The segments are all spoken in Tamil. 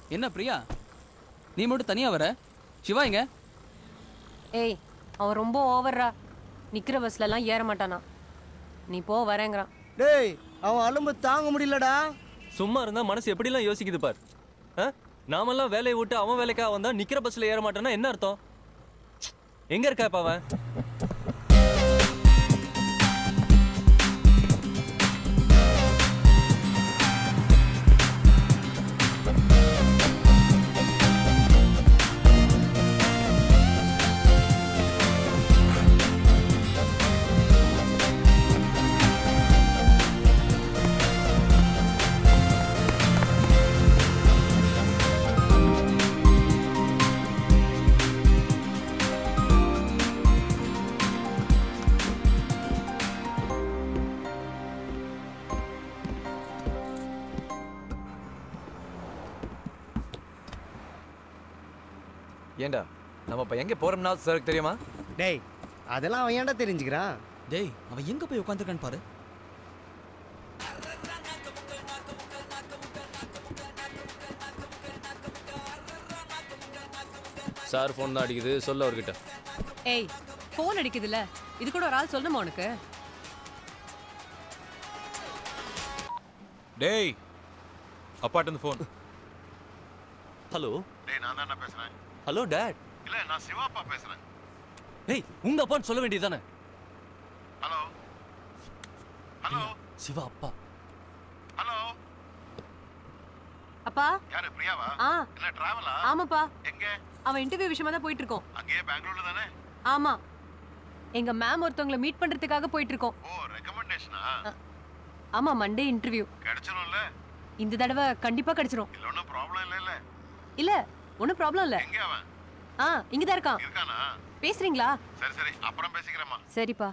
என்ன பிரியா நீ மட்டும் தனியா வர சிவா எங்க ஏய் அவன் ரொம்ப ஓவர்ரா நிக்கிற பஸ்ல எல்லாம் ஏற மாட்டானா நீ போ வரேங்கிறான் டேய் அவன் அலும்பு தாங்க முடியலடா சும்மா இருந்தா மனசு எப்படிலாம் யோசிக்குது பார் ஆ? நாமெல்லாம் வேலையை விட்டு அவன் வேலைக்கா வந்தா நிக்கிற பஸ்ல ஏற மாட்டானா என்ன அர்த்தம் எங்க இருக்கா இப்ப அவன் ஏண்டா நம்ம இப்ப எங்க போறோம்னா சார் தெரியுமா டேய் அதெல்லாம் அவன் ஏன்டா தெரிஞ்சுக்கிறான் டேய் அவன் எங்க போய் உட்காந்துருக்கான்னு பாரு சார் ஃபோன் தான் அடிக்குது சொல்ல அவர்கிட்ட ஏய் ஃபோன் அடிக்குதுல்ல இது கூட ஒரு ஆள் சொல்லணுமா உனக்கு டேய் அப்பாட்ட இருந்து ஃபோன் ஹலோ டேய் நான் தான் பேசுறேன் ஹலோ டேட் இல்ல நான் சிவாப்பா பேசுறேன் டேய் உங்க அப்பான்னு சொல்ல வேண்டியதுதானே ஹலோ ஹலோ சிவா அப்பா ஹலோ அப்பா யாரு பிரியாவா ஆ என்ன டிராவலா ஆமாப்பா எங்க அவன் இன்டர்வியூ விஷயமா தான் போயிட்டு இருக்கோம் அங்கேயே பெங்களூர்ல தானே ஆமா எங்க மேம் ஒருத்தவங்கள மீட் பண்றதுக்காக போயிட்டு இருக்கோம் ஓ ரெக்கமெண்டேஷனா ஆமா மண்டே இன்டர்வியூ கிடைச்சிரும்ல இந்த தடவை கண்டிப்பா கிடைச்சிரும் இல்ல ஒன்றும் ப்ராப்ளம் இல்ல இல்ல இல்ல ஒன்றும் ப்ராப்ளம் இல்ல எங்க அவன் ஆ இங்கதான் இருக்கான் இருக்கானா பேசுறீங்களா சரி சரி அப்புறம் பேசிக்கிறேம்மா சரிப்பா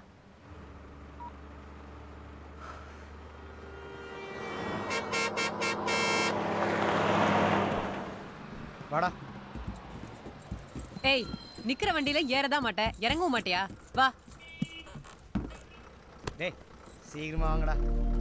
வாடா ஏய் நிக்கிற வண்டியில ஏறதான் மாட்டேன் இறங்கவும் மாட்டியா வா டேய் சீக்கிரமா வாங்கடா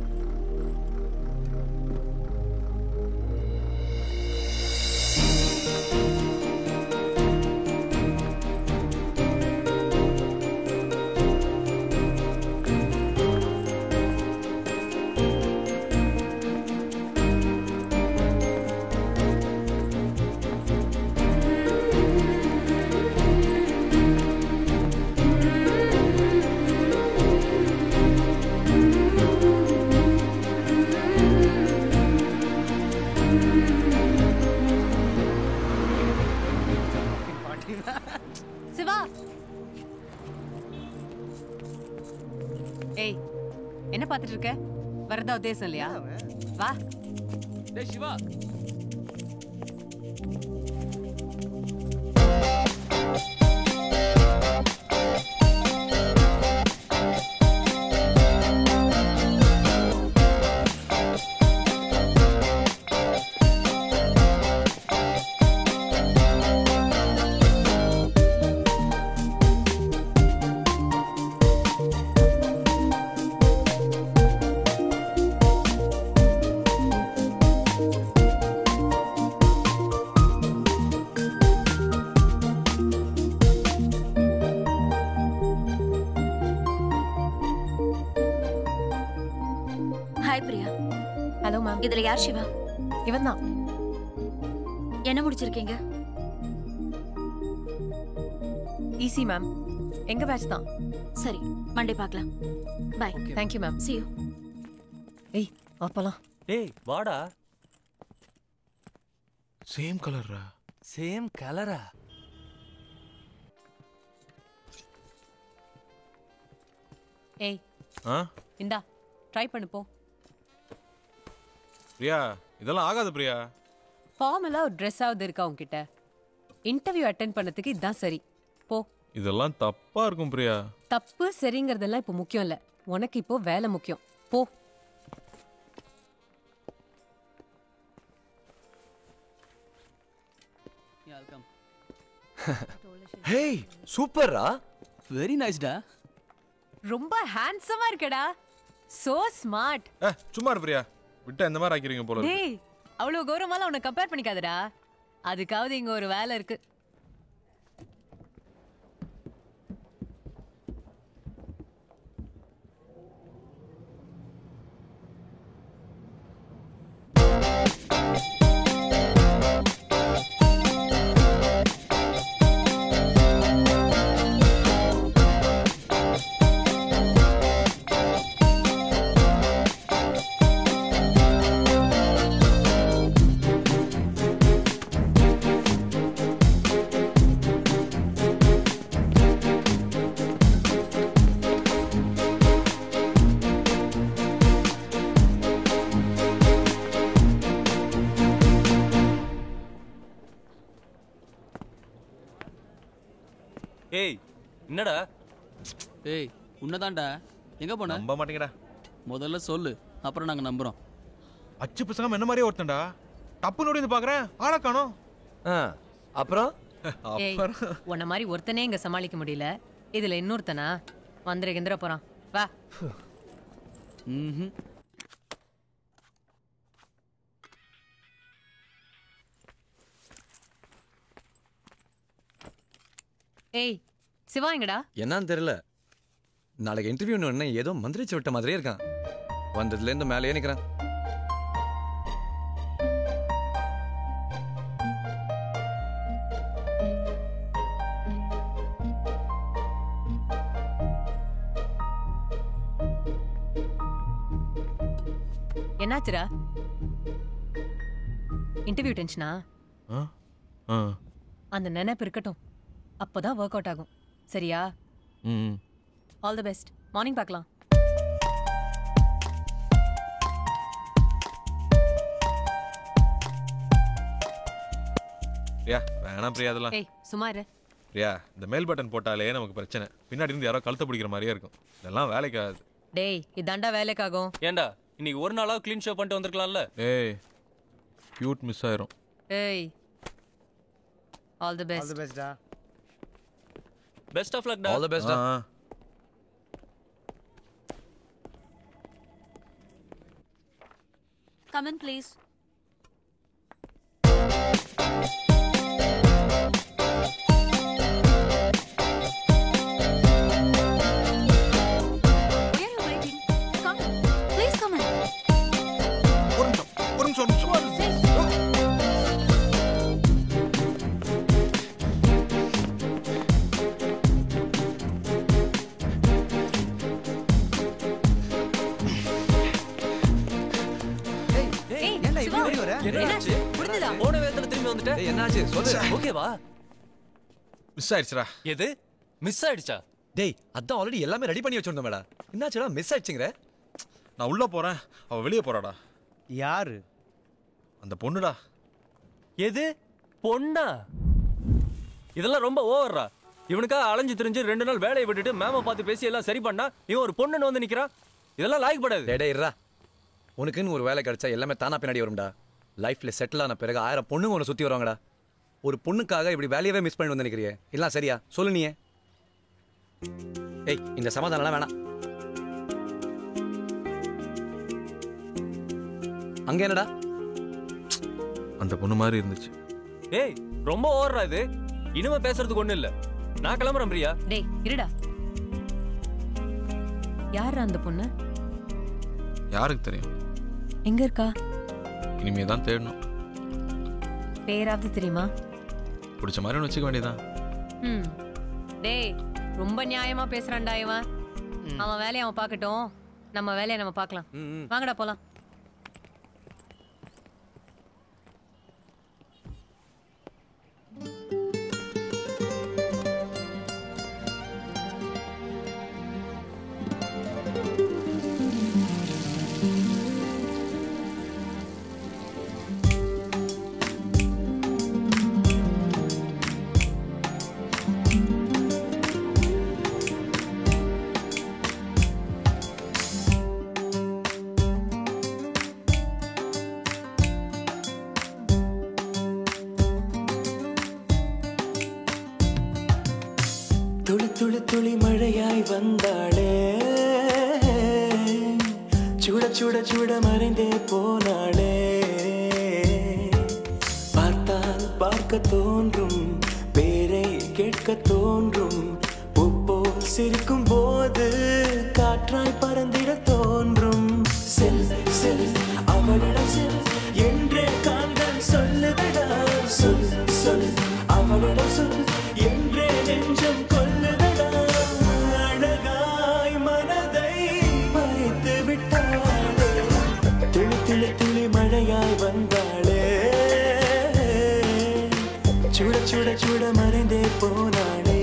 சிவா ஏய் என்ன பார்த்துட்டு இருக்க வரதா உத்தேசம் இல்லையா வா டேய் Shiva hi Priya hello ma'am இதுல யார் சிவா இவன் தான் என்ன முடிச்சிருக்கீங்க ஈசி மேம் எங்க பேட்ச் தான் சரி மண்டே பார்க்கலாம் bye thank you ma'am see you ஏய் அப்பலாம் டேய் வாடா சேம் கலர்ரா சேம் கலரா ஏய் ஆ இந்தா ட்ரை பண்ணு போ பிரியா இதெல்லாம் ஆகாது பிரியா ஃபார்மலா ஒரு ட்ரெஸ் ஆகுது இருக்கா உன்கிட்ட இன்டர்வியூ அட்டென்ட் பண்ணதுக்கு இதுதான் சரி போ இதெல்லாம் தப்பா இருக்கும் பிரியா தப்பு சரிங்கிறதெல்லாம் இப்போ முக்கியம் இல்ல உனக்கு இப்போ வேலை முக்கியம் போ வெல்கம் ஹேய் சூப்பர்ரா வெரி நைஸ்டா ரொம்ப ஹேண்ட்ஸமா இருக்கடா சோ ஸ்மார்ட் ஏ சும்மா இரு பிரியா விட்டா இந்த மாதிரி ஆக்கிறீங்க போல இருக்கு. டேய் அவ்வளவு கௌரவமாலாம் உன்னை கம்பேர் பண்ணிக்காதடா அதுக்காவது இங்க ஒரு வேலை இருக்கு ஏய் என்னடா ஏய் உன்னதான்டா எங்க போன நம்ப மாட்டேங்கடா முதல்ல சொல்லு அப்புறம் நாங்க நம்புறோம் அச்சு பசங்க என்ன மாதிரியே ஒருத்தன்டா டப்பு நோடி வந்து பாக்குறேன் ஆளை காணோம் ஆ அப்புறம் ஏய் உன்ன மாதிரி ஒருத்தனே இங்க சமாளிக்க முடியல இதுல இன்னொருத்தனா வந்துரு கிந்திர போறான் வா ம்ஹும். ஏய் சிவா எங்கடா என்னன்னு தெரியல நாளைக்கு இன்டர்வியூ ஏதோ மந்திரிச்சு விட்ட மாதிரியே இருக்கான் வந்ததுல இருந்து மேலேயே நிக்கிறேன் என்னாச்சுடா இன்டர்வியூ டென்ஷனா ஆ? ஆ. அந்த நினைப்பு இருக்கட்டும் அப்போதான் ஒர்க் அவுட் ஆகும் சரியா ம் ஆல் தி பெஸ்ட் மார்னிங் பார்க்கலாம் பிரியா வேணாம் பிரியா அதெல்லாம் ஏய் சும்மா இரு பிரியா இந்த மேல் பட்டன் போட்டாலே நமக்கு பிரச்சனை பின்னாடி இருந்து யாரோ கழுத்தை பிடிக்கிற மாதிரியே இருக்கும் இதெல்லாம் வேலைக்கு ஆகாது டேய் இதாண்டா வேலைக்காகும் ஏன்டா இன்னைக்கு ஒரு நாளாவது க்ளீன் ஷோ பண்ணிட்டு வந்திருக்கலாம்ல ஏய் கியூட் மிஸ் ஆயிரும் ஏய் all the all best the பெஸ்டா பெஸ்ட் ஆஃப் லக்டா ஆல் தி பெஸ்ட் ஆ. Come in please please come in ஒரு நிமிஷம் ஒரு நிமிஷம் ஒரு நிமிஷம் ஏய் ஏன்டா சிவா, இப்படி ஓடி வர என்னாச்சு புரிஞ்சுதா போன வேகத்துல திரும்பி வந்துட்ட ஏய் என்னாச்சு சொல்லு ஓகேவா மிஸ் ஆயிடுச்சுடா எது மிஸ் ஆயிடுச்சா டேய் அதான் ஆல்ரெடி எல்லாமே ரெடி பண்ணி வச்சிருந்தோம் மேடா என்னாச்சுடா மிஸ் ஆயிடுச்சுங்கிற நான் உள்ள போறேன் அவ வெளியே போறாடா யாரு அந்த பொண்ணுடா எது பொண்ணா இதெல்லாம் ரொம்ப ஓவர்ரா இவனுக்காக அலைஞ்சு திரிஞ்சு ரெண்டு நாள் வேலையை விட்டுட்டு மேம பார்த்து பேசி எல்லாம் சரி பண்ணா இவன் ஒரு பொண்ணுன்னு வந்து நிக்கிறான் இதெல்லாம் லாய்க்கப்படாது டேய் டேய் இருடா உனக்குன்னு ஒரு வேலை கிடைச்சா எல்லாமே தானா பின்னாடி வரும்டா லைஃப்ல செட்டில் ஆன பிறகு ஆயிரம் பொண்ணுங்க உன்னை சுத்தி வருவாங்கடா ஒரு பொண்ணுக்காக இப்படி வேலையவே மிஸ் பண்ணி வந்து நினைக்கிறியே எல்லாம் சரியா சொல்லு நீயே ஏய் இந்த சமாதானம்லாம் வேணாம் அங்க என்னடா அந்த பொண்ணு மாதிரி இருந்துச்சு ஏய் ரொம்ப ஓவர்ரா இது இனிமே பேசுறதுக்கு ஒண்ணும் இல்ல நான் கிளம்புறேன் பிரியா டேய் இருடா யாரா அந்த பொண்ணு யாருக்கு தெரியும் எங்க இருக்கா இனிமே தான் தேடணும் பேராவது தெரியுமா பிடிச்ச மாதிரி ஒன்று வச்சுக்க வேண்டியதான் ம் டேய் ரொம்ப நியாயமா பேசுறான்டா இவன் அவன் வேலையை அவன் பார்க்கட்டும் நம்ம வேலையை நம்ம பார்க்கலாம் ம், ம். வாங்கடா போலாம் துளி துளி துளி மழையாய் வந்தாளே சுட சுட சுட மறைந்தே போனாளே பார்த்தால் பார்த்தால் பார்க்க தோன்றும் பேரை கேட்க தோன்றும் உப்போ சிரிக்கும் போது காற்றாய் பறந்திட தோன்றும் செல் செல் அவளிடம் செல் என்றே கால்கள் சொல்லுதடா சொல் சொல் அவளிடம் சொல் என்றே நெஞ்சம் கொல்லுதடா அழகாய் மனதை மறைத்து விட்டாளே துளி துளி துளி மழையாய் வந்தாளே சுட சுட சுட மறைந்தே போனாளே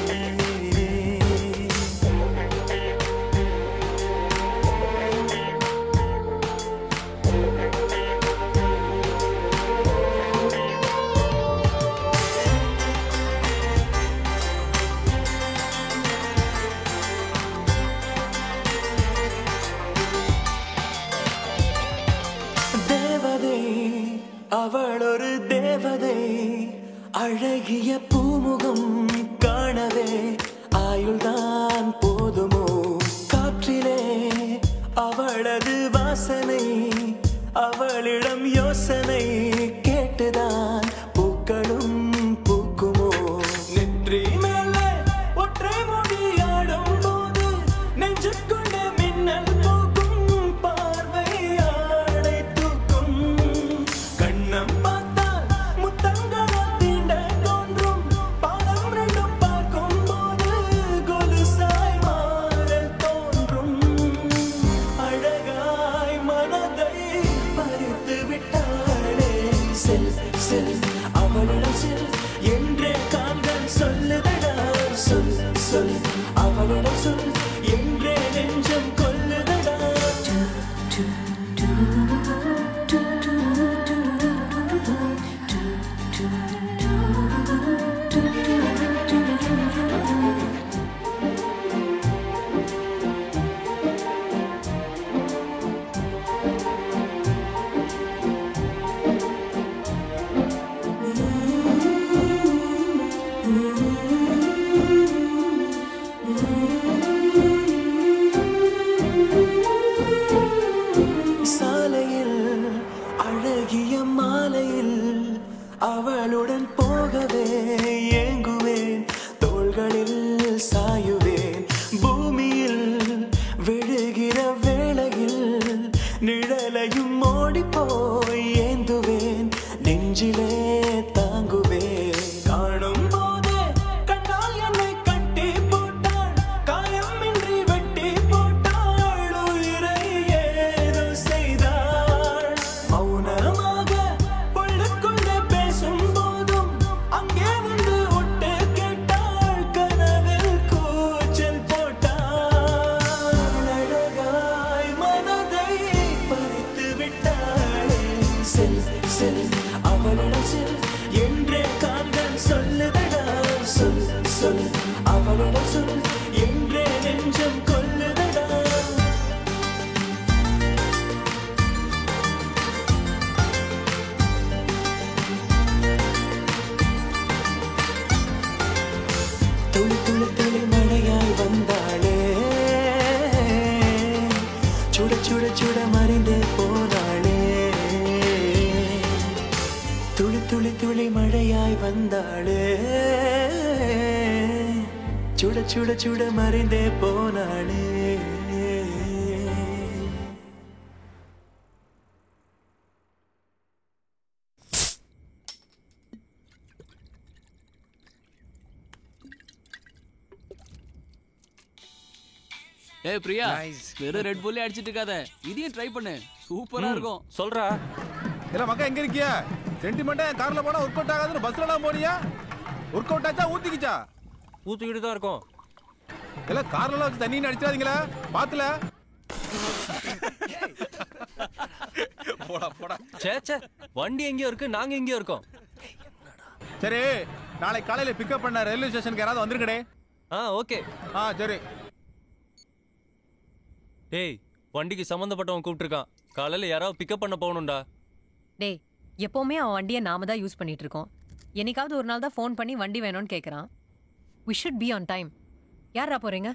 தேவதை அவள் ஒரு தேவதை அழகிய பூமுகம் காணவே ஆயுள்தான் போதுமோ காற்றிலே அவளது வாசனை அவளிடம் யோசனை கேட்டுதான் பூக்களும் பூக்குமோ நெற்றி மேலே ஒற்றை மொழியாடும் போது நெஞ்சுக்குள்ளே மின்னல் போக்கும் பார்வை ஆடை தூக்கும் கண்ணம் பார்த்தால் முத்தங்களா தீண்ட தோன்றும் பாதம் ரெண்டும் பார்க்கும் போது கொலுசாய் மாற தோன்றும் அழகாய் மனதை பறித்து விட்டாளே செல் செல் அவளிடம் செல் என்றே கால்கள் சொல்லுதடா சொல் சொல் அவளிடம் சொல் என்றே நெஞ்சம் கொல்லுதடா சாலையில் அழகிய மாலையில் அவளுடன் போகவே ஏங்குவேன் தோள்களில் சாயுவேன் பூமியில் விழுகிற வேளையில் நிழலையும் ஓடி போய் ஏந்துவேன் நெஞ்சிலே தாங்குவேன் காணும் போதே கண்ணால் என்னை கட்டி போட்டாள் காயமின்றி வெட்டி போட்டாள் உயிரை ஏதோ செய்தாள் மௌனமாக உள்ளுக்குள்ளே பேசும் போதும் அங்கே வந்து ஒட்டு கேட்டாள் கனவில் கூச்சல் போட்டாள் அழகாய் மனதை பறித்து விட்டாளே செல் செல் அவளிடம் செல் என்றே கால்கள் சொல்லுதடா சொல் சொல் அவளிடம் சொல் என்றே நெஞ்சம் கொல்லுதடா துளி துளி துளி மழையாய் வந்தாளே சுட சுட சுட மறைந்தே போனாளே துளி துளி துளி மழையாய் வந்தாளே சுட சுட சுட மறைந்தே போனாளே ஏய் பிரியா Nice. வெறும் ரெட் புல்லே அடிச்சிட்டு இருக்காத இதையும் ட்ரை பண்ணு சூப்பரா இருக்கும் சொல்றா இல்ல மக்கா எங்க இருக்கியா சென்டிமெண்டா என் கார்ல போனா ஒர்க் அவுட் ஆகாதுன்னு பஸ்ல எல்லாம் போனியா ஒர்க் அவுட் ஆச்சா ஊத்திக்கிச்சா ஊத்திக்கிட்டு தான் இருக்கோம் இல்ல கார்ல எல்லாம் வச்சு தண்ணி அடிச்சிடாதீங்களா பாத்துல போடா போடா சே சே வண்டி எங்கேயோ இருக்கு நாங்க எங்கேயோ இருக்கோம் சரி நாளை காலையில பிக்கப் பண்ண ரயில்வே ஸ்டேஷனுக்கு யாராவது வந்துருக்கடே ஆ ஓகே ஆ சரி டேய் வண்டிக்கு சம்மந்தப்பட்டவன் கூப்பிட்டுருக்கான் காலையில யாராவது பிக்கப் பண்ண போகணும்டா டேய் எப்பவுமே அவன் வண்டியை நாம தான் யூஸ் பண்ணிட்டு இருக்கோம் என்னைக்காவது ஒரு நாள் தான் ஃபோன் பண்ணி வண்டி வேணும்னு கேட்குறான் we should be on time யாரா போறீங்க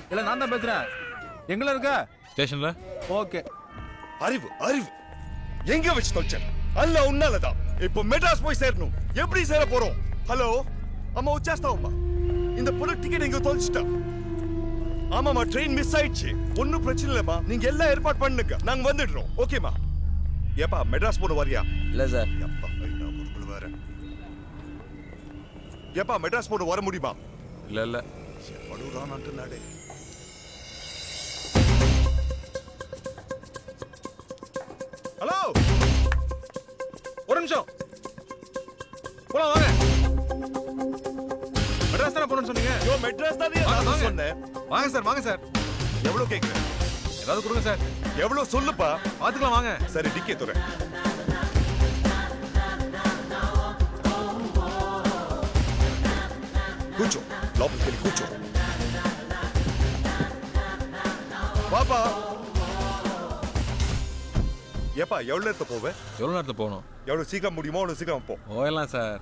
இல்ல நான் தான் பேசுறேன் எங்கல இருக்க ஸ்டேஷன்ல ஓகே அறிவு அறிவு எங்க வச்சு தொலைச்சேன் அல்ல உன்னாலதான் இப்போ மெட்ராஸ் போய் சேரணும் எப்படி சேர போறோம் ஹலோ அம்மா உச்சாஸ்தாவம்மா இந்த பொண்ணு டிக்கெட் எங்க தொலைச்சிட்டா ஆமாமா ட்ரெயின் மிஸ் ஆயிடுச்சு ஒன்னும் பிரச்சனை இல்லம்மா நீங்க எல்லாம் ஏற்பாடு பண்ணுங்க நாங்க வந்துடுறோம் ஓகேமா ஏப்பா மெட்ராஸ் போன வரியா இல்லை சார் எப்பா ஐயா, முதுகுல வேற ஏப்பா மெட்ராஸ் போன வர முடியுமா இல்ல இல்ல படுறான் நாடே ஹலோ ஒரு நிமிஷம் போலாம் வாங்க மெட்ராஸ் தானே போறேன்னு சொன்னீங்க யோ மெட்ராஸ் தானே வாங்க, நான் வாங்க. சொன்னேன் வாங்க சார் வாங்க சார் எவ்வளவு கேக்குறேன் ஏதாவது கொடுங்க சார் எவ்வளவு சொல்லுப்பா பாத்துக்கலாம் வாங்க சரி டிக்கே துறேன் కూర్చో లోపలికి వెళ్ళి కూర్చో பாப்பா ஏப்பா எவ்வளவு நேரத்தை போவேன் எவ்வளவு நேரத்துல போகணும் எவ்வளவு சீக்கிரம் முடியுமோ அவ்வளவு சீக்கிரம் போ போயிடலாம் சார்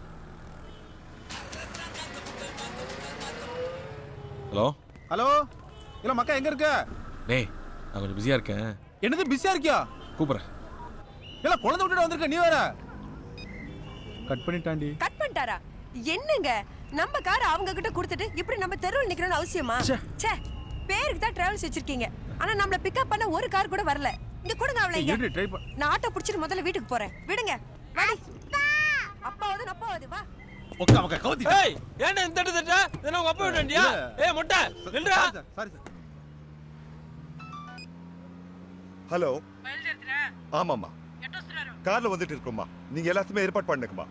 ஹலோ ஹலோ இல்ல மக்கா எங்க இருக்க டேய் நான் கொஞ்சம் பிஸியா இருக்கேன் என்னது பிஸியா இருக்கியா கூப்பிடுறேன் இல்ல குழந்தை விட்டுட்டு வந்திருக்க நீ வேற கட் பண்ணிட்டாண்டி கட் பண்ணிட்டாரா என்னங்க நம்ம கார் அவங்க கிட்ட கொடுத்துட்டு இப்படி நம்ம தெருவில் நிக்கணும்னு அவசியமா ச்சே பேருக்கு தான் டிராவல்ஸ் வச்சிருக்கீங்க ஆனா நம்மள பிக்கப் பண்ண ஒரு கார் கூட வரல இங்க கொடுங்க அவளை இங்க. எப்படி ட்ரை பண்ண நான் ஆட்டோ புடிச்சிட்டு முதல்ல வீட்டுக்கு போறேன் விடுங்க வாடி அப்பாவது அப்பாவது வா ஒக்கா மக்கா கவுத்தி ஏய் ஏன்டா இந்த தட்டு தட்டா இதெல்லாம் உங்க அப்பா விட்டுண்டியா ஏய் முட்டை நில்றா சாரி சார் ஹலோ ஆமாமா కార్లో வந்துட்டு இருக்கோம்மா நீங்க எல்லாத்தையுமே ஏற்பாடு பண்ணுங்கம்மா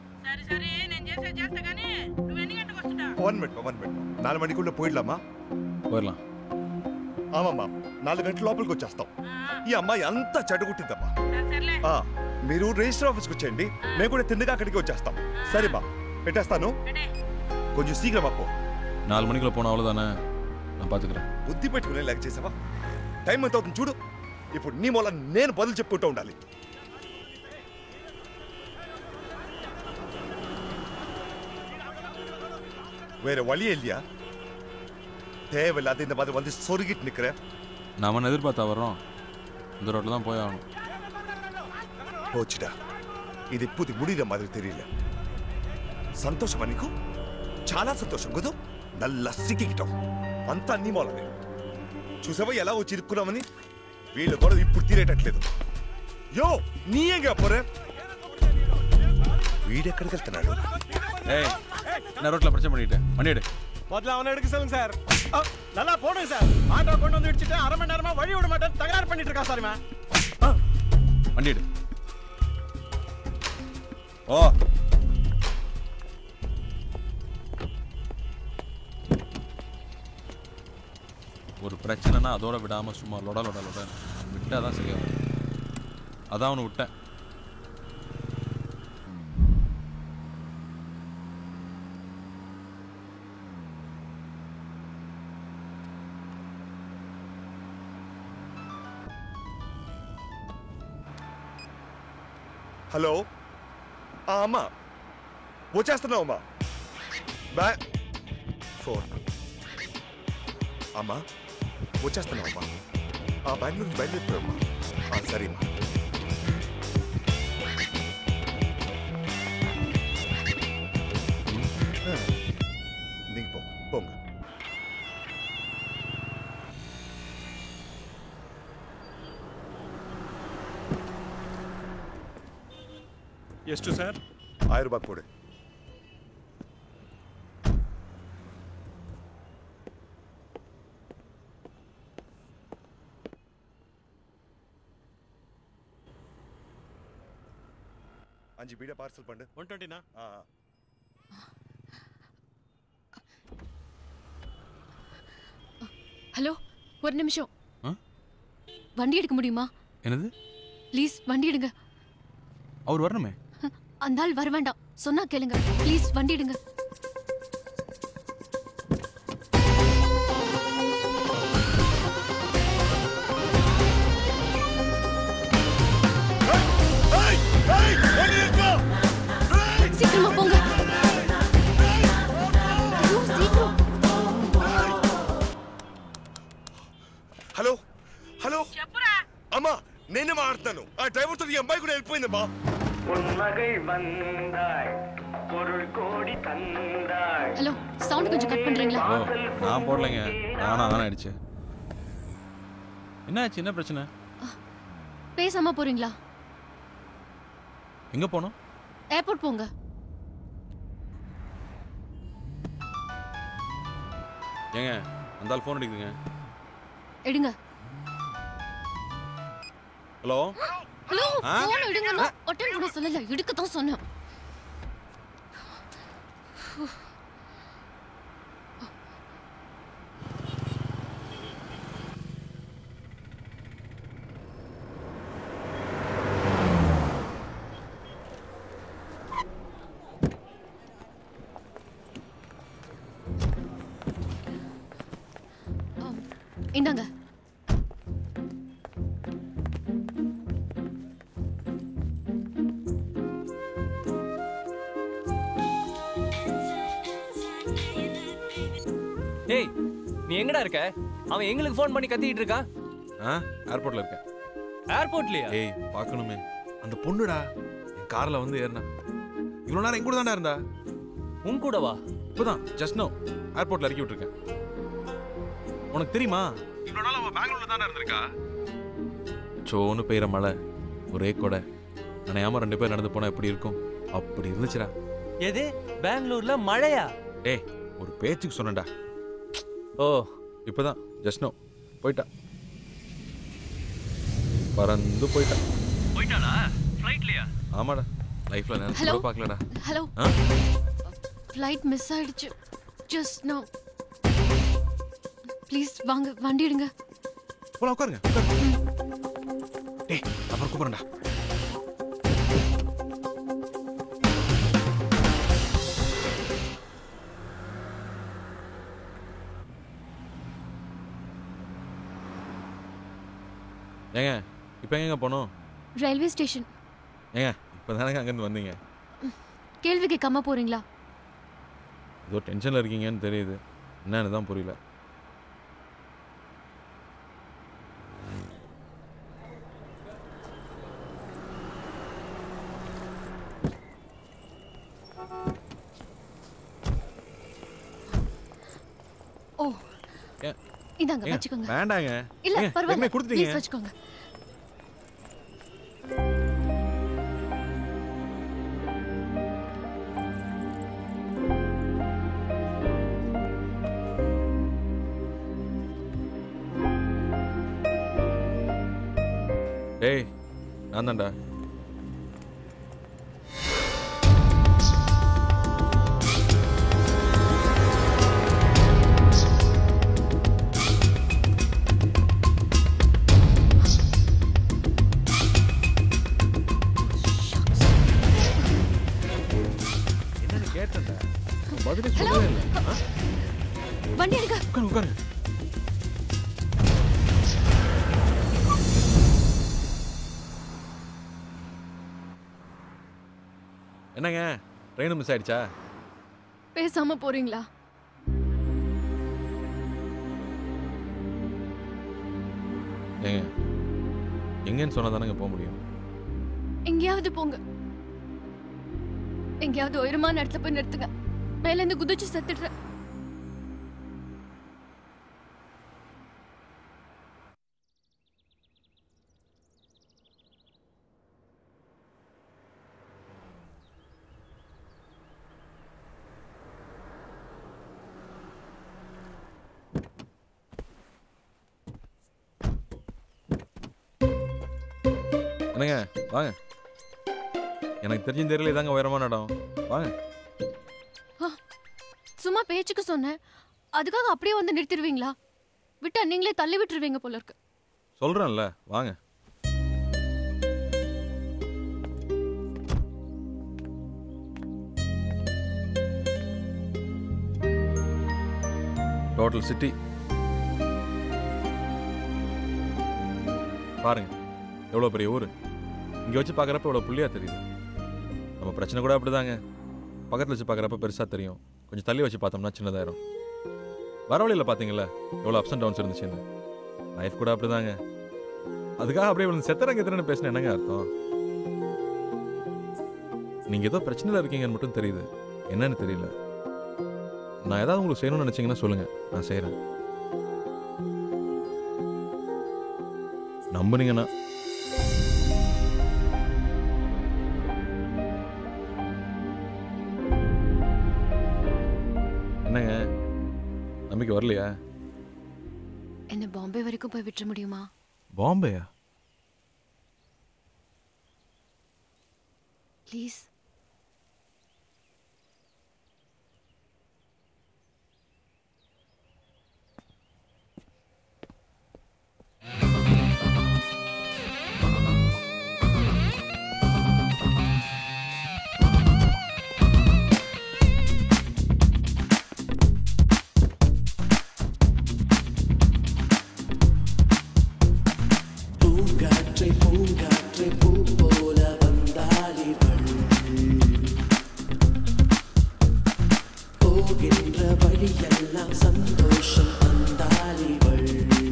ஒன் மினிட் ஒன் மினிట్ నాలుగు మణికుள்ள పోయిడ్లామా போயிடலாம் ఆమమ్మా నాలుగు గంటల లోపలికి వచ్చేస్తాం ఈ అమ్మాయి అంతా చెడగొట్టిందమ్మా ఆ, మీరు రిజిస్టర్ ఆఫీస్కి వచ్చేయండి మేము కూడా తిన్నగా అక్కడికి వచ్చేస్తాం సరేమ్మా పెట్టేస్తాను కొంచెం శీఘ్రం అప్పు நாலு மணிக்குள்ள போனா அவ்வளவுதானே நான் பாத்துக்கிறேன் బుద్ధి పెట్టుకునే లాగా చేసావా టైం ఎంత అవుతుంది చూడు ఇప్పుడు నీ మూల నేను బదులు చెప్పుకుంటూ ఉండాలి வேற வழியே இல்லையா தேவையில்லாத இந்த மாதிரி வந்து சொருகிட்டு நிக்கிற நாம என்ன எதிர்பார்த்தா வர்றோம் இந்த ரோட்ல தான் போய் ஆகணும் போச்சுடா ఇది ఇప్పుడు முடிகிற மாதிரி தெரியல సంతోషమా నీకు చాలా సంతోషం కదూ నల్ల సిక్కికిటాం అంతా నీ మూలనే చూసావా ఎలా వచ్చి ఇరుక్కున్నామని వీళ్ళు కూడా ఇప్పుడు తీరేటట్లేదు యో నీ ఏంగా పోరే వీడెక్కడికి వెళ్తున్నాడు ஏய் நான் ரோட்ல பிரச்சனை பண்ணிட்டேன் வண்டி எடு முதல்ல அவனை எடுக்க சொல்லுங்க சார் அ, நல்லா போடுங்க சார் ஆட்டோ கொண்டு வந்து இடிச்சிட்டு அரை மணி நேரமா வழி விட மாட்டேன் தகராறு பண்ணிட்டு இருக்கா சார் இவன் வண்டி எடு ஓ ஒரு பிரச்சனைனா அதோட விடாம சும்மா லொட லொட லொட விட்டா தான் சரியா வரும். அதான் அவனை விட்டேன் హలో ఆ, అమ్మా వచ్చేస్తున్నావు అమ్మా బ్యా ఫోన్ అమ్మా వచ్చేస్తున్నావు అమ్మా ఆ బ్యాంక్ నుంచి బయలుదేరిపోయామ్మా ఆ, సరే అమ్మా ஆ, நீங்க போங்க போங்க ಎಷ್ಟು ಸರ್ ஆயிரம் ரூபாய் கொடு அஞ்சு பீடா பார்சல் பண்ணு ಒನ್ ಟ್ವೆಂಟಿನಾ ஆ ஆ. ஹலோ ஒரு நிமிஷம் ஆ? வண்டி எடுக்க முடியுமா என்னது ப்ளீஸ் வண்டி எடுங்க அவர் வரணுமே அந்த ஆள் வர வேண்டாம் சொன்னா கேளுங்க ப்ளீஸ் வண்டி எடுங்க ஏய், ஏய், ஓடி இருக்கா? ஏய், சீக்கிரமா போங்க ஐயோ, சீக்கிரம் హలో హలో అమ్మా నేనే మాట్లాడుతాను ఆ డ్రైవర్ తో ఈ అమ్మాయి కూడా వెళ్ళిపోయిందమ్మా ஹலோ சவுண்ட் கொஞ்சம் கட் பண்றீங்களா ஓ நான் போடலைங்க நானா தானே ஆயிடுச்சு என்ன ஆச்சு என்ன பிரச்சனை பேசாம போறீங்களா எங்க போனோம் ஏர்போர்ட் போங்க ஏங்க அந்த ஆள் ஃபோன் அடிக்குதுங்க எடுங்க ஹலோ ஹலோ ஆ? போன் எடுங்க நான் அட்டெண்ட் பண்ண சொல்லல எடுக்க தான் சொன்னேன் ஆம், இந்தாங்க ஏய் நீ எங்கடா இருக்க அவன் எங்களுக்கு ஃபோன் பண்ணி கத்திட்டு இருக்கான் ஆ ஏர்போர்ட்ல இருக்கேன் ஏர்போர்ட்லயா ஏய் பார்க்கணுமே அந்த பொண்ணுடா என் கார்ல வந்து ஏறினா இவ்வளோ நேரம் எங்க கூட தானே இருந்தா உன் கூடவா இப்போதான் ஜஸ்ட் நோ ஏர்போர்ட்ல இறக்கி விட்டுருக்கேன் உனக்கு தெரியுமா இவ்வளோ நாள் அவன் பெங்களூர்ல தானே இருந்திருக்கா சோன்னு பெய்கிற மழை ஒரே கொடை நனையாம ரெண்டு பேர் நடந்து போனா எப்படி இருக்கும் அப்படி இருந்துச்சுடா எது பெங்களூர்ல மழையா டேய் ஒரு பேச்சுக்கு சொன்னேன்டா ஓ இப்போதான் ஜஸ்ட் நோ போயிட்டா பறந்து போயிட்டா போயிட்டாளா ஃப்ளைட்லயா ஆமாடா லைஃப்ல நினைச்சு Hello? கூட பார்க்கலடா ஹலோ ஆ? ஃப்ளைட் மிஸ் ஆயிடுச்சு ஜஸ்ட் நோ ப்ளீஸ் வாங்க வண்டி எடுங்க போலாம் உட்காருங்க உட்காருங்க. டேய் அப்புறம் கூப்பிடுறேன்டா ஏங்க இப்போ எங்கங்க போகணும் ரயில்வே ஸ்டேஷன் ஏங்க இப்போ தானங்க அங்கேருந்து வந்தீங்க கேள்வி கேட்காம போறீங்களா ஏதோ டென்ஷனில் இருக்கீங்கன்னு தெரியுது என்னன்னு தான் புரியல ஓ ஏன்? இந்தாங்க ஏங்க, வச்சுக்கோங்க வேண்டாங்க இல்ல ஏங்க, பரவாயில்ல ஏற்கனவே கொடுத்துட்டீங்க ப்ளீஸ் வச்சுக்கோங்க டேய் நான் தான்டா என்னன்னு கேட்டேன்டா பதிலே சொல்லவே இல்லை ஆ? வண்டி எடுங்க உட்காரு உட்காரு என்னங்க ட்ரெயின் மிஸ் ஆயிடுச்சா பேசாம போறீங்களா ஏங்க எங்கன்னு சொன்னா தானங்க போக முடியும் எங்கேயாவது போங்க எங்கேயாவது உயரமான இடத்துல போய் நிறுத்துங்க மேல இருந்து குதிச்சு செத்துடுறேன் என்னங்க வாங்க எனக்கு தெரிஞ்சும் தெரியல இதாங்க உயரமான இடம் வாங்க சும்மா பேச்சுக்கு சொன்னேன் அதுக்காக அப்படியே வந்து நிறுத்திடுவீங்களா விட்டா நீங்களே தள்ளி விட்டுருவீங்க போல இருக்கு சொல்றேன்ல வாங்க டோட்டல் சிட்டி பாருங்க எவ்வளோ பெரிய ஊர் இங்கே வச்சு பார்க்குறப்ப இவ்வளோ புள்ளியாக தெரியுது நம்ம பிரச்சனை கூட அப்படிதாங்க பக்கத்தில் வச்சு பார்க்குறப்ப பெருசாக தெரியும் கொஞ்சம் தள்ளி வச்சு பார்த்தோம்னா சின்னதாயிரும் வர வழியில் பார்த்தீங்களா எவ்வளோ அப்ஸ் அண்ட் டவுன்ஸ் இருந்துச்சுன்னு லைஃப் கூட அப்படிதாங்க அதுக்காக அப்படியே இவளுக்கு செத்தரங்க எத்தனை பேசின என்னங்க அர்த்தம் நீங்க ஏதோ பிரச்சனையில இருக்கீங்கன்னு மட்டும் தெரியுது என்னன்னு தெரியல நான் ஏதாவது உங்களுக்கு செய்யணும்னு நினைச்சீங்கன்னா சொல்லுங்க நான் செய்றேன் நம்புனீங்கன்னா என்னங்க நம்பிக்கை வரலையா என்ன பாம்பே வரைக்கும் போய் விட்டுற முடியுமா பாம்பேயா ப்ளீஸ் பூங்காற்றை பூங்காற்றை பூ போல வந்தாளிவள் போகின்ற வழியெல்லாம் சந்தோஷம் தந்தாளிவள்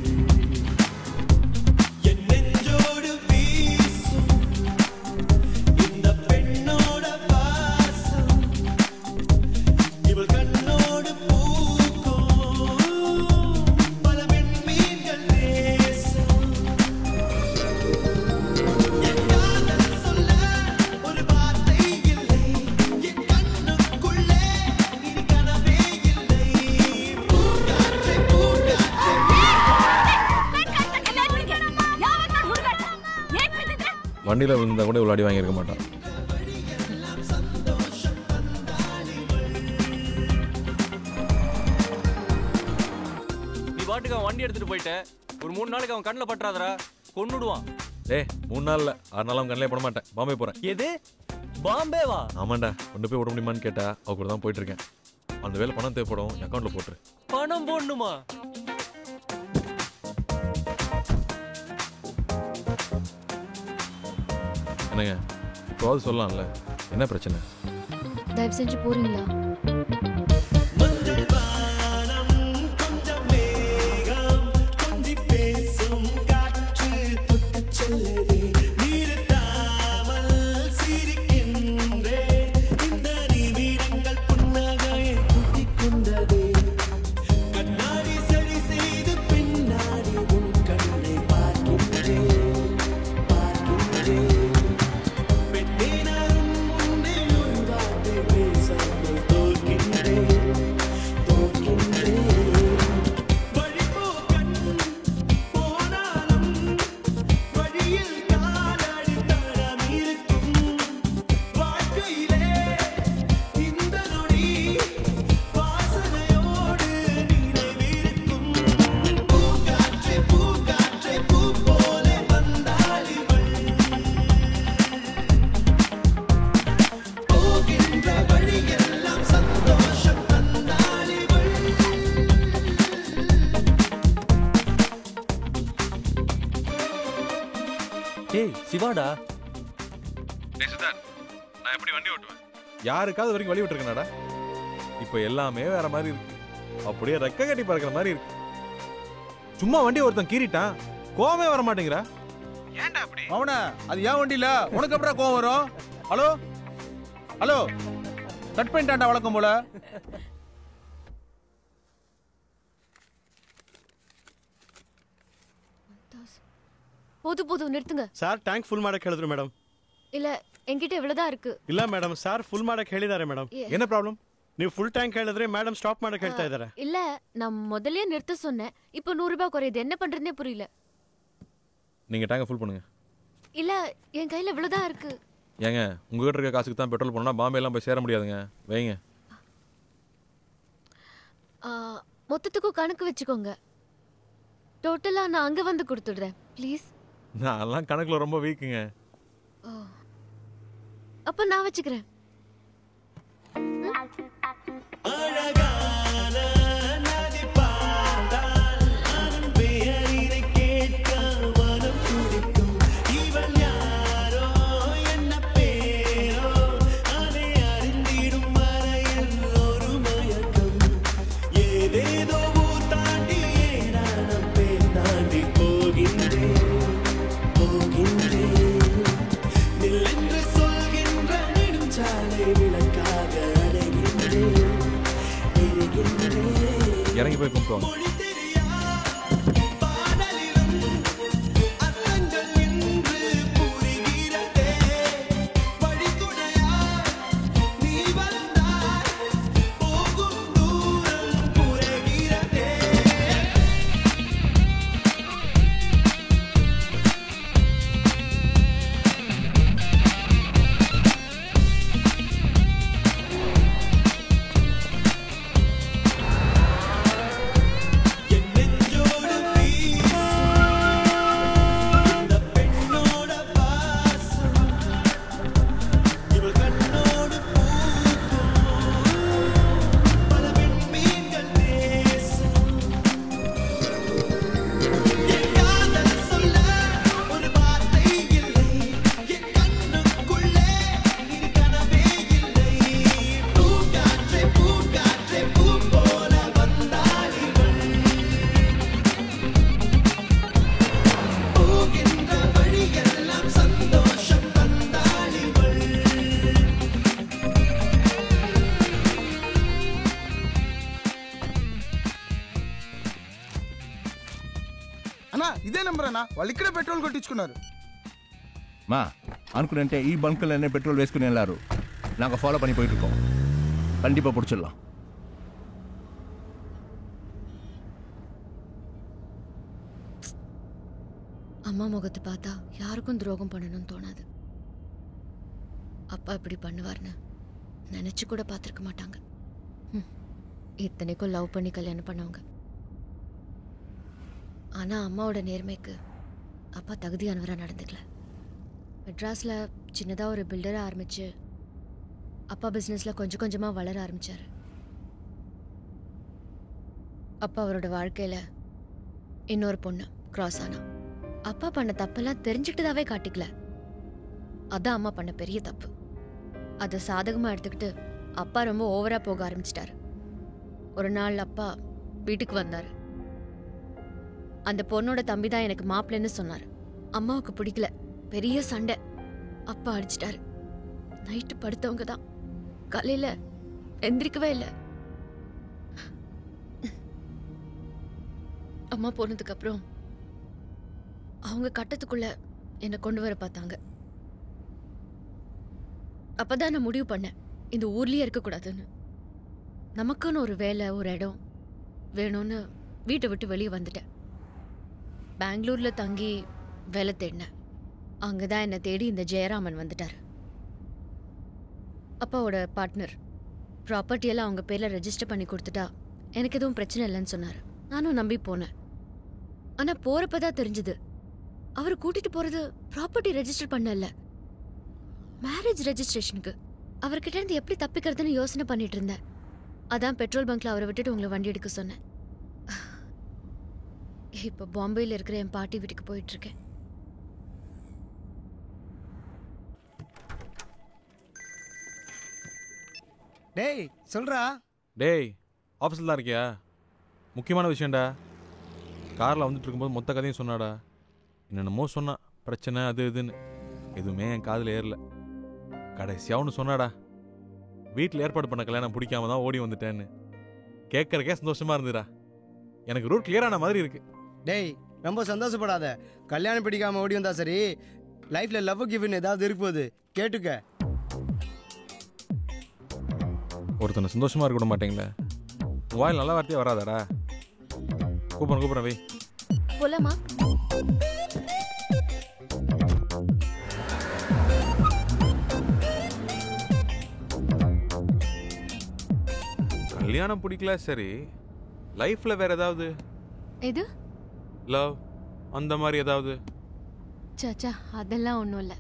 என் நெஞ்சோடு வீசும் இந்த பெண்ணோட வாசம் இவள் கண்ணோடு பூக்கும் பல பெண்மீன்கள் நேசம் வண்டியில் விழுந்தா கூட இவ்வளோ அடி வாங்கியிருக்க மாட்டான் நீ பாட்டுக்கு அவன் வண்டி எடுத்துட்டு போயிட்ட ஒரு மூணு நாளைக்கு அவன் கண்ணில் பற்றாதடா கொன்னுடுவான் ஏய் மூணு நாள்ல ஆறு நாள் அவன் கண்ணிலே போட மாட்டேன் பாம்பே போறேன் எது பாம்பேவா ஆமாண்டா கொண்டு போய் விட முடியுமான்னு கேட்டா அவ கூட தான் போயிட்டு இருக்கேன் அந்த வேலை பணம் தேவைப்படும் என் அக்கௌண்ட்ல போட்டுரு பணம் போடணுமா என்னங்க இப்போவாது சொல்லலாம்ல என்ன பிரச்சனை தயவு செஞ்சு போறீங்களா பேசும் காற்று தொட்டுச் செல்லுதே நிறுத்தாமல் சிரிக்கின்றே இந்த நிமிடங்கள் புன்னகையை கூட்டிக் கொண்டதே கண்ணாடி சரி செய்து பின்னாடி உன் கண்ணை பார்க்கின்றேன் பார்க்கின்றேன் பெண்ணே நான் முன்னே ஒரு வார்த்தை பேசாமல் தோற்கின்றேன் தோற்கின்றேன் வழிபோக்கன் போனாலும் வழியில் காலடி தடம் இருக்கும் வாழ்க்கையிலே இந்த நொடி வாசனையோடு நினைவிருக்கும் பூங்காற்றை பூங்காற்றை பூ போல வந்தாளிவள் போகின்ற வழியெல்லாம் சந்தோஷம் தந்தாளிவள் ஏய் சிவாடா நான் எப்படி வண்டி ஓட்டுவேன் யாருக்காவது வரைக்கும் வழி விட்டுருக்கனாடா இப்போ எல்லாமே வேற மாதிரி இருக்கு அப்படியே ரெக்க கட்டி பறக்கிற மாதிரி இருக்கு சும்மா வண்டி ஒருத்தன் கீறிட்டான் கோவமே வர மாட்டேங்கிறா அவன அது ஏன் வண்டி இல்ல உனக்கு எப்படா கோவம் வரும் ஹலோ ஹலோ கட் பண்ணிட்டான்டா வழக்கம் போல போதும் போதும் நிறுத்துங்க ಸರ್ ಟ್ಯಾಂಕ್ ಫುಲ್ ಮಾಡಕ್ ಹೇಳಿದ್ರು ಮೇಡಮ್ இல்ல என்கிட்ட இவ்வளவுதான் இருக்கு ಇಲ್ಲ ಮೇಡಮ್ ಸರ್ ಫುಲ್ ಮಾಡಕ್ ಹೇಳಿದ್ದಾರೆ ಮೇಡಮ್ ಏ- என்ன ப்ராப்ளம் ನೀವು ಫುಲ್ ಟ್ಯಾಂಕ್ ಹೇಳಿದ್ರೆ ಮೇಡಮ್ ಸ್ಟಾಪ್ ಮಾಡಕ್ ಹೇಳ್ತಾ ಇದ್ದಾರೆ இல்ல நான் முதல்லயே நிறுத்த சொன்னேன் இப்போ நூறு ரூபாய் குறையுது என்ன பண்றதுனே புரியல நீங்க டேங்கை ஃபுல் பண்ணுங்க இல்ல என் கையில இவ்வளவுதான் இருக்கு ஏங்க உங்ககிட்ட இருக்க காசுக்கு தான் பெட்ரோல் போனா பாம்பே எல்லாம் போய் சேர முடியாதுங்க வைங்க ஆ, மொத்தத்துக்கும் கணக்கு வச்சுக்கோங்க டோட்டலா நான் அங்க வந்து கொடுத்துடுறேன் ப்ளீஸ் நான் எல்லாம் கணக்குல ரொம்ப வீக்குங்க அப்ப நான் வச்சுக்கிறேன் அழகான நதி பார்த்தால் அதன் பெயரினை கேட்க மனம் துடிக்கும் இவள் யாரோ என்ன பேரோ அதை அறிந்திடும் வரையில் ஒரு மயக்கம் ஏதேதோ ஊர் தாண்டி ஏராளம் பேர் தாண்டி போய் கும்பிட்டு வாங்க అన్నా ఇదే నెంబర్ అన్నా వాళ్ళు ఇక్కడే పెట్రోల్ కొట్టించుకున్నారు మా అనుకునంటే ఈ బంకులనే பெட்ரோல் வேஸ்க்குன்னு எல்லாரும் நாங்கள் ஃபாலோ பண்ணி போயிட்டு இருக்கோம் கண்டிப்பாக பிடிச்சிடலாம் அம்மா முகத்தை பார்த்தா யாருக்கும் துரோகம் பண்ணணும்னு தோணாது அப்பா இப்படி பண்ணுவார்னு நினைச்சு கூட பார்த்துருக்க மாட்டாங்க ம். இத்தனைக்கும் லவ் பண்ணி கல்யாணம் பண்ணவங்க ஆனா அம்மாவோட நேர்மைக்கு அப்பா தகுதியானவராக நடந்துக்கல மெட்ராஸில் சின்னதாக ஒரு பில்டரை ஆரம்பிச்சு அப்பா பிஸ்னஸில் கொஞ்சம் கொஞ்சமாக வளர ஆரம்பிச்சாரு அப்பா அவரோட வாழ்க்கையில் இன்னொரு பொண்ணு கிராஸ் ஆனா அப்பா பண்ண தப்பெல்லாம் தெரிஞ்சுக்கிட்டதாவே காட்டிக்கல அதான் அம்மா பண்ண பெரிய தப்பு அதை சாதகமா எடுத்துக்கிட்டு அப்பா ரொம்ப ஓவரா போக ஆரம்பிச்சிட்டாரு ஒரு நாள் அப்பா வீட்டுக்கு வந்தாரு அந்த பொண்ணோட தம்பி தான் எனக்கு மாப்பிள்ளைன்னு சொன்னாரு அம்மாவுக்கு பிடிக்கல பெரிய சண்டை அப்பா அடிச்சிட்டாரு நைட்டு படுத்தவங்க தான் காலையில எந்திரிக்கவே இல்லை அம்மா போனதுக்கு அப்புறம் அவங்க கட்டத்துக்குள்ள என்னை கொண்டு வர பார்த்தாங்க அப்பதான் நான் முடிவு பண்ணேன் இந்த ஊர்லயே இருக்கக்கூடாதுன்னு நமக்குன்னு ஒரு வேலை ஒரு இடம் வேணும்னு வீட்டை விட்டு வெளியே வந்துட்டேன் பெங்களூர்ல தங்கி வேலை தேடினேன் அங்கதான் என்னை தேடி இந்த ஜெயராமன் வந்துட்டாரு அப்பாவோட பார்ட்னர் ப்ராப்பர்ட்டி எல்லாம் அவங்க பேர்ல ரெஜிஸ்டர் பண்ணி கொடுத்துட்டா எனக்கு எதுவும் பிரச்சனை இல்லைன்னு சொன்னாரு நானும் நம்பி போனேன் ஆனா போறப்பதான் தெரிஞ்சது அவர் கூட்டிட்டு போறது ப்ராப்பர்ட்டி ரெஜிஸ்டர் பண்ணல மேரேஜ் ரெஜிஸ்ட்ரேஷனுக்கு அவர்கிட்ட இருந்து எப்படி தப்பிக்கிறதுன்னு யோசனை பண்ணிட்டு இருந்தேன் அதான் பெட்ரோல் பங்க்ல அவரை விட்டுட்டு உங்களை வண்டி எடுக்க சொன்னேன் இப்போ பாம்பேல இருக்கிற என் பாட்டி வீட்டுக்கு போயிட்டு இருக்கேன் டேய் சொல்றா டேய் ஆஃபீஸில் தான் இருக்கியா முக்கியமான விஷயம்டா காரில் வந்துட்டு இருக்கும்போது மொத்த கதையும் சொன்னாடா என்னென்னமோ சொன்னான் பிரச்சனை அது இதுன்னு எதுவுமே என் காதில் ஏறல கடைசியாக ஒன்று சொன்னாடா வீட்டில் ஏற்பாடு பண்ண கல்யாணம் பிடிக்காம தான் ஓடி வந்துட்டேன்னு கேட்கறக்கே சந்தோஷமா இருந்துடா எனக்கு ரூட் கிளியரான மாதிரி இருக்கு டேய் ரொம்ப சந்தோஷப்படாத கல்யாணம் பிடிக்காம ஓடி வந்தா சரி லைஃப்ல லவ் கிவ்னு ஏதாவது இருப்போது கேட்டுக்க ஒருத்தனை சந்தோஷமா இருக்க விட மாட்டேங்களே உன் வாயில் நல்ல வார்த்தையே வராதாடா கூப்பிட்றேன் கூப்பிட்றேன் வை போலாமா கல்யாணம் பிடிக்கல சரி லைஃப்ல வேற ஏதாவது எது லவ் அந்த மாதிரி ஏதாவது சச்சா அதெல்லாம் ஒன்றும் இல்லை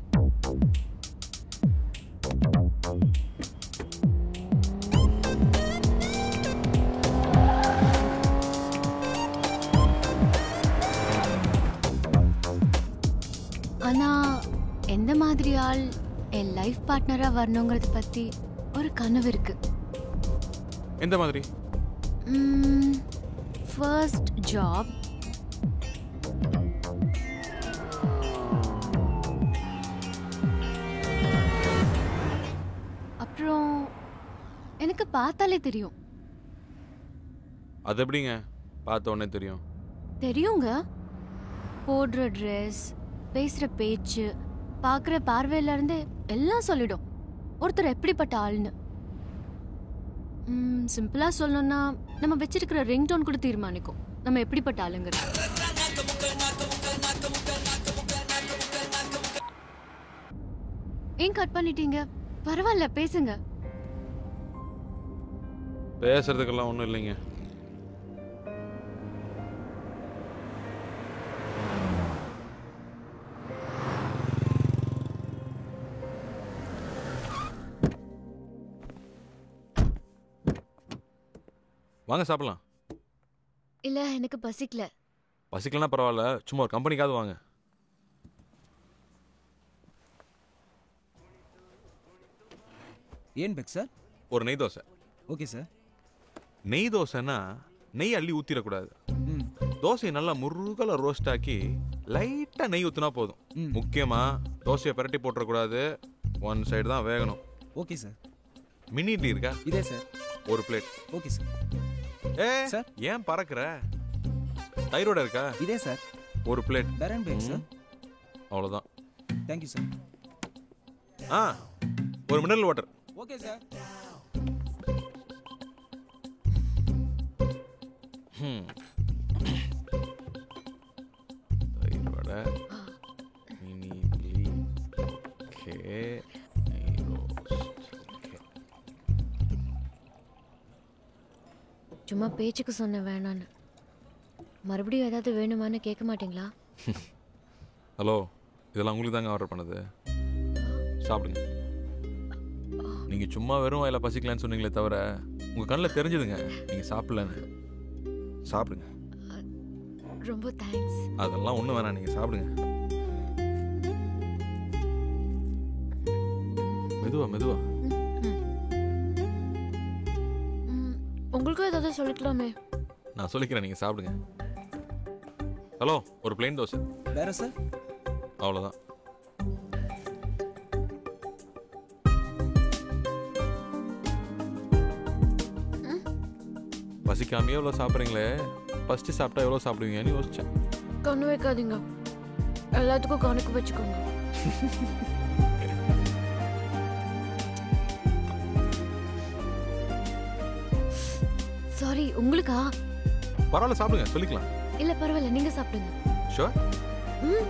ஆனா எந்த மாதிரி ஆள் என் லைஃப் பார்ட்னரா வரணுங்கிறத பத்தி ஒரு கனவு இருக்கு எந்த மாதிரி ஃபர்ஸ்ட் ஜாப் அப்புறம் எனக்கு பார்த்தாலே தெரியும் அது எப்படிங்க பார்த்த உடனே தெரியும் தெரியுங்க போடுற ட்ரெஸ் பேசுற பேச்சு பார்க்குற பார்வையில இருந்து எல்லாம் சொல்லிடும் ஒருத்தர் எப்படிப்பட்ட ஆள்னு ம், சிம்பிளா சொல்லணும்னா நம்ம வச்சிருக்கிற ரிங் டோன் கூட தீர்மானிக்கும் நம்ம எப்படிப்பட்ட ஆளுங்கிறது ஏன் கட் பண்ணிட்டீங்க பரவாயில்ல பேசுங்க பேசுறதுக்கெல்லாம் ஒன்றும் இல்லைங்க வாங்க சாப்பிடலாம் இல்ல எனக்கு பசிக்கல பசிக்கலனா பரவாயில்ல சும்மா ஒரு கம்பெனிக்காவது வாங்க ಏನ್ ಬೇಕು ಸರ್ ஒரு நெய் தோசை ಓಕೆ ಸರ್ நெய் தோசைன்னா நெய் அள்ளி ஊத்திடக்கூடாது தோசையை நல்லா முருகல ரோஸ்ட் ஆக்கி லைட்டாக நெய் ஊற்றினா போதும் முக்கியமா தோசையை பிரட்டி போட்டுறக்கூடாது ஒன் சைடு தான் வேகணும் ಓಕೆ ಸರ್ மினி இட்லி இருக்கா ಇದೆ ಸರ್ ஒரு பிளேட் ಓಕೆ ಸರ್ ஏ ஏன் பறக்குற தைரோட இருக்கா ಇದೆ ಸರ್ ஒரு பிளேட் ಬೇರೆ ಏನ್ ಬೇಕು ಸರ್ அவ்வளோதான் ಥ್ಯಾಂಕ್ ಯು ಸರ್ ஆ ஒரு மினரல் வாட்டர் ಓಕೆ ಸರ್ ம் தயிரோட மினி இட்லி ஓகே நெய் ரோஸ்ட் ஓகே சும்மா பேச்சுக்கு சொன்ன வேணான்னு மறுபடியும் ஏதாவது வேணுமான்னு கேட்க மாட்டீங்களா ஹலோ இதெல்லாம் உங்களுக்கு தாங்க ஆர்டர் பண்ணது சாப்பிடுங்க நீங்கள் சும்மா வெறும் வாயில பசிக்கலன்னு சொன்னீங்களே தவிர உங்கள் கண்ணில் தெரிஞ்சுதுங்க நீங்கள் சாப்பிடலன்னு சாப்பிடுங்க ரொம்ப தேங்க்ஸ் அதெல்லாம் ஒன்றும் வேணாம் நீங்கள் சாப்பிடுங்க மெதுவா மெதுவா உங்களுக்கும் ஏதாவது சொல்லிக்கலாமே நான் சொல்லிக்கிறேன் நீங்கள் சாப்பிடுங்க ஹலோ ஒரு பிளேன் தோசை ಬೇರೆ ಸರ್ அவ்வளோதான் பசிக்காமையே எவ்வளோ சாப்பிட்றீங்களே ஃபஸ்ட்டு சாப்பிட்டா எவ்வளோ சாப்பிடுவீங்கன்னு யோசிச்சேன் கண்ணு வைக்காதீங்க எல்லாத்துக்கும் கணக்கு வச்சுக்கோங்க சாரி உங்களுக்கா பரவாயில்ல சாப்பிடுங்க சொல்லிக்கலாம் இல்ல பரவாயில்ல நீங்க சாப்பிடுங்க ஷோர் ம்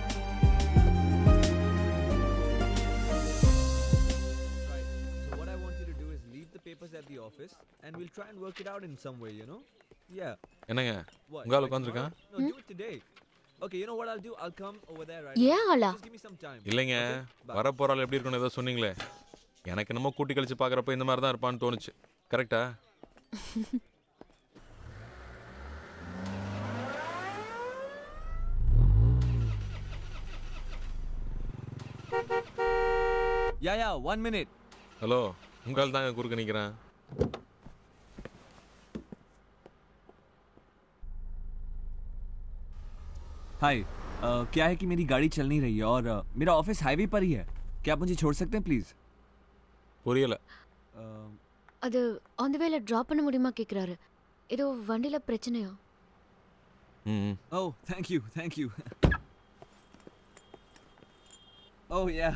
So what I want you to do is leave the papers at the office and we'll try and work it out in some way, you know? Yeah. என்னங்க What? உங்க ஆள் by உட்காந்துருக்கான் tomorrow? No, do it today. Okay, you know what I'll do? I'll come over there right ஏன் now. ஆளா? Just give me some time. இல்லைங்க Okay? Bye. வரப்போற ஆள் எப்படி இருக்குன்னு ஏதோ சொன்னீங்களே எனக்கு என்னமோ கூட்டி கழிச்சு பார்க்குறப்ப இந்த மாதிரி தான் இருப்பான்னு தோணுச்சு கரெக்டா Yeah, yeah, one minute. Hello உங்க ஆள் தாங்க குறுக்க நிற்கிறேன் हाय uh, क्या है कि मेरी गाड़ी चल नहीं रही है और uh, मेरा ऑफिस हाईवे पर ही है क्या आप मुझे छोड़ सकते हैं प्लीज புரியல அது ஆன் தி வேல டிராப் பண்ண முடியுமா கேக்குறாரு ஏதோ வண்டியில பிரச்சனையா ம் Oh, thank you, thank you. oh yeah.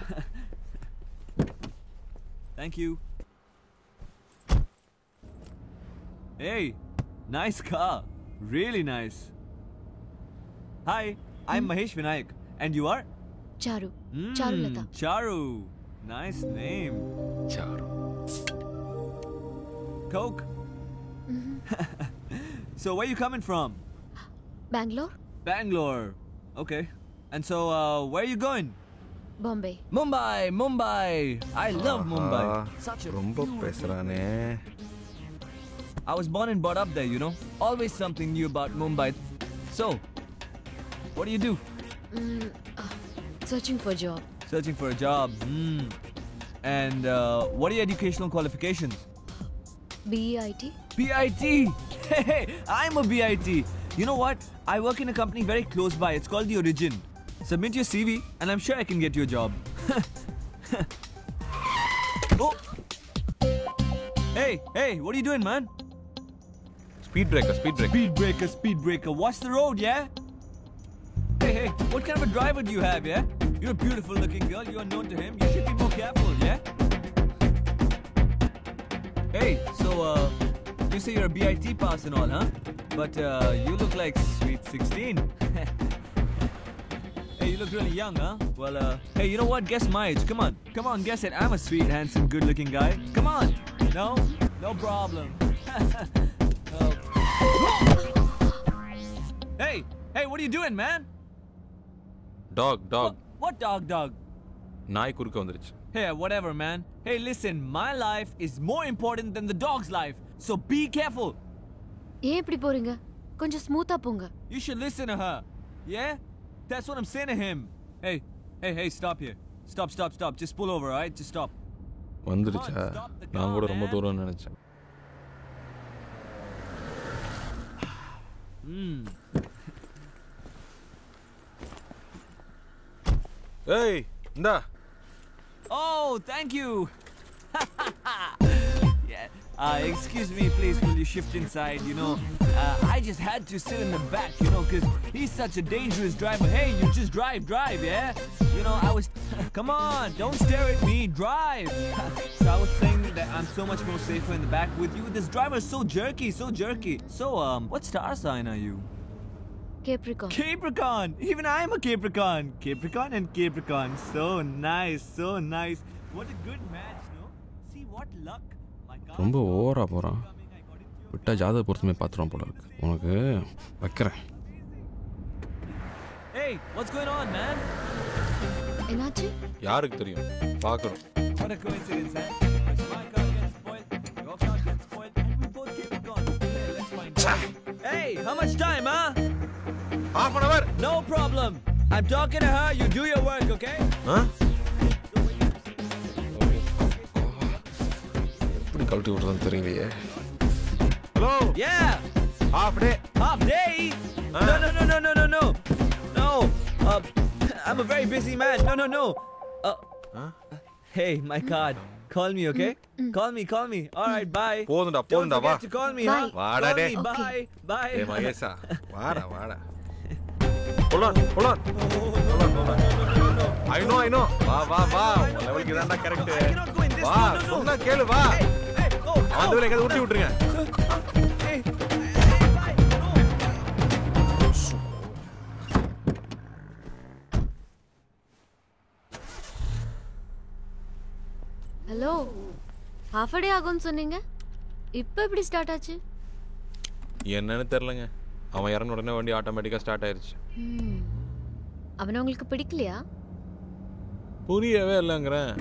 thank you. Hey, nice car. Really nice. Hi, I'm Mahesh Vinayak. And you are? చారు Mm, Charulata Charu. Nice name. Charu. Coke. so where you coming from? Bengaluru Bangalore. Okay. And so uh, where are you going? Bombay Mumbai, Mumbai. I love Mumbai. Such a ரொம்ப பேசுறானே I was born and brought up there, you know. Always something new about Mumbai. So, what do you do? Searching for job Searching for a job. Hmm. And uh, what are your educational qualifications? B E I T BIT. Hey, hey, I'm a BIT. You know what? I work in a company very close by. It's called The Origin. Submit your CV, and I'm sure I can get you a job. oh. Hey, hey, what are you doing, man? Speed breaker speed breaker Speed breaker, speed breaker. Watch the road, yeah? Hey, hey, what kind of a driver do you have, yeah? You're a beautiful looking girl. You are known to him. You should be more careful, yeah? Hey, so, uh, you say you're a BIT pass and all, huh? But, uh, you look like sweet 16. hey, you look really young, huh? Well, uh, hey, you know what? Guess my age. Come on. Come on, guess it. I'm a sweet, handsome, good looking guy. Come on. No? No problem. Oh. Hey, hey, what are you doing, man? Dog dog What dog, dog? நாய் குறுக்க வந்துருச்சு Hey, whatever, man. Hey, listen, my life is more important than the dog's life, so be careful. ஏன் இப்படி போறீங்க கொஞ்சம் ஸ்மூத்தா போங்க You should listen to her. Yeah? That's what I'm saying to him. Hey, hey, hey, stop here. Stop, stop, stop. Just pull over, alright? Just stop. வந்துருச்சா நான் கூட ரொம்ப தூரம் நினைச்சேன் Hmm. ஏய் இந்தா Oh, thank you. yeah. Uh, excuse me, please. Will you shift inside? You know, uh, I just had to sit in the back. You know, cause he's such a dangerous driver. Hey, you just drive, drive, yeah. You know, I was. Come on, don't stare at me. Drive. so I was saying that I'm so much more safer in the back with you. This driver is so jerky, so jerky. So, um, what star sign are you? Capricorn Capricorn! Even I'm a Capricorn! Capricorn and Capricorn. So nice, so nice. What a good match, no? See what luck. My God. ரொம்ப ஓவரா போறான் விட்டா ஜாதக பொருத்தமே பாத்துருவான் போல இருக்கு உனக்கு வைக்கிறேன் Hey, what's going on, man? என்னாச்சு யாருக்கு தெரியும் பார்க்குறோம் What a coincidence, huh? Because my car gets spoiled, your car gets spoiled, and we both Capricorn. Hey, let's find out. Hey, how much time, huh? Half an hour. No problem. I'm talking to her. You do your work, okay? எப்படி கழட்டி விடுறதுன்னு தெரியலையே Hello. Yeah. Half day. Half day? No, no, no, no, no, no, no. No. Uh, I'm a very busy man. No, no, no. Uh, Hey, my card. Call me, okay? Call me, call me. All right, bye. போதும்டா Don't போதும்டா வா forget to call me, Bye. huh? வாடா Call டேய். me. Bye. Bye. ஏய் மகேஷா வாடா வாடா போலாம் போலாம் ஐ நோ ஐ நோ வா வா வா உன் லெவலுக்கு இதான்டா கரெக்ட் வா சொன்னா கேளு வா அந்த வேலை எங்கேயாவது ஊட்டி விட்டுருங்க ஹலோ ஹாஃப் டே ஆகும்னு சொன்னீங்க இப்போ எப்படி ஸ்டார்ட் ஆச்சு என்னன்னு தெரிலங்க அவன் இறங்கின உடனே வண்டி ஆட்டோமேட்டிக்காக ஸ்டார்ட் ஆயிருச்சு ம். அவனை உங்களுக்கு பிடிக்கலையா புரியவே இல்லைங்கிறேன்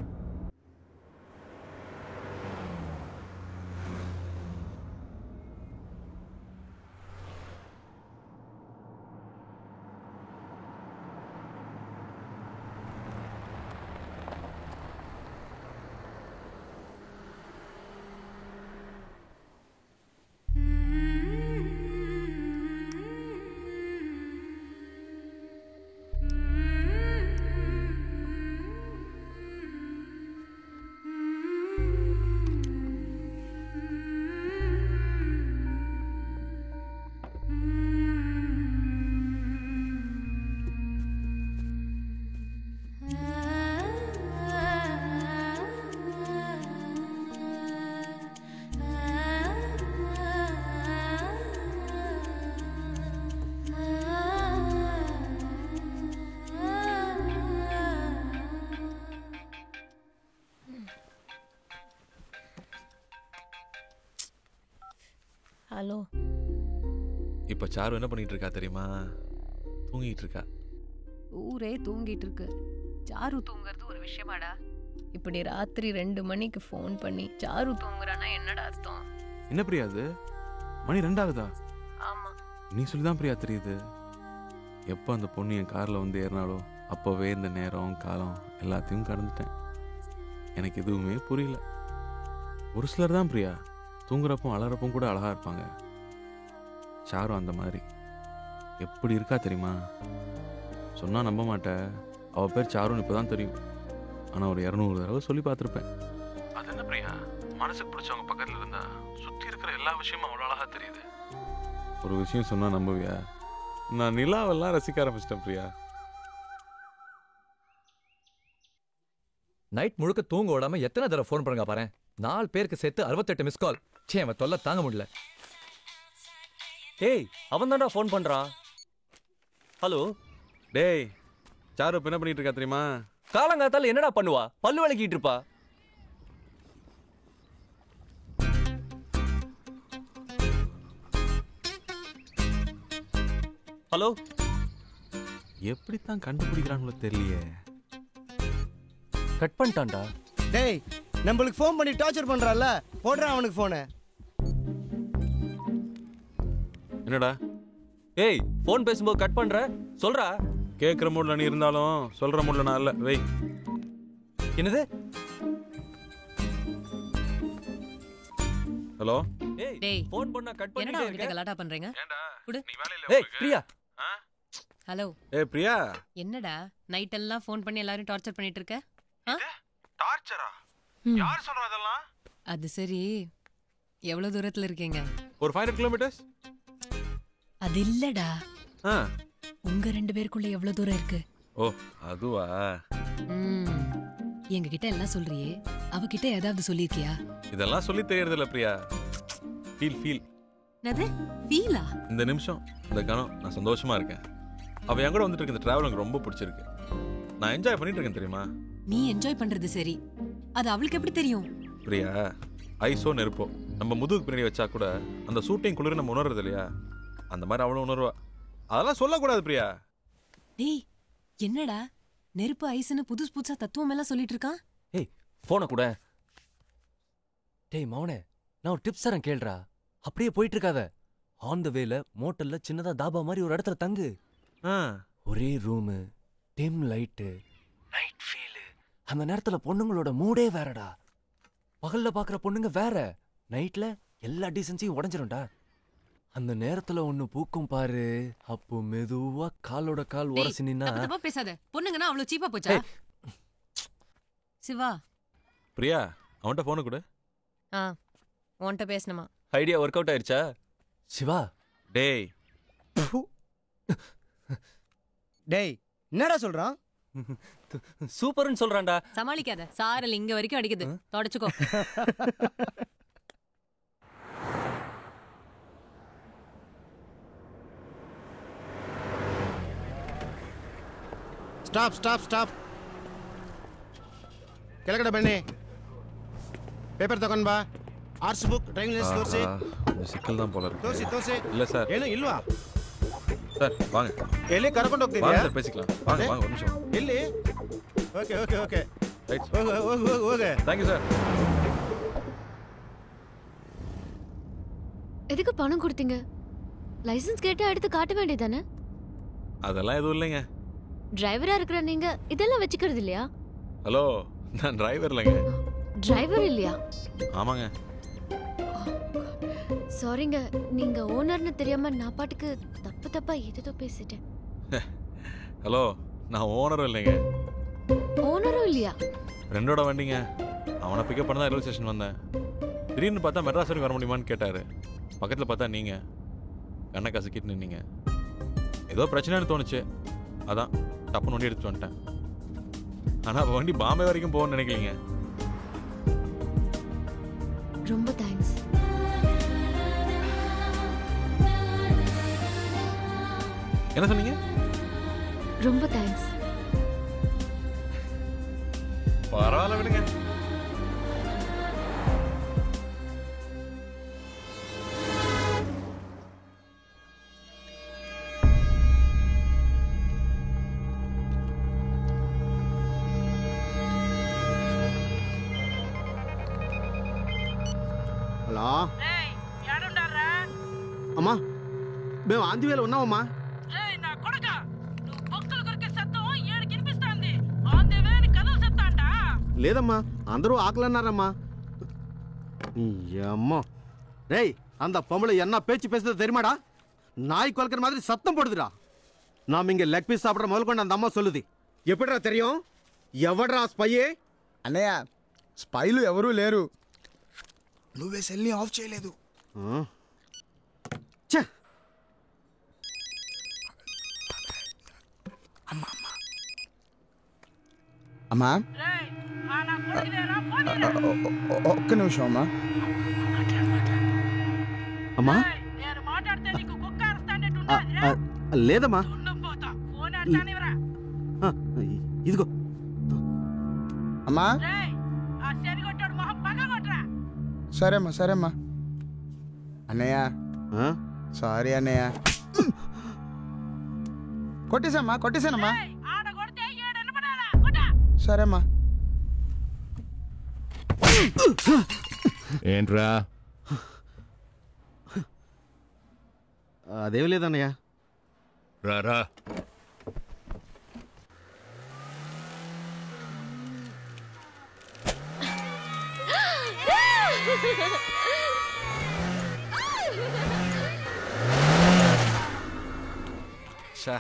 ஹலோ இப்போ சாரு என்ன பண்ணிட்டு இருக்கா தெரியுமா தூங்கிட்டு இருக்கா ஊரே தூங்கிட்டு இருக்கு சாரு தூங்குறது ஒரு விஷயமாடா இப்படி ராத்திரி ரெண்டு மணிக்கு ஃபோன் பண்ணி சாரு தூங்குறானா என்னடா அர்த்தம் என்ன பிரியா அது மணி ரெண்டாகுதா ஆமா நீ சொல்லி தான் பிரியா தெரியுது எப்போ அந்த பொண்ணு என் காரில் வந்து ஏறினாலோ அப்போவே இந்த நேரம் காலம் எல்லாத்தையும் கடந்துட்டேன் எனக்கு எதுவுமே புரியல ஒரு சிலர் தான் பிரியா தூங்குறப்போ அலறப்பவும் கூட அழகா இருப்பாங்க சாரும் அந்த மாதிரி எப்படி இருக்கா தெரியுமா சொன்னா நம்ப மாட்டேன் அவ பேர் சாருன்னு இப்போதான் தெரியும் ஆனால் ஒரு இரநூறு தடவை சொல்லி பார்த்துருப்பேன் அது என்ன பிரியா மனசுக்கு பிடிச்சவங்க பக்கத்தில் இருந்தா சுற்றி இருக்கிற எல்லா விஷயமும் அவ்வளோ அழகா தெரியுது ஒரு விஷயம் சொன்னா நம்புவியா நான் நிலாவெல்லாம் ரசிக்க ஆரம்பிச்சிட்டேன் பிரியா நைட் முழுக்க தூங்க விடாம எத்தனை தடவை ஃபோன் பண்ணுங்க பாரு நாலு பேருக்கு சேர்த்து அறுபத்தெட்டு மிஸ் கால் சே அவன் தொல்லை தாங்க முடியல ஏய் அவன் தான்டா ஃபோன் பண்றான் ஹலோ டேய் சாரு இப்ப என்ன பண்ணிட்டு இருக்கா தெரியுமா காலங்காத்தால என்னடா பண்ணுவா பல்லு விளக்கிட்டு இருப்பா ஹலோ எப்படித்தான் கண்டுபிடிக்கிறாங்களோ தெரியலையே கட் பண்ணிட்டான்டா டேய் நம்மளுக்கு ஃபோன் பண்ணி டார்ச்சர் பண்றான்ல போடுறான் அவனுக்கு ஃபோனை என்னடா ஏய் ஃபோன் பேசும்போது கட் பண்ற சொல்றா கேட்குற மூட்ல நீ இருந்தாலும் சொல்ற மூட்ல நான் இல்ல வெய் என்னது ஹலோ ஏய் டேய் ஃபோன் பண்ணா கட் என்னடா பண்ணிட்டே அவன்கிட்ட இருக்க கலாட்டா பண்றீங்க குடு ஏய் பிரியா ஹலோ ஏ பிரியா என்னடா நைட் எல்லாம் ஃபோன் பண்ணி எல்லாரும் டார்ச்சர் பண்ணிட்டு இருக்க ஆ? டார்ச்சரா ம். யார் சொல்றா அதெல்லாம் அது சரி எவ்வளவு தூரத்துல இருக்கீங்க ஒரு ஃபைவ் ஹண்ட்ரட் கிலோமீட்டர்ஸ் அது இல்லடா ஆ உங்க ரெண்டு பேருக்குள்ள எவ்வளவு தூரம் இருக்கு ஓ அதுவா ம் எங்க கிட்ட எல்லாம் சொல்றியே அவகிட்ட ஏதாவது சொல்லிருக்கியா இதெல்லாம் சொல்லி தெரியறதில்ல பிரியா ஃபீல் ஃபீல் என்னது ஃபீலா இந்த நிமிஷம் இந்த கணம் நான் சந்தோஷமா இருக்கேன் அவ என் கூட வந்துட்டு இருக்க இந்த டிராவல் எனக்கு ரொம்ப பிடிச்சிருக்கு நான் என்ஜாய் பண்ணிட்டு இருக்கேன் தெரியுமா நீ என்ஜாய் பண்றது சரி அது அவளுக்கு எப்படி தெரியும் பிரியா ஐஸோ நெருப்போ நம்ம முதுகுக்கு பின்னாடி வச்சா கூட அந்த ஷூட்டிங் குளிர் நம்ம உணர்றது இல்லையா அந்த மாதிரி அவளும் உணர்வா அதெல்லாம் சொல்லக்கூடாது பிரியா டேய் என்னடா நெருப்பு ஐஸ்னு புதுசு புதுசா தத்துவம் எல்லாம் சொல்லிட்டு இருக்கான் ஏய் போனை கூட டேய் மௌனே நான் ஒரு டிப்ஸ் தரேன் கேளுடா அப்படியே போயிட்டு இருக்காத ஆன் த வேல மோட்டல்ல சின்னதா தாபா மாதிரி ஒரு இடத்துல தங்கு ஒரே room dim light night feel அந்த நேரத்துல பொண்ணுங்களோட மூடே வேறடா பகல்ல பாக்குற பொண்ணுங்க வேற நைட்ல எல்லா டீசன்ஸையும் உடஞ்சிரும்டா அந்த நேரத்துல ஒண்ணு பூக்கும் பாரு அப்போ மெதுவா காலோட கால் டேய், உரசி நின்னா தப்பு தப்பா பேசாத பொண்ணுங்கன்னா அவ்வளவு சீப்பா போச்சா சிவா பிரியா அவன்கிட்ட போன கொடு ஆ உன்கிட்ட பேசணுமா ஐடியா ஒர்க் அவுட் ஆயிருச்சா சிவா டேய் டேய் என்னடா சொல்றான் சூப்பர்னு சொல்றான்டா சமாளிக்காத சாரல் இங்க வரைக்கும் அடிக்குது தொடச்சுக்கோ ಸ್ಟಾಪ್ ಸ್ಟಾಪ್ ಸ್ಟಾಪ್ ಕೆಳಗಡೆ ಬನ್ನಿ ಪೇಪರ್ ತಗೊಂಡ್ ಬಾ ಆರ್ಟ್ಸ್ ಬುಕ್ ಡ್ರೈವಿಂಗ್ ಲೈಸೆನ್ಸ್ ತೋರಿಸಿ கொஞ்சம் சிக்கல் தான் போல ತೋರಿಸಿ இருக்கு ತೋರಿಸಿ இல்ல சார் ಏನು ಇಲ್ವಾ சார் வாங்க ಎಲ್ಲಿ ಕರ್ಕೊಂಡು வாங்க ಹೋಗ್ತಿದ್ಯಾ சார் பேசிக்கலாம் வாங்க வாங்க ஒரு நிமிஷம் ಎಲ್ಲಿ ಓಕೆ ಓಕೆ ಓಕೆ ரைட் ಹೋಗು ಹೋಗು ಹೋಗು ಹೋಗು தேங்க்யூ சார் எதுக்கு பணம் கொடுத்தீங்க லைசென்ஸ் கேட்டா எடுத்து காட்ட வேண்டியதானே அதெல்லாம் எதுவும் இல்லைங்க டிரைவரா இருக்கிற நீங்க இதெல்லாம் வச்சுக்கிறது இல்லையா ஹலோ நான் டிரைவர் இல்லைங்க டிரைவர் இல்லையா ஆமாங்க சாரிங்க நீங்க ஓனர்னு தெரியாம நான் பாட்டுக்கு தப்பு தப்பா ஏதோ பேசிட்டேன் ஹலோ நான் ஓனரும் இல்லைங்க ஓனரும் இல்லையா ஃப்ரெண்டோட வண்டிங்க அவனை பிக்கப் பண்ண தான் ரயில்வே ஸ்டேஷன் வந்தேன் திடீர்னு பார்த்தா மெட்ராஸ் வரைக்கும் வர முடியுமான்னு கேட்டார் பக்கத்தில் பார்த்தா நீங்கள் கண்ணை கசக்கிட்டு நின்னீங்க ஏதோ பிரச்சனைன்னு தோணுச்சு அதான் டப்புன்னு வண்டி எடுத்துட்டு வந்துட்டேன் ஆனால் அப்போ வண்டி பாம்பே வரைக்கும் போகணும்னு நினைக்கலீங்க ரொம்ப தேங்க்ஸ் என்ன சொன்னீங்க ரொம்ப தேங்க்ஸ் பரவாயில்ல விடுங்க హలో అమ్మా మేము ఆందివేలు ఉన్నామమ్మా లేదమ్మా అందరూ ఆకలన్నారమ్మా అమ్మో டேய் அந்த பொம்பளை என்ன பேச்சு பேசுறது தெரியுமாடா நாய் கொல்கிற மாதிரி சத்தம் போடுதுடா நாம் இங்க லெக் பீஸ் சாப்பிட்ற முதல் கொண்டு அந்த அம்மா சொல்லுது எப்படிடா தெரியும் ఎవడ్రా స్పయ్యే అన్నయ్య స్పైలు ఎవరూ లేరు నువ్వే సెల్ని ఆఫ్ చేయలేదు అమ్మా ఒక్క నిమిషం అమ్మా అమ్మా ఆ, ఆ, లేదమ్మా ఆ, ఇదిగో అమ్మా సరే అమ్మా సరే అమ్మా అన్నయ్య సారీ అన్నయ్య కొట్టేసామ్మా కొట్టేసానమ్మా సరే అమ్మా ఏంట్రా అదేం లేదన్నయ్య రారా ஷே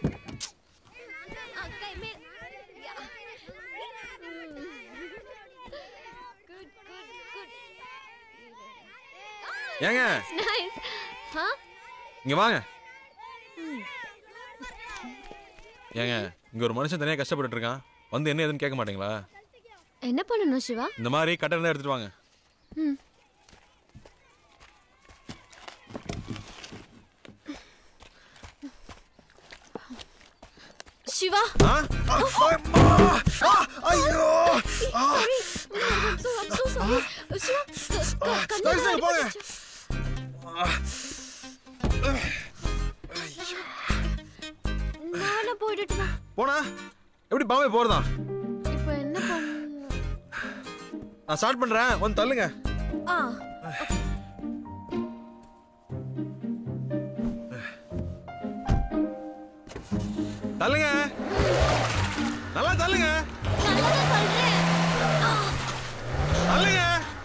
ஏங்க நைஸ் ஹா இங்க வாங்க ஏங்க இங்க ஒரு மனுஷன் தனியா கஷ்டப்பட்டுட்டு இருக்கான் வந்து என்ன ஏதுன்னு கேட்க மாட்டீங்களா என்ன பண்ணணும் சிவா இந்த மாதிரி கட்டை இருந்தா எடுத்துட்டு வாங்க ம் சிவா ஐயோ Sorry. I'm so, I'm so sorry. Siva க- க- கண்ணு சரி, சரி, போங்க. நானும் போயிட்டுமா போனா எப்படி பாம்பே போறதா இப்போ என்ன பண்ண நான் ஸ்டார்ட் பண்றேன் வந்து தள்ளுங்க ஆ தள்ளுங்க நல்லா தள்ளுங்க தள்ளுங்க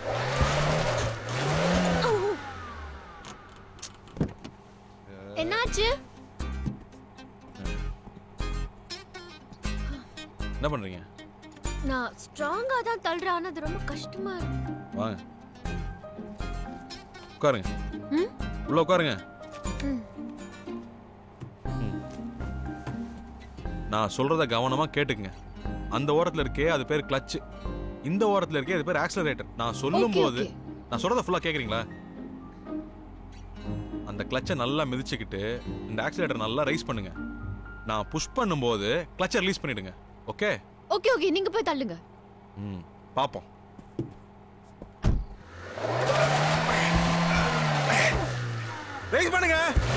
என்னாச்சு என்ன பண்றீங்க நான் ஸ்ட்ராங்கா தான் தள்ளுறேன் ஆனா அது ரொம்ப கஷ்டமா இருக்கு வாங்க உட்காருங்க ம்? உள்ள உட்காருங்க ம். நான் சொல்றத கவனமா கேட்டுக்குங்க அந்த ஓரத்துல இருக்கே அது பேர் கிளட்ச் இந்த ஓரத்துல இருக்கே அது பேர் ஆக்சலரேட்டர் நான் சொல்லும்போது okay. நான் சொல்றத ஃபுல்லா கேக்குறீங்களா அந்த கிளட்சை நல்லா மிதிச்சுக்கிட்டு இந்த ஆக்சிலேட்டர் நல்லா ரைஸ் பண்ணுங்க நான் புஷ் பண்ணும்போது கிளட்சை ரிலீஸ் பண்ணிடுங்க ஓகே ஓகே ஓகே நீங்க போய் தள்ளுங்க ம் பாப்போம் ரைஸ் பண்ணுங்க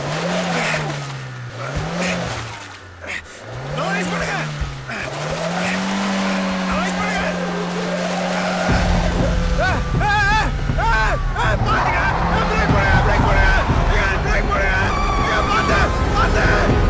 ரைஸ் பண்ணுங்க ரைஸ் பண்ணுங்க பிரேக் பண்ணுங்க பிரேக் பண்ணுங்க பிரேக் பண்ணுங்க பாத்து பாத்து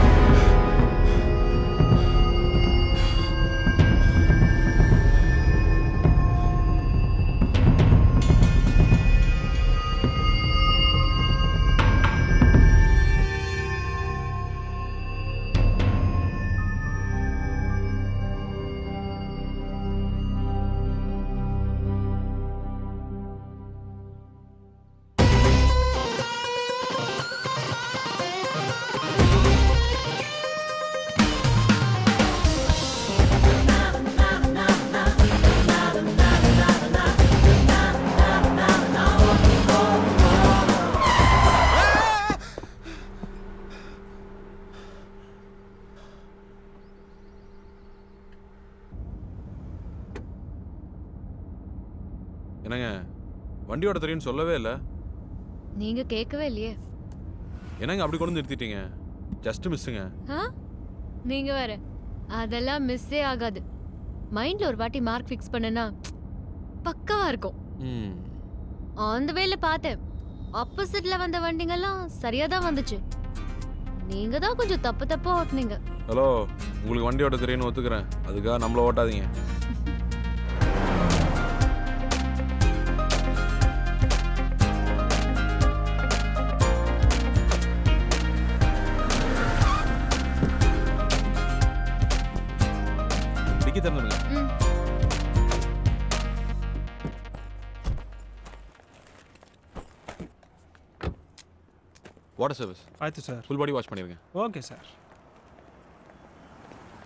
என்னங்க வண்டியோட தெரியும்னு சொல்லவே இல்லை நீங்க கேட்கவே இல்லையே என்னங்க அப்படி கொண்டு வந்து நிறுத்திட்டீங்க ஜஸ்ட் மிஸ்ஸுங்க ஆ நீங்க வேற அதெல்லாம் மிஸ்ஸே ஆகாது மைண்ட்ல ஒரு வாட்டி மார்க் ஃபிக்ஸ் பண்ணனா பக்காவா இருக்கும் ம் ஆன் வேல பார்த்தேன் ஆப்போசிட்ல வந்த வண்டிங்கெல்லாம் சரியா தான் வந்துச்சு நீங்க தான் கொஞ்சம் தப்பு தப்பா ஓட்டுனீங்க ஹலோ உங்களுக்கு வண்டியோட தெரியும்னு ஒத்துக்கிறேன் அதுக்காக நம்மள ஓட்டாதீங்க டிக்கி திறந்துருங்க ம். வாட்டர் சர்வீஸ் ಆಯ್ತು ಸರ್ ஃபுல் பாடி வாஷ் பண்ணிருங்க ಓಕೆ ಸರ್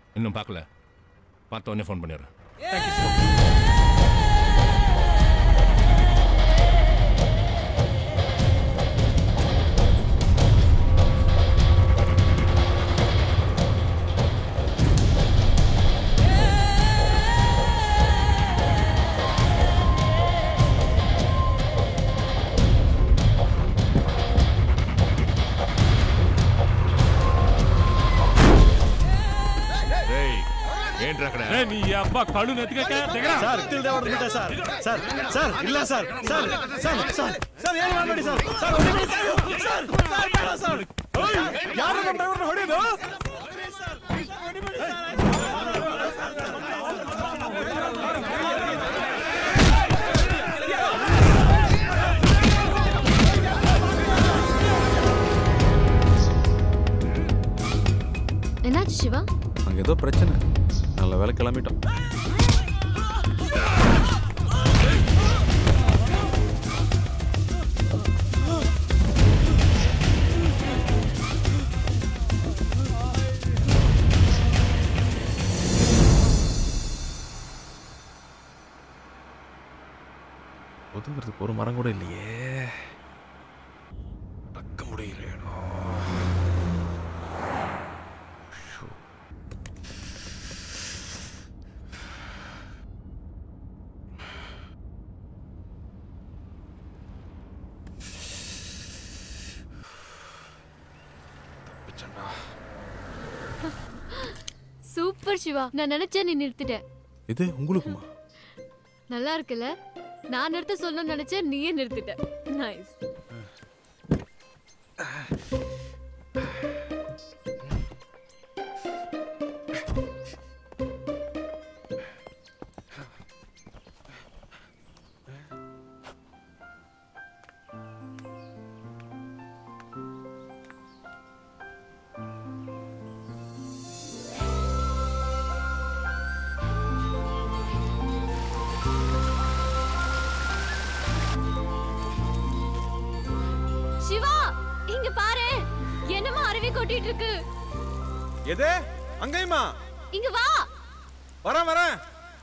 இன்னும் பார்க்கல பார்த்த உடனே ஃபோன் பண்ணிடுறேன் ఏంట్రా అక్కడ నీ అబ్బా కళ్ళు నెత్తికెక్క దగ్గర సార్ ತಿಳಿದೇ ಹೊಡೆದ್ಬಿಟ್ಟೆ ಸರ್ ಸರ್ ಸರ್ ಇಲ್ಲ sir sir sir sir sir ಏನು ಮಾಡಬೇಡಿ ಸರ್ ಸರ್ ಹೊಡಿಬೇಡಿ ಸರ್ ಸರ್ ಸರ್ ಬೇಡ ಸರ್ ಯಾರು ನಮ್ಮ ಡ್ರೈವರ್ನ ಹೊಡೆಯೋದು என்னாச்சு சிவா அங்க ஏதோ பிரச்சனை நல்ல வேலை கிளம்பிட்டோம் ஒதுங்கிறதுக்கு ஒரு மரம் கூட இல்லையே அடக்க முடியலையேடா சூப்பர் சிவா நான் நினைச்சேன் நீ நிறுத்திட்ட இது உங்களுக்குமா நல்லா இருக்குல்ல நான் நிறுத்த சொல்லணும்னு நினைச்சேன் நீயே நிறுத்திட்ட நைஸ் சிவா இங்க பாரு என்னமா அருவி கொட்டிட்டு இருக்கு எது அங்கேயுமா இங்க வா வரேன் வரேன்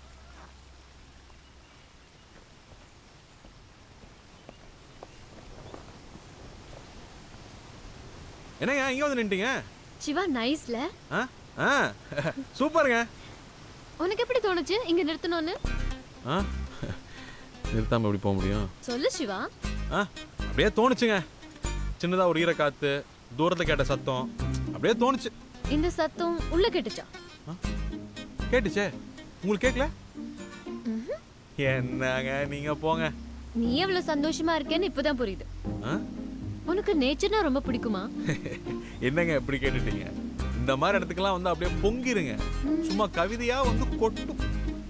என்னங்க இங்க வந்து நின்ட்டீங்க சிவா நைஸ்ல ஆ ஆ சூப்பருங்க உனக்கு எப்படி தோணுச்சு இங்க நிறுத்தணும்னு ஆ நிறுத்தாம எப்படி போக முடியும் சொல்லு சிவா ஆ அப்படியே தோணுச்சுங்க சின்னதா ஒரு ஈரக்காத்து தூரத்துல கேட்ட சத்தம் அப்படியே தோணுச்சு இந்த சத்தம் உள்ள கேட்டுச்சா கேட்டுச்சே உங்களுக்கு கேட்கல என்னங்க நீங்க போங்க நீ எவ்வளவு சந்தோஷமா இருக்கேன்னு இப்பதான் புரியுது ஆ? உனக்கு நேச்சர்னா ரொம்ப பிடிக்குமா என்னங்க இப்படி கேட்டுட்டீங்க இந்த மாதிரி இடத்துக்கெல்லாம் வந்து அப்படியே பொங்கிருங்க சும்மா கவிதையா வந்து கொட்டும்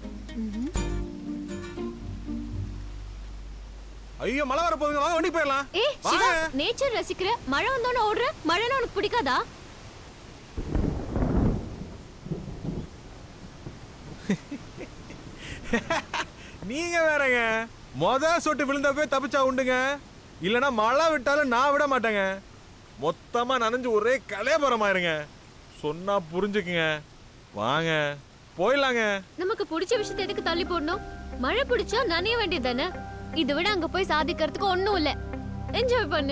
ஐயோ மழை வர போகுதுங்க வாங்க வண்டி போயிடலாம் ஏ சிவா வாங்க நேச்சர் ரசிக்கிற மழை வந்தோன்னு ஓடுற மழைனா உனக்கு பிடிக்காதா நீங்க வேறங்க மொத சொட்டு விழுந்தப்பவே தப்பிச்சா உண்டுங்க இல்லனா மழை விட்டாலும் நான் விட மாட்டேங்க மொத்தமா நனைஞ்சு ஒரே கலையபரமாயிருங்க சொன்னா புரிஞ்சுக்குங்க வாங்க போயிடலாங்க நமக்கு பிடிச்ச விஷயத்தை எதுக்கு தள்ளி போடணும் மழை பிடிச்சா நனைய வேண்டியது தானே இதை விட அங்க போய் சாதிக்கிறதுக்கு ஒண்ணும் இல்ல என்ஜாய் பண்ணு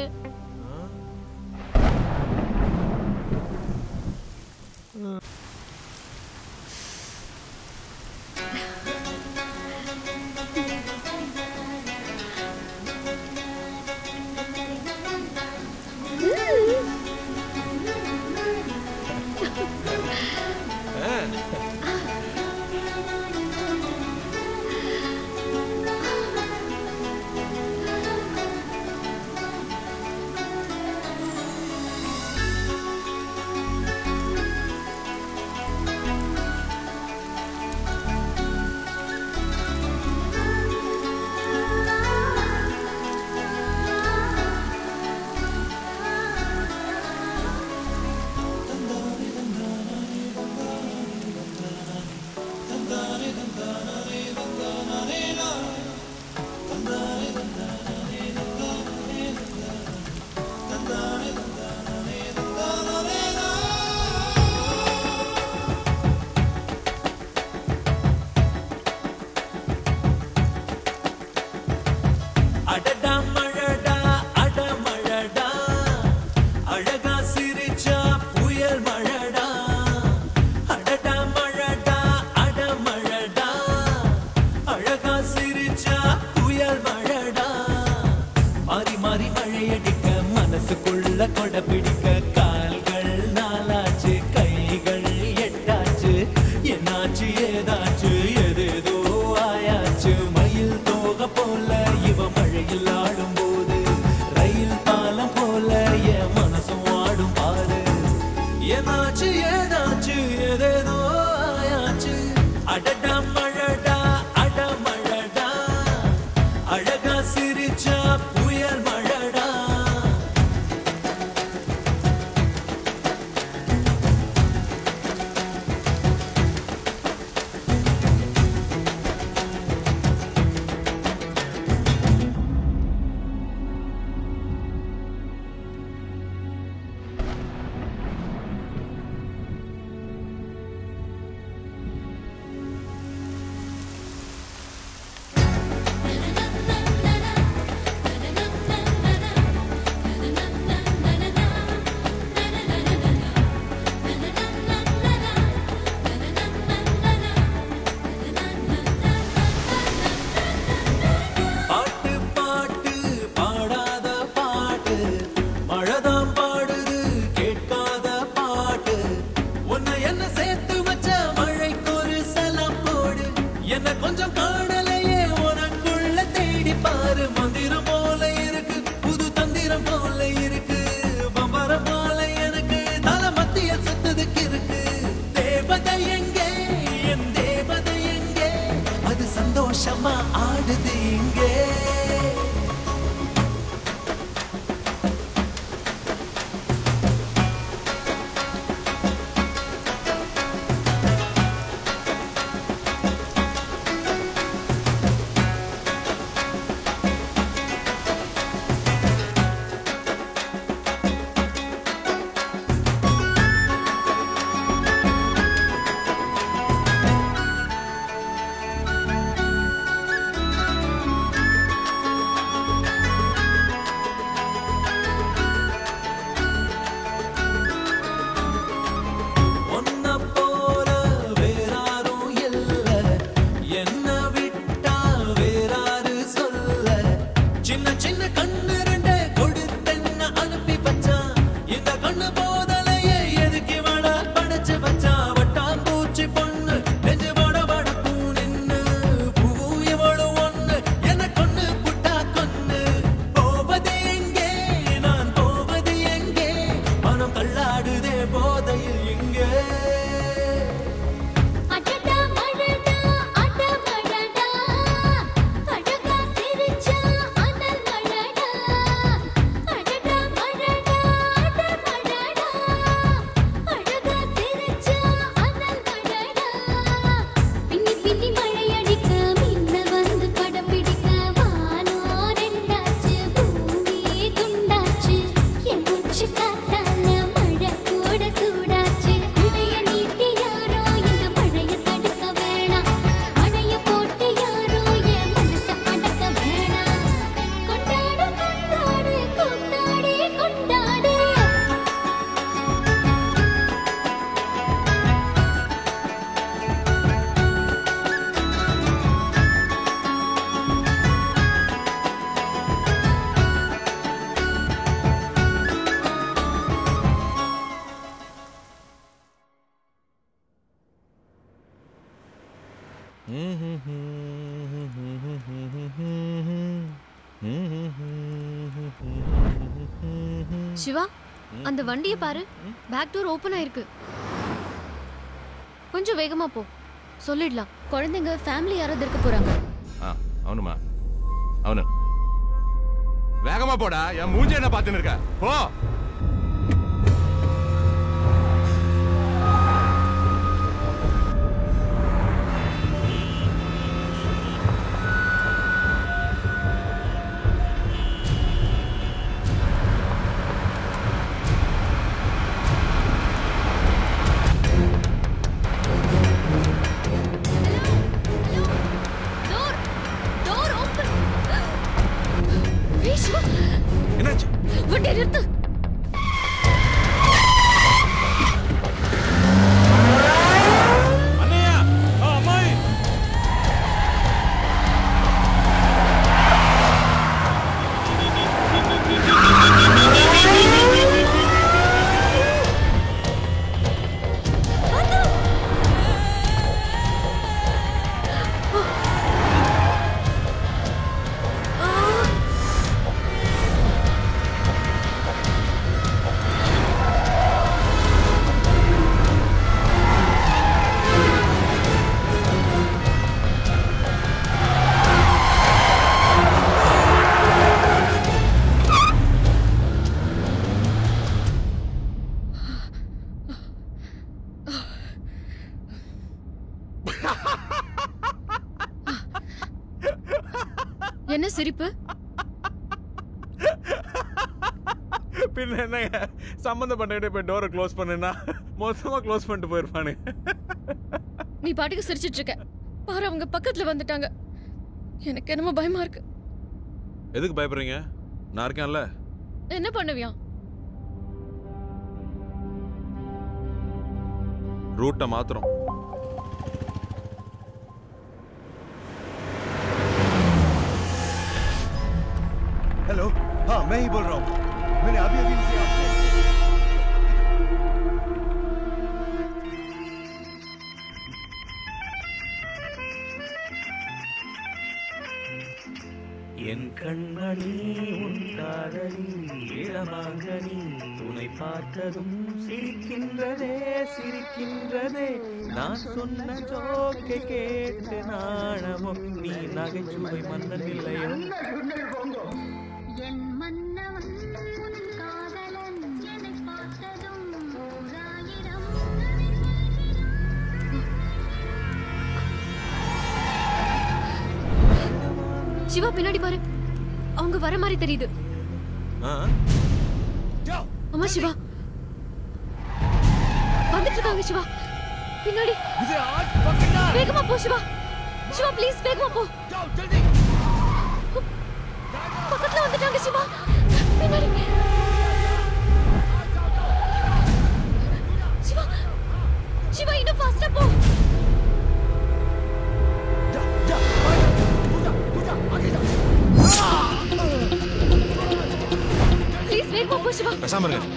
சந்தோஷமா ஆடுது இங்கே உன்னை போல வேறாரும் இல்ல என்ன விட்டா வேறாரு சொல்ல சின்ன சின்ன கண்ணு ரெண்டு கொடுத்தென்ன அனுப்பி வச்சான் இந்த கண்ணு போதலையே எதுக்கு வட படைச்சு வச்சான் வட்டாம்பூச்சி பொண்ணு நெஞ்சு வட வடக்கும் நின்னு பூவும் எவ்வளவு ஒண்ணு என்ன கொன்னு புட்டா கொன்னு போவது எங்கே நான் போவது எங்கே மனம் தள்ளாடுதே போதையில் எங்கே அடடா மழடா அடமழடா அழகா சிரிச்சா அனல் மழடா அடடா மழடா அடமழடா அழகா சிரிச்சா அனல் மழடா பின்னி பின்னி மழையடிக்க மின்னல் வந்து படம் பிடிக்க வானோ ரெண்டாச்சு பூமி துண்டாச்சு என் மூச்சு காத்தால மழை கூட சூடாச்சு குடைய நீட்டி யாரோ இந்த மழைய தடுக்க வேணாம் மழைய போட்டு யாரோ என் மனச அடக்க வேணாம் கொண்டாடு கொண்டாடு கொண்டாடி கொண்டாடு சிவா அந்த வண்டியை பாரு பேக் டோர் ஓபன் ஆயிருக்கு கொஞ்சம் வேகமா போ சொல்லிடலாம் குழந்தைங்க ஃபேமிலி யாராவது இருக்க போறாங்க ஆ அவனுமா அவனு வேகமா போடா என் மூஞ்சி என்ன பார்த்துன்னு இருக்க போ டோர் டோர் ஓபன் ஏய் சிவா என்னாச்சு வண்டியை நிறுத்து அண்ணையா ஆ, அம்மாயி என்ன சிரிப்பு பின்ன என்னங்க சம்மந்தப்பட்ட போய் டோரை க்ளோஸ் பண்ணுனா மொத்தமா க்ளோஸ் பண்ணிட்டு போயிருப்பானு நீ பாட்டுக்கு சிரிச்சிட்டு இருக்க பாரு அவங்க பக்கத்துல வந்துட்டாங்க எனக்கு என்னமோ பயமா இருக்கு எதுக்கு பயப்படுறீங்க நான் இருக்கேன்ல என்ன பண்ணுவியா ரூட்டை மாத்துறோம் हेलो हाँ मैं ही बोल रहा हूँ मैंने अभी अभी उसे आपको என் கண்மணி உன் காதலி இளமாங்கனி உன்னை பார்த்ததும் சிரிக்கின்றதே சிரிக்கின்றதே நான் சொன்ன ஜோக்கை கேட்டு நாணமோ நீ நகைச்சுவை மன்னன் இல்லையோ என் மன்னவன் உன் காதலன் என்னை பார்த்ததும் ஓராயிரம் சிவா பின்னாடி பாரு அவங்க வர மாதிரி தெரியுது அம்மா சிவா வந்துட்டு இருக்காங்க சிவா பின்னாடி வேகமா போ சிவா சிவா ப்ளீஸ் வேகமா போ பக்கத்துல வந்துட்டாங்க சிவா பின்னாடி சிவா சிவா இன்னும் ஃபாஸ்டா போ ப்ளீஸ் வேகமா போ சிவா பேசாம இருங்க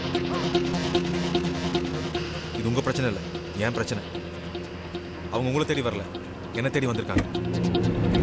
இது உங்க பிரச்சனை இல்லை என் பிரச்சனை அவங்க உங்களை தேடி வரல என்ன தேடி வந்திருக்காங்க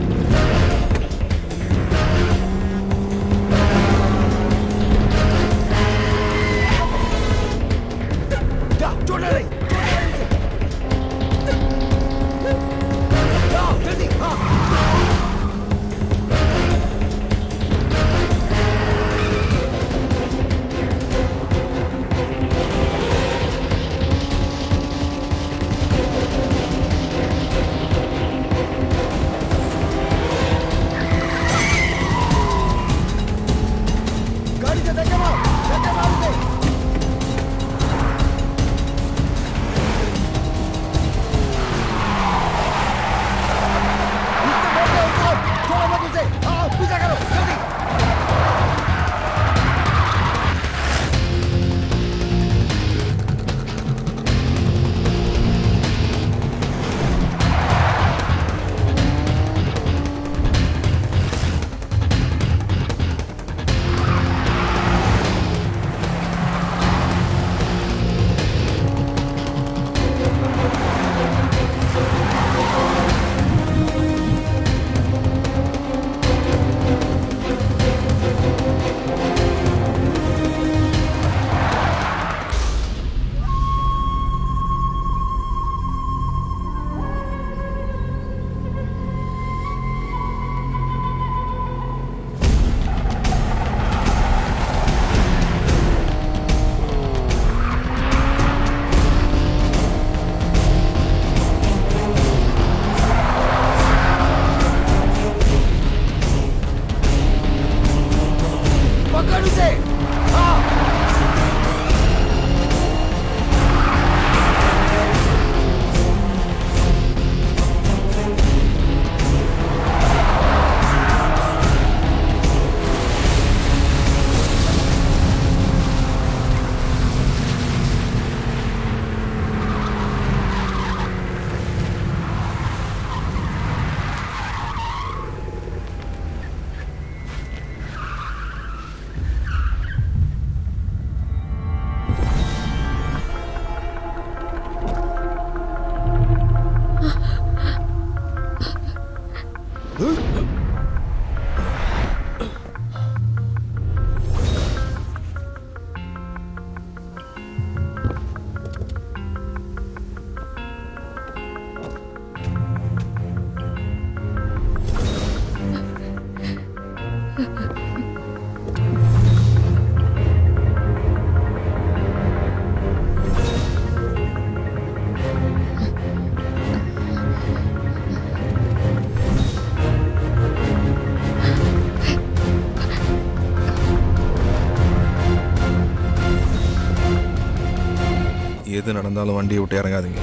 எது நடந்தாலும் வண்டியை விட்டு இறங்காதீங்க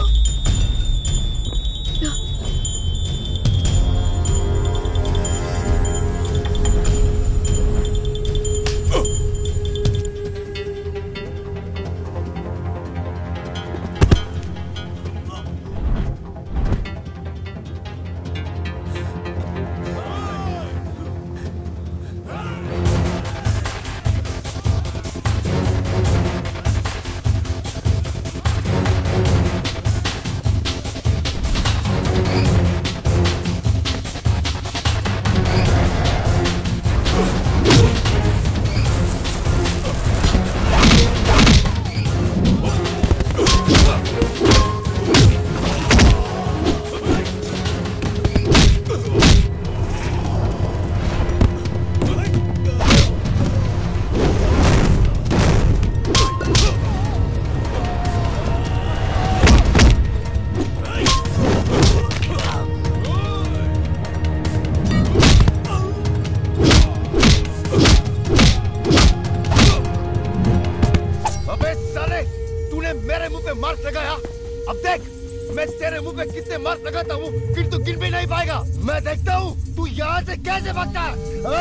ஆ पे मार्क लगाया अब देख मैं तेरे मुंह पे कितने मार्क लगाता हूँ फिर तू गिन भी नहीं पाएगा मैं देखता हूँ तू यहाँ से कैसे भागता है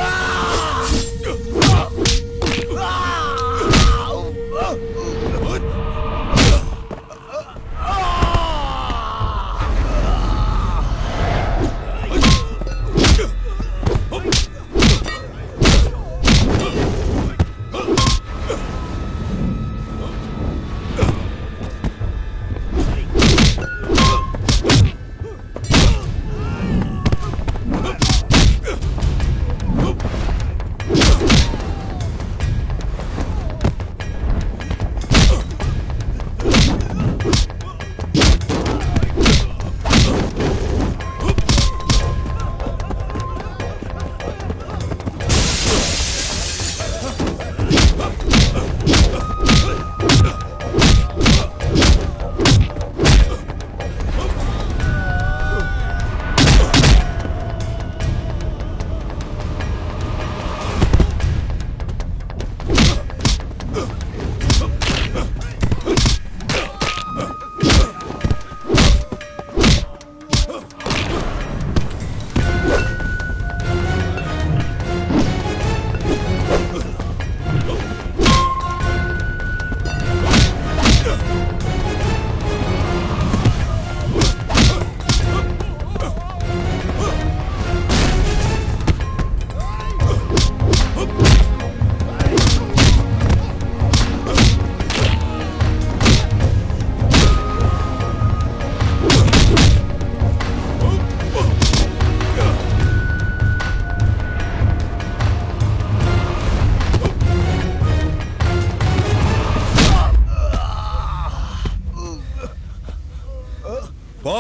போ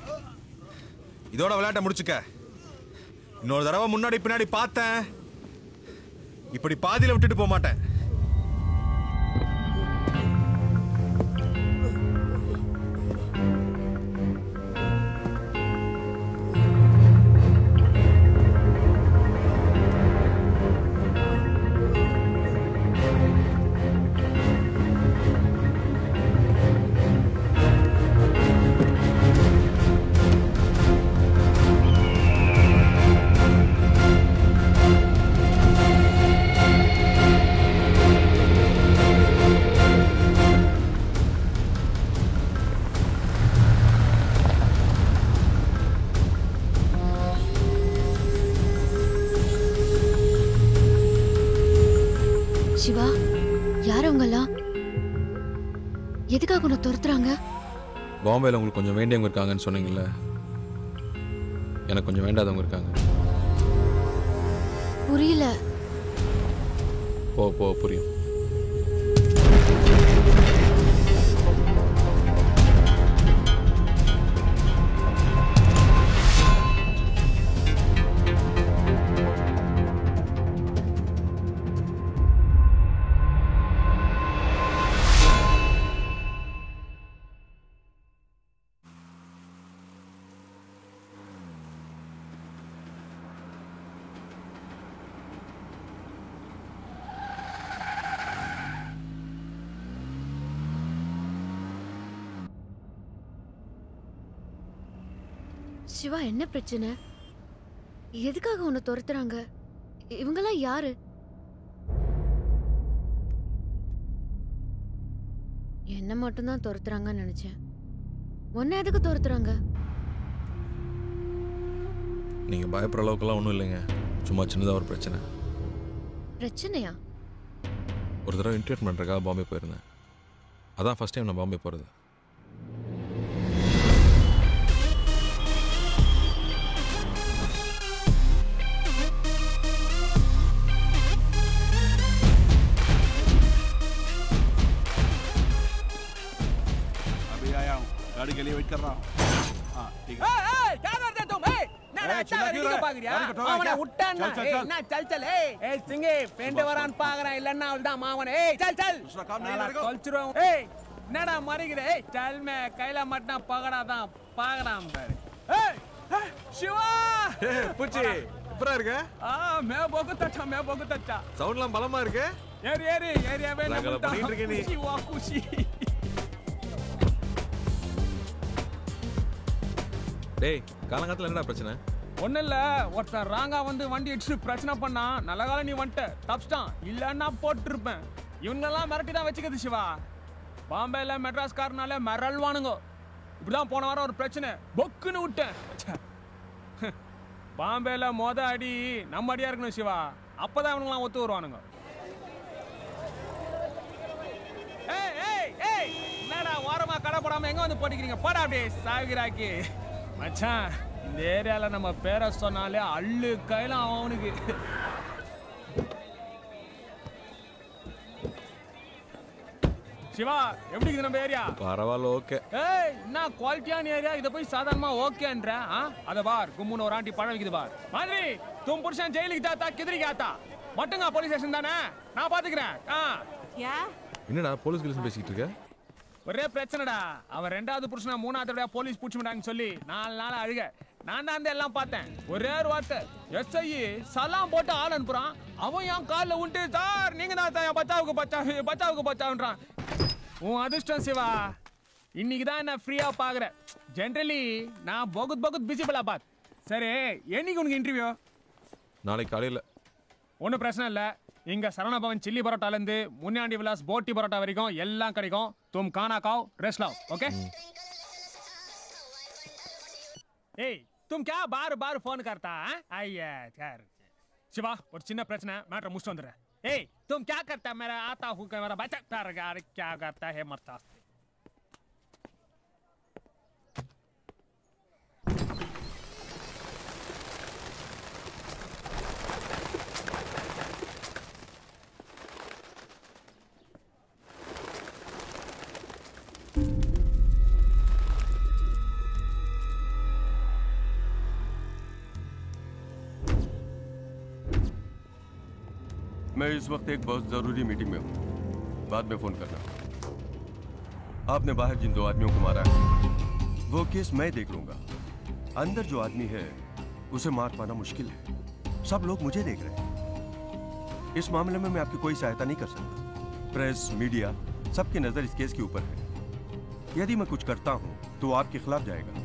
இதோட விளையாட்ட முடிச்சுக்க இன்னொரு தடவை முன்னாடி பின்னாடி பார்த்தேன் இப்படி பாதியில விட்டுட்டு போக மாட்டேன் சிவா யார் அவங்கெல்லாம் எதுக்காக உன்னை துரத்துறாங்க பாம்பேல உங்களுக்கு கொஞ்சம் வேண்டியவங்க இருக்காங்கன்னு சொன்னீங்கல்ல எனக்கு கொஞ்சம் வேண்டாதவங்க இருக்காங்க புரியல போ போ புரியும் சிவா என்ன பிரச்சனை எதுக்காக உன்னை துரத்துறாங்க இவங்கெல்லாம் யாரு என்ன மட்டும்தான் துரத்துறாங்கன்னு நினைச்சேன் உன்னை எதுக்கு துரத்துறாங்க நீங்க பயப்படுற அளவுக்குலாம் ஒன்றும் இல்லைங்க சும்மா சின்னதாக ஒரு பிரச்சனை பிரச்சனையா ஒரு தடவை இன்டர்வியூ பண்ணுறதுக்காக பாம்பே போயிருந்தேன் அதான் ஃபர்ஸ்ட் டைம் நான் பாம்பே போகிறது अभी आया हूँ गाड़ी के लिए वेट कर रहा हूँ हाँ ठीक है என்னடா சின்ன அடிக்க கீரை. பாக்குறியா? गाड़ी को ठोका அவனை क्या? விட்டான்னா, चल, चल, ஏய், चल। என்ன, चल, चल, ஏய், ஏய், சிங்கு, friend வரான்னு பாக்குறேன், இல்லைன்னா அவள்தான் மாமன். ஏய், चल, चल. काम नहीं நல்லா लड़को। தொலைச்சிருவேன். ஏய், என்னடா மறிக்கிற? ஏய், चल மே, கையில மட்டும் பகடா தான் பாக்குறான் பாரு. ஏய், ஏய், சிவா பூச்சி எப்பரா இருக்க ஆ, மே बहुत अच्छा, மே बहुत अच्छा. சவுண்ட்லாம் பலமா இருக்கு ஏறு, ஏறு, ஏரியாவே ரகலை நம்மள்தான். பண்ணிட்டு இருக்க நீ. குஷி, வா, குஷி. டேய் காலங்காத்துல என்னடா பிரச்சனை ஒன்றும் இல்லை ஒருத்தன் ராங்கா வந்து வண்டி அடிச்சுட்டு பிரச்சனை பண்ணா நல்ல காலம் நீ வந்துட்ட தப்பிச்சிட்டான் இல்லைன்னா போட்டிருப்பேன் இவங்களெல்லாம் மிரட்டி தான் வச்சுக்கிறது சிவா பாம்பேல மெட்ராஸ் காரனால மிரள்வானுங்க இப்படிதான் போன வாரம் ஒரு பிரச்சனை பொக்குன்னு விட்டேன் ச்சே. பாம்பேல மொத அடி நம்ம அடியா இருக்கணும் சிவா அப்பதான் இவனுங்களாம் ஒத்து வருவானுங்க ஏய் ஏய் ஏய் என்னடா ஓரமா கடை போடாம எங்க வந்து போட்டிக்கிறீங்க போடா அப்படியே சாகுறாக்கி மச்சான் இந்த ஏரியால நம்ம பேரை சொன்னாலே அள்ளு கையில அவனுக்கு சிவா எப்படி இருக்குது நம்ம ஏரியா பரவாயில்ல ஓகே ஏய் என்ன குவாலிட்டியான ஏரியா இதை போய் சாதாரணமா ஓகேன்ற ஆ அத பார் கும்முன்னு ஒரு ஆண்டி பழம் விக்குது பார் மாதிரி தும் புருஷன் ஜெயிலுக்கு தாத்தா கிதிரிக்கு ஆத்தா மட்டுங்க போலீஸ் ஸ்டேஷன் தானே நான் பாத்துக்கிறேன் ஆ யா என்னடா போலீஸ் கிலீஸ் பேசிக்கிட்டு இருக்க ஒரே பிரச்சனைடா அவன் ரெண்டாவது புருஷனை மூணாவது தடவையா போலீஸ் பிடிச்சிட்டாங்கன்னு சொல்லி நாலு நாள் அழுக நான் தான் வந்து எல்லாம் பார்த்தேன் ஒரே ஒரு வார்த்தை எஸ்ஐ சலாம் போட்டு ஆள் அனுப்புறான் அவன் என் காலில் உண்டு சார் நீங்க தான் சார் பச்சாவுக்கு பச்சா பச்சாவுக்கு பச்சான்றான் உன் அதிர்ஷ்டம் சிவா இன்னைக்கு தான் என்ன ஃப்ரீயா பாக்குறேன் ஜென்ரலி நான் பகுத் பகுத் பிஸி பலா பாத் சரி என்னைக்கு உனக்கு இன்டர்வியூ நாளைக்கு காலையில் ஒன்றும் பிரச்சனை இல்லை இங்க சரவணபவன் சில்லி பரோட்டாலேருந்து முன்னாடி விலாஸ் போட்டி பரோட்டா வரைக்கும் எல்லாம் கிடைக்கும் தும் கானா காவ் ரெஸ்ட் லாவ் ஓகே ஏய் தும் கே பாரு பாரு ஃபோன் करता है ஐயா யார் சிவா ஒரு சின்ன பிரச்சனை மேட்டர் முடிச்சுட்டு வந்துடுறேன் ஏய் தும் क्या करता है मेरा आता हूँ कि मेरा बच्चा कर यार क्या करता है मरता मैं इस वक्त एक बहुत ज़रूरी मीटिंग में हूँ बाद में फ़ोन करना आपने बाहर जिन दो आदमियों को मारा है वो केस मैं देख लूंगा अंदर जो आदमी है उसे मार पाना मुश्किल है सब लोग मुझे देख रहे हैं इस मामले में मैं आपकी कोई सहायता नहीं कर सकता प्रेस मीडिया सबकी नज़र इस केस के ऊपर है यदि मैं कुछ करता हूँ तो वो आपके खिलाफ जाएगा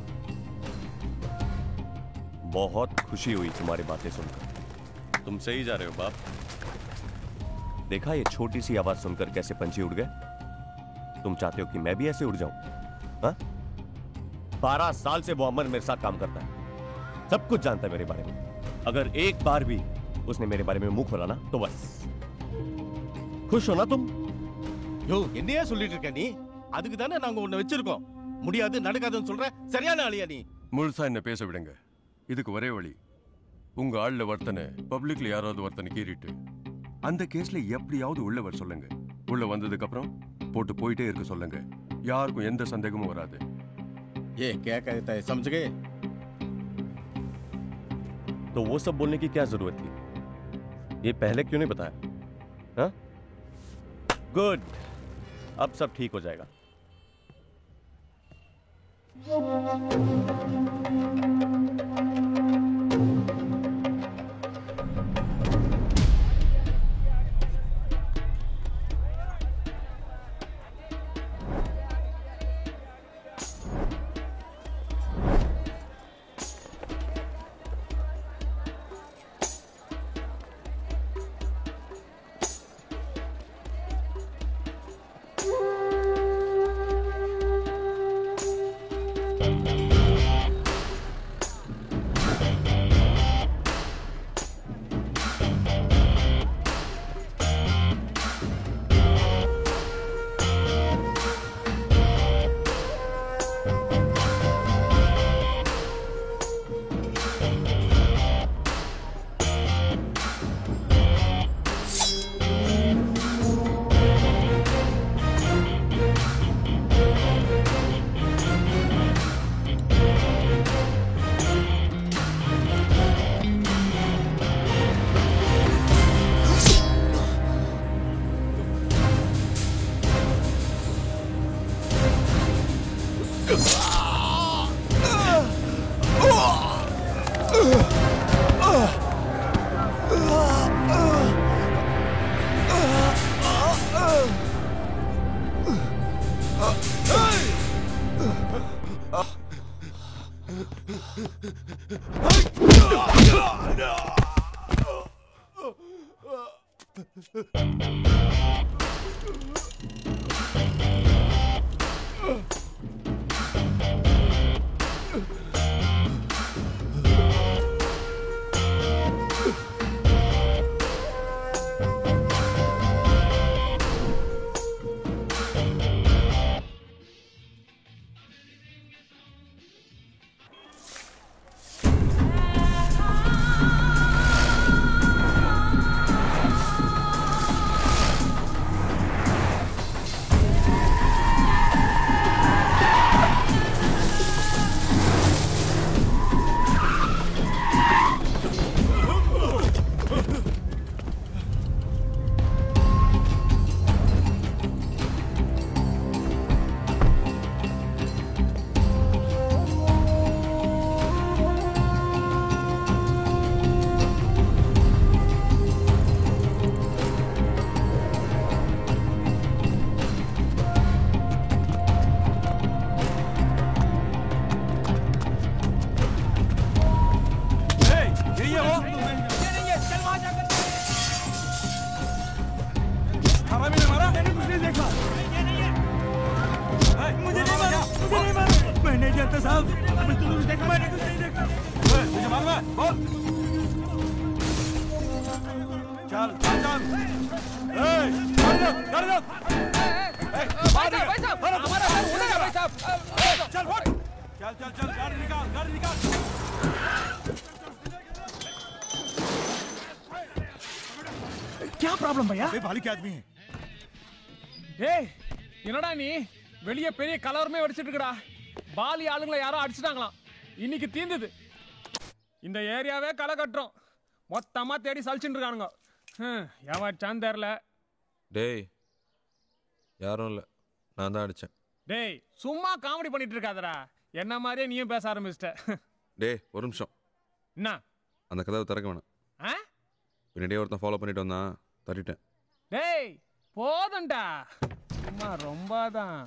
बहुत खुशी हुई तुम्हारी बातें सुनकर तुम सही जा रहे हो बाप देखा ये छोटी सी आवाज सुनकर कैसे पंछी उड़ गए तुम चाहते हो कि मैं भी ऐसे उड़ जाऊं हाँ? बारह साल से वो अमर मेरे साथ काम करता है सब कुछ जानता है मेरे बारे में अगर एक बार भी उसने मेरे बारे में मुंह खोला ना तो बस खुश हो ना तुम யோ என்னையா சொல்லிட்டு இருக்க நீ அதுக்கு தானே நாங்க உன்னை வச்சிருக்கோம் முடியாது நடக்காதுன்னு சொல்ற சரியான ஆளியா நீ முழுசா என்ன பேச விடுங்க இதுக்கு ஒரே வழி உங்க ஆள்ல ஒருத்தனை பப்ளிக்ல யாராவது ஒருத்தனை கீறிட்டு அந்த கேஸ்ல எப்படியாவது உள்ள வர சொல்லுங்க உள்ள வந்ததுக்கு அப்புறம் போட்டு போயிட்டே இருக்க சொல்லுங்க யாருக்கும் எந்த சந்தேகமும் வராது ये क्या कहता है समझ गए तो वो सब बोलने की क्या जरूरत थी ये पहले क्यों नहीं बताया हाँ गुड अब सब ठीक हो जाएगा मैंने जानता साहब मैं तो कुछ देखा मैंने कुछ नहीं देखा मुझे मालूम है बोल चल चल चल ए गाड़ी दो गाड़ी दो भाई साहब भाई साहब हमारा सर उड़ेगा भाई साहब चल फट चल चल चल गाड़ी निकाल गाड़ी निकाल क्या प्रॉब्लम भैया भाली के आदमी है டேய் என்னடா நீ வெளியே பெரிய கலவரமே வெடிச்சிட்டு இருக்குடா பாலி ஆளுங்களை யாரோ அடிச்சிட்டாங்களாம் இன்னைக்கு தீர்ந்தது இந்த ஏரியாவே களை கட்டுறோம் மொத்தமா தேடி சலிச்சுட்டு இருக்கானுங்க ஹம், எவச்சான்னு தெரில டேய் யாரும் இல்லை நான் தான் அடித்தேன் டேய் சும்மா காமெடி பண்ணிட்டு இருக்காதடா என்ன மாதிரியே நீயும் பேச ஆரம்பிச்சிட்ட டேய் ஒரு நிமிஷம் என்ன அந்த கதவை திறக்க வேணாம் ஆ பின்னாடியே ஒருத்தன் ஃபாலோ பண்ணிட்டு வந்தான் தட்டிட்டேன் டேய் போதும்டா சும்மா ரொம்ப தான்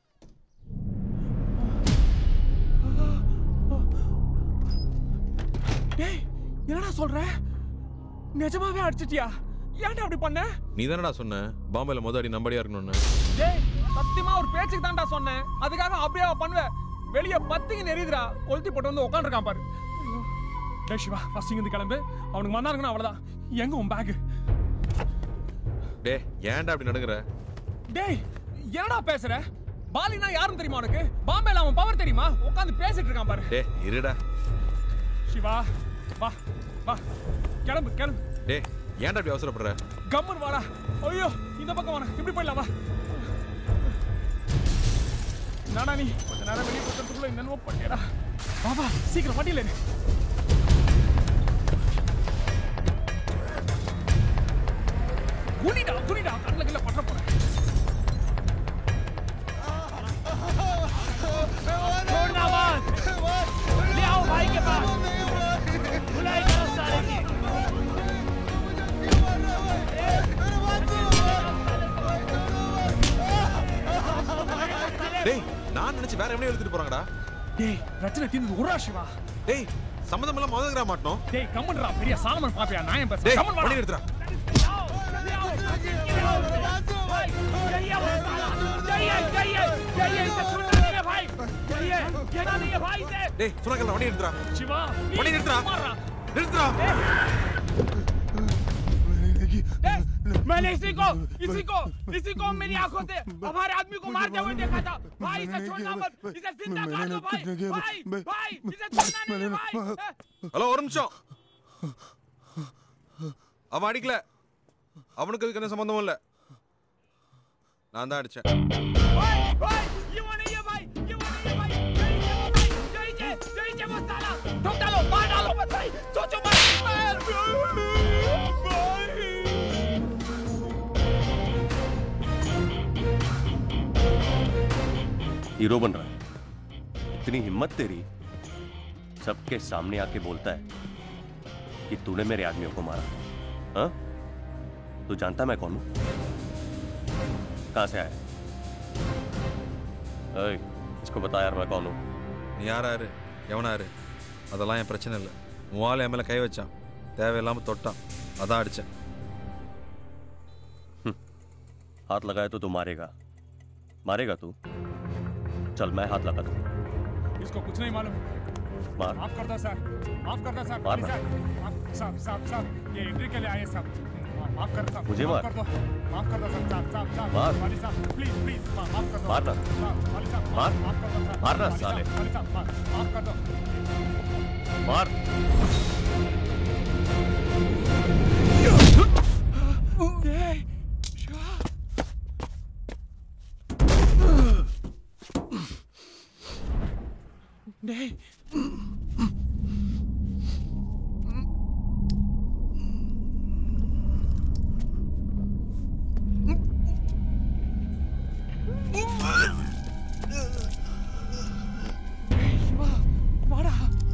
டேய் என்னடா சொல்ற நிஜமாவே அடிச்சிட்டியா ஏன்டா அப்படி பண்ண நீ தானடா சொன்ன பாம்பேல மொதல் அடி நம்படியா இருக்கணும்னு டேய் சத்தியமா ஒரு பேச்சுக்கு தான்டா சொன்னேன் அதுக்காக அப்படியே பண்ணுவேன் வெளிய பத்திங்க நெறியுதுடா கொளுத்தி போட்டு வந்து உட்காந்துருக்கான் பாரு ஐயோ. டேய் சிவா ஃபர்ஸ்ட் இங்க இருந்து கிளம்பு அவனுக்கு வந்தாருங்கன்னா அவ்வளவுதான் எங்க உன் பேக் டேய் ஏன்டா அப்படி நடுங்குற டேய் என்னடா பேசுற பாலினா யாருன்னு தெரியுமா உனக்கு பாம்பேல அவன் பவர் தெரியுமா உட்காந்து பேசிட்டு இருக்கான் பாரு டேய் இருடா சிவா வா வா கிளம்பு கிளம்பு டேய் ஏன்டா அப்படி அவசரப்படுற கம்மன் வாடா ஐயோ இந்த பக்கம் வாடா இப்படி போயிடலாம் வா நானா நீ கொஞ்ச நேரம் வெளியே கொடுக்கறதுக்குள்ள என்னென்னமோ பண்ணியடா வா வா சீக்கிரம் வண்டியில இரு குனிடா குனிடா கண்ணில் கீழே பற்ற போறேன் छोड़ना मत ले आओ भाई के पास बुलाई करो सारे की டேய் நான் நினைச்சு வேற எவனையும் எடுத்துட்டு போறாங்கடா டேய் பிரச்சனை தீர்ந்து உரா சிவா டேய் சம்மந்தம் எல்லாம் மோதங்கடா மாட்டோம் டேய் கம்மன்டா பெரிய சாலமன் பாப்பியா நான் ஏன் பேசுறேன் டேய் கம்மன் பண்ணி வாடா எடுத்துடா டேய் சுனக்கல்ல வண்டி எடுத்துடா சிவா வண்டி நிறுத்துடா நிறுத்துடா मैंने इसी को इसी को इसी को मेरी आंखों से हमारे आदमी को मारते हुए देखा था भाई इसे छोड़ना मत इसे जिंदा काट दो भाई भाई भाई इसे छोड़ना नहीं है, भाई ஹலோ ஒரு நிமிஷம் அவன் அடிக்கல அவனுக்கு அதுக்கு என்ன சம்பந்தமும் இல்ல நான் தான் அடிச்சேன் भाई भाई ये वो नहीं है भाई ये वो नहीं है भाई यही है वो भाई यही है यही है वो साला ठोक डालो मार डालो मत भाई सोचो मत मार भाई हीरो बन रहा है इतनी हिम्मत तेरी सबके सामने आके बोलता है कि तूने मेरे आदमियों को मारा हाँ तू जानता मैं कौन हूं कहां से आया ओए, इसको बता यार मैं कौन हूं நீ யாராரு எவனாரு அதெல்லாம் என் பிரச்சனை இல்லை உன் ஆள் என் மேலே கை வச்சான் தேவையில்லாமல் தொட்டான் அதான் அடித்தேன் हीरो बन रहा है इतनी हिम्मत तेरी सबके सामने आके बोलता है कि तूने मेरे आदमियों को मारा हाँ? तू जानता मैं कौन हूं कहां से आया ओए, इसको बता यार मैं कौन हूं नहीं आ रहा है எவனாரு எவனாரு அதெல்லாம் என் பிரச்சனை இல்லை உன் ஆள் என் மேலே கை வச்சான் அதான் அடித்தேன் हाथ लगाए तो तू मारेगा मारेगा तू चल मैं हाथ लगा दूँ इसको कुछ नहीं मालूम मार माफ कर दो सर माफ कर दो सर मार प्लीज ना। सर माफ- साहब साहब साहब ये एंट्री के लिए आए साहब मा- माफ कर दो साहब मुझे माफ मार। कर दो माफ कर दो सर साहब साहब साहब मार। वाली साहब प्लीज प्लीज मा- माफ कर दो मार ना। साहब, वाली साहब मार। माफ कर दो सर मार ना, वाली साहब, साले। वाली साहब मा- माफ कर दो मार டேய் டேய், சிவா, வாடா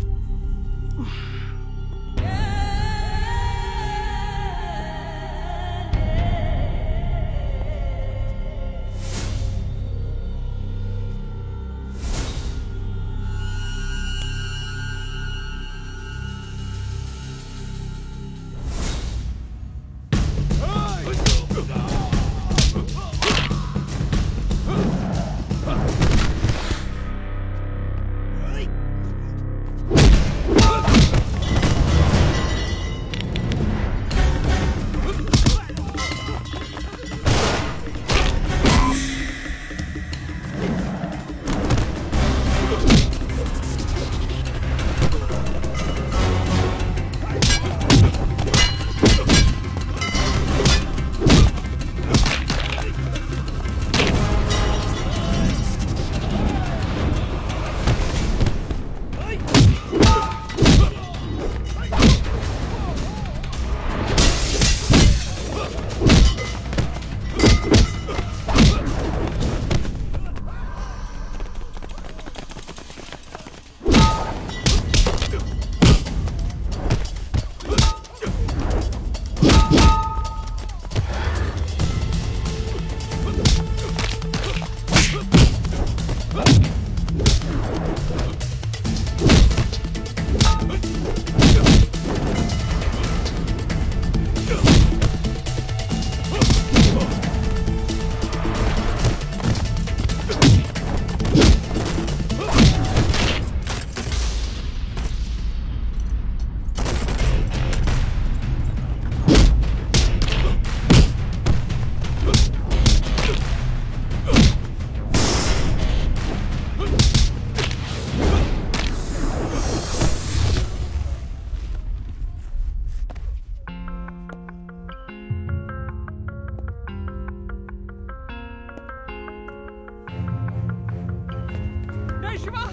டேய் சிவா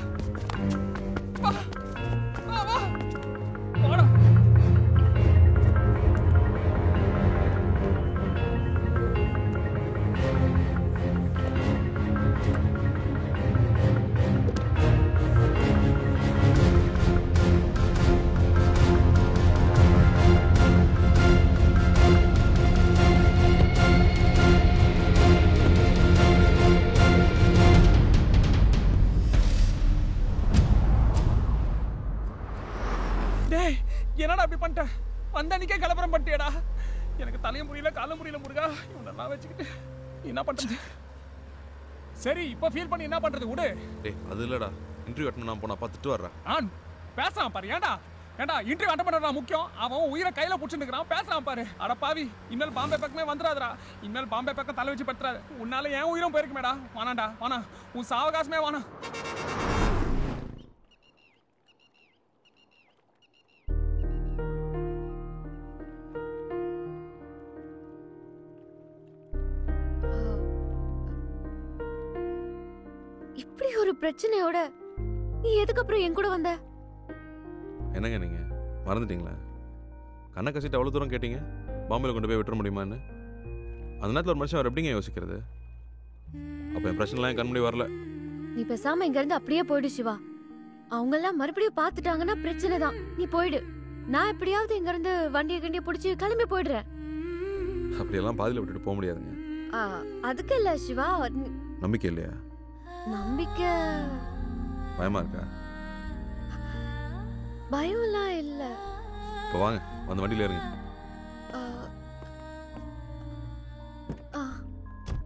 வா வா வா வாடா டேய் என்னடா அப்படி பண்ணிட்ட வந்த அன்னைக்கே கலவரம் பண்ணிட்டியடா எனக்கு தலையும் புரியல காலும் புரியல முருகா இவனெல்லாம் வச்சுக்கிட்டு நீ என்ன பண்றது சரி இப்ப ஃபீல் பண்ணி என்ன பண்றது விடு டேய் அது இல்லடா இன்டர்வியூ அட்டன் நான் போனா பார்த்துட்டு வர்றேன் நான் பேசலாம் பாரு ஏன்டா ஏன்டா இன்டர்வியூ அட்டன் பண்றதா முக்கியம் அவன் உயிரை கையில புடிச்சுட்டு இருக்கிறான் பேசலாம் பாரு அட பாவி இனிமேல் பாம்பே பக்கமே வந்துடாதடா இனிமேல் பாம்பே பக்கம் தலை வச்சு பற்றாது உன்னால என் உயிரும் போயிருக்குமேடா வானாண்டா வானா உன் சாவகாசமே வானா இப்படி ஒரு பிரச்சனையோட நீ எதுக்கு அப்புறம் என் கூட வந்த என்னங்க நீங்க மறந்துட்டீங்களா கண்ணை கசிட்டு அவ்வளோ தூரம் கேட்டீங்க பாம்பேல கொண்டு போய் விட்டுற முடியுமான்னு அந்த நேரத்தில் ஒரு மனுஷன் அவர் எப்படிங்க யோசிக்கிறது அப்போ என் பிரச்சனைலாம் என் கண் முன்னாடி வரல நீ பேசாம இங்க இருந்து அப்படியே போயிடு சிவா அவங்க எல்லாம் மறுபடியும் பாத்துட்டாங்கன்னா பிரச்சனை தான் நீ போயிடு நான் எப்படியாவது இங்க இருந்து வண்டியை கண்டியை பிடிச்சி கிளம்பி போயிடுறேன் அப்படியெல்லாம் பாதியில் விட்டுட்டு போக முடியாதுங்க ஆ, அதுக்கு இல்ல சிவா ந- நம்பிக்கை இல்லையா நம்பிக்கை பயமா இருக்கா பயம்லாம் இல்ல இப்போ வாங்க வந்து வண்டியில் இருங்க ஆ, ஆ,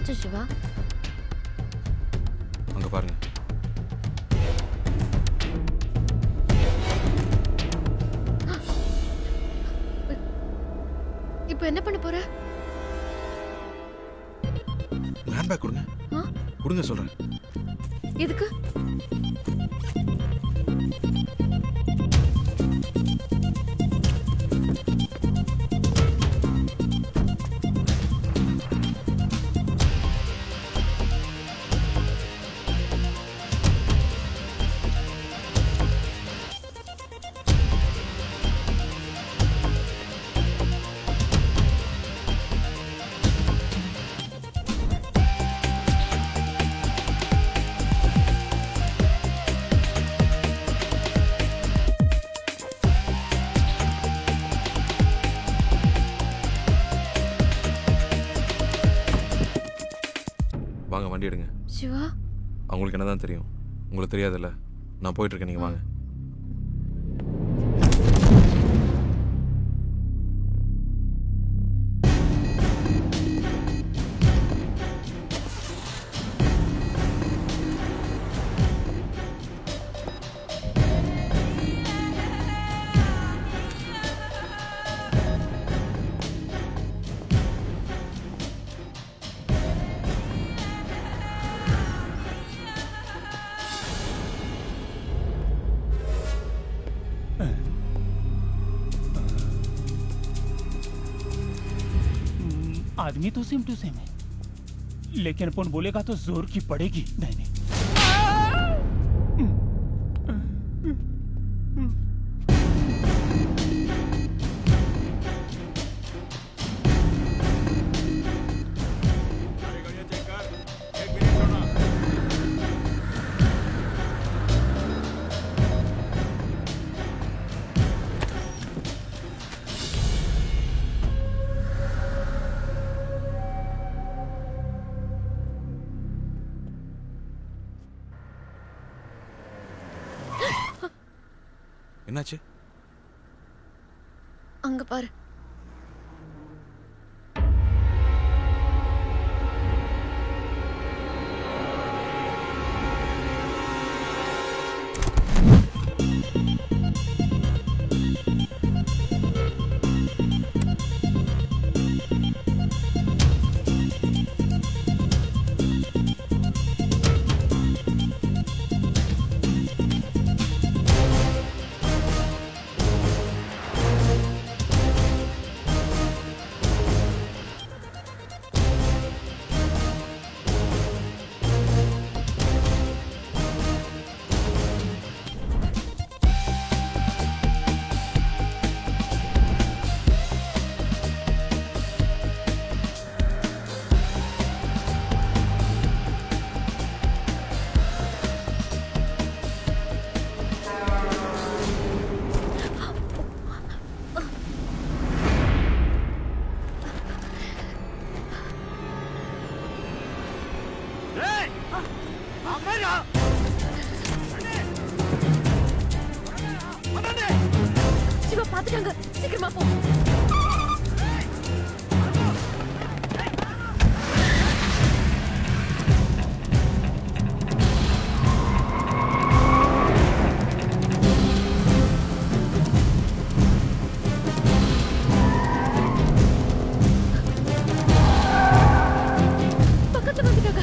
என்னாச்சு சிவா அங்க பாருங்க இப்போ என்ன பண்ண போற ஹேண்ட்பேக் கொடுங்க ஆ? கொடுங்க சொல்றேன் எதுக்கு வாங்க வண்டி எடுங்க சிவா அவங்களுக்கு என்னதான் தெரியும் உங்களுக்கு தெரியாதுல்ல நான் போயிட்டு இருக்கேன் நீங்க வாங்க आदमी तो सेम टू सेम है लेकिन अपन बोलेगा तो जोर की पड़ेगी नहीं नहीं என்னாச்சு அங்க பாரு சிவா பாத்துட்டாங்க சீக்கிரமா போ பக்கத்துல வந்துட்டாங்க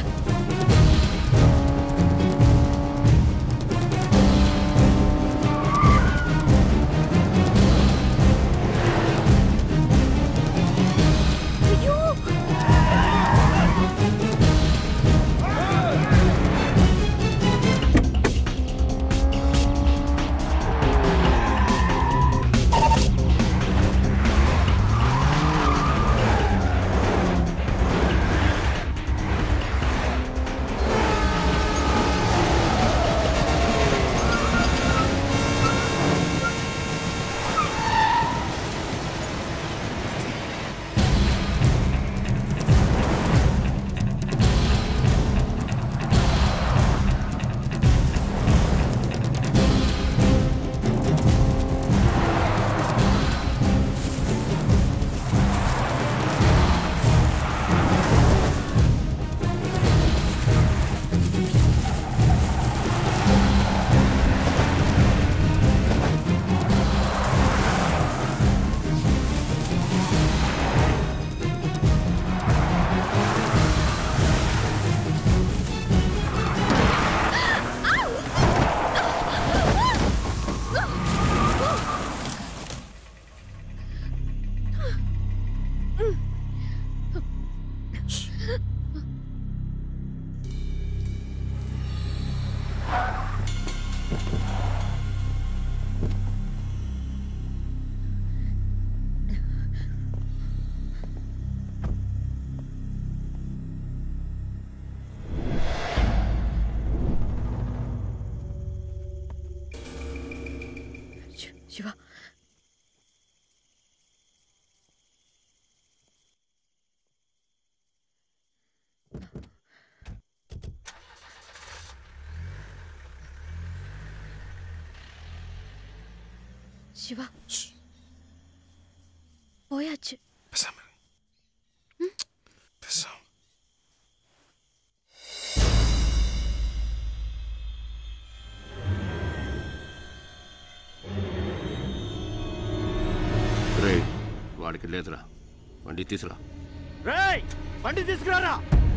சிவா போயாச்சு రే వాడికి లేదురా వండి తీసురా రేయ్ బండి తీసుకురారా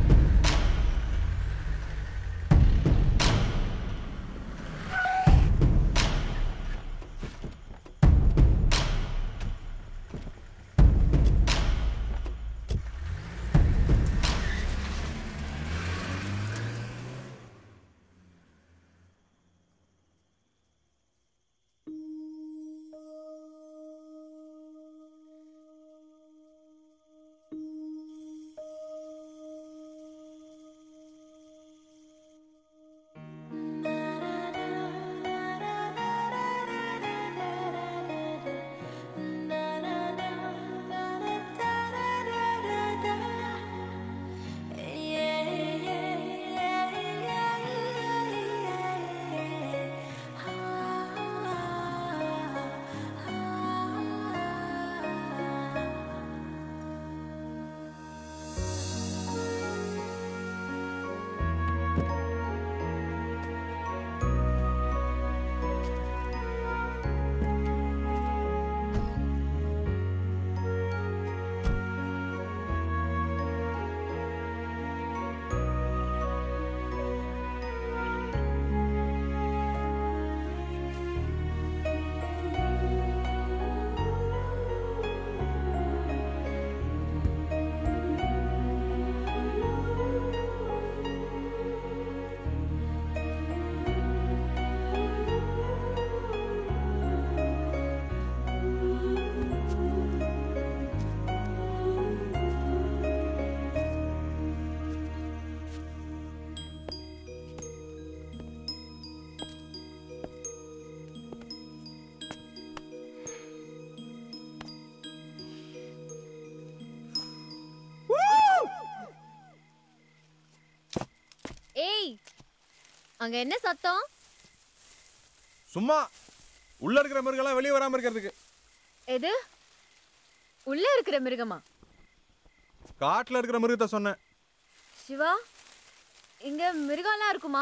ஏய் அங்க என்ன சத்தம் சும்மா உள்ள இருக்கிற மிருகெல்லாம் வெளியே வராம இருக்கிறதுக்கு எது உள்ள இருக்கிற மிருகமா காட்டுல இருக்கிற மிருகத்தை சொன்னேன் சிவா இங்க மிருகம்லாம் இருக்குமா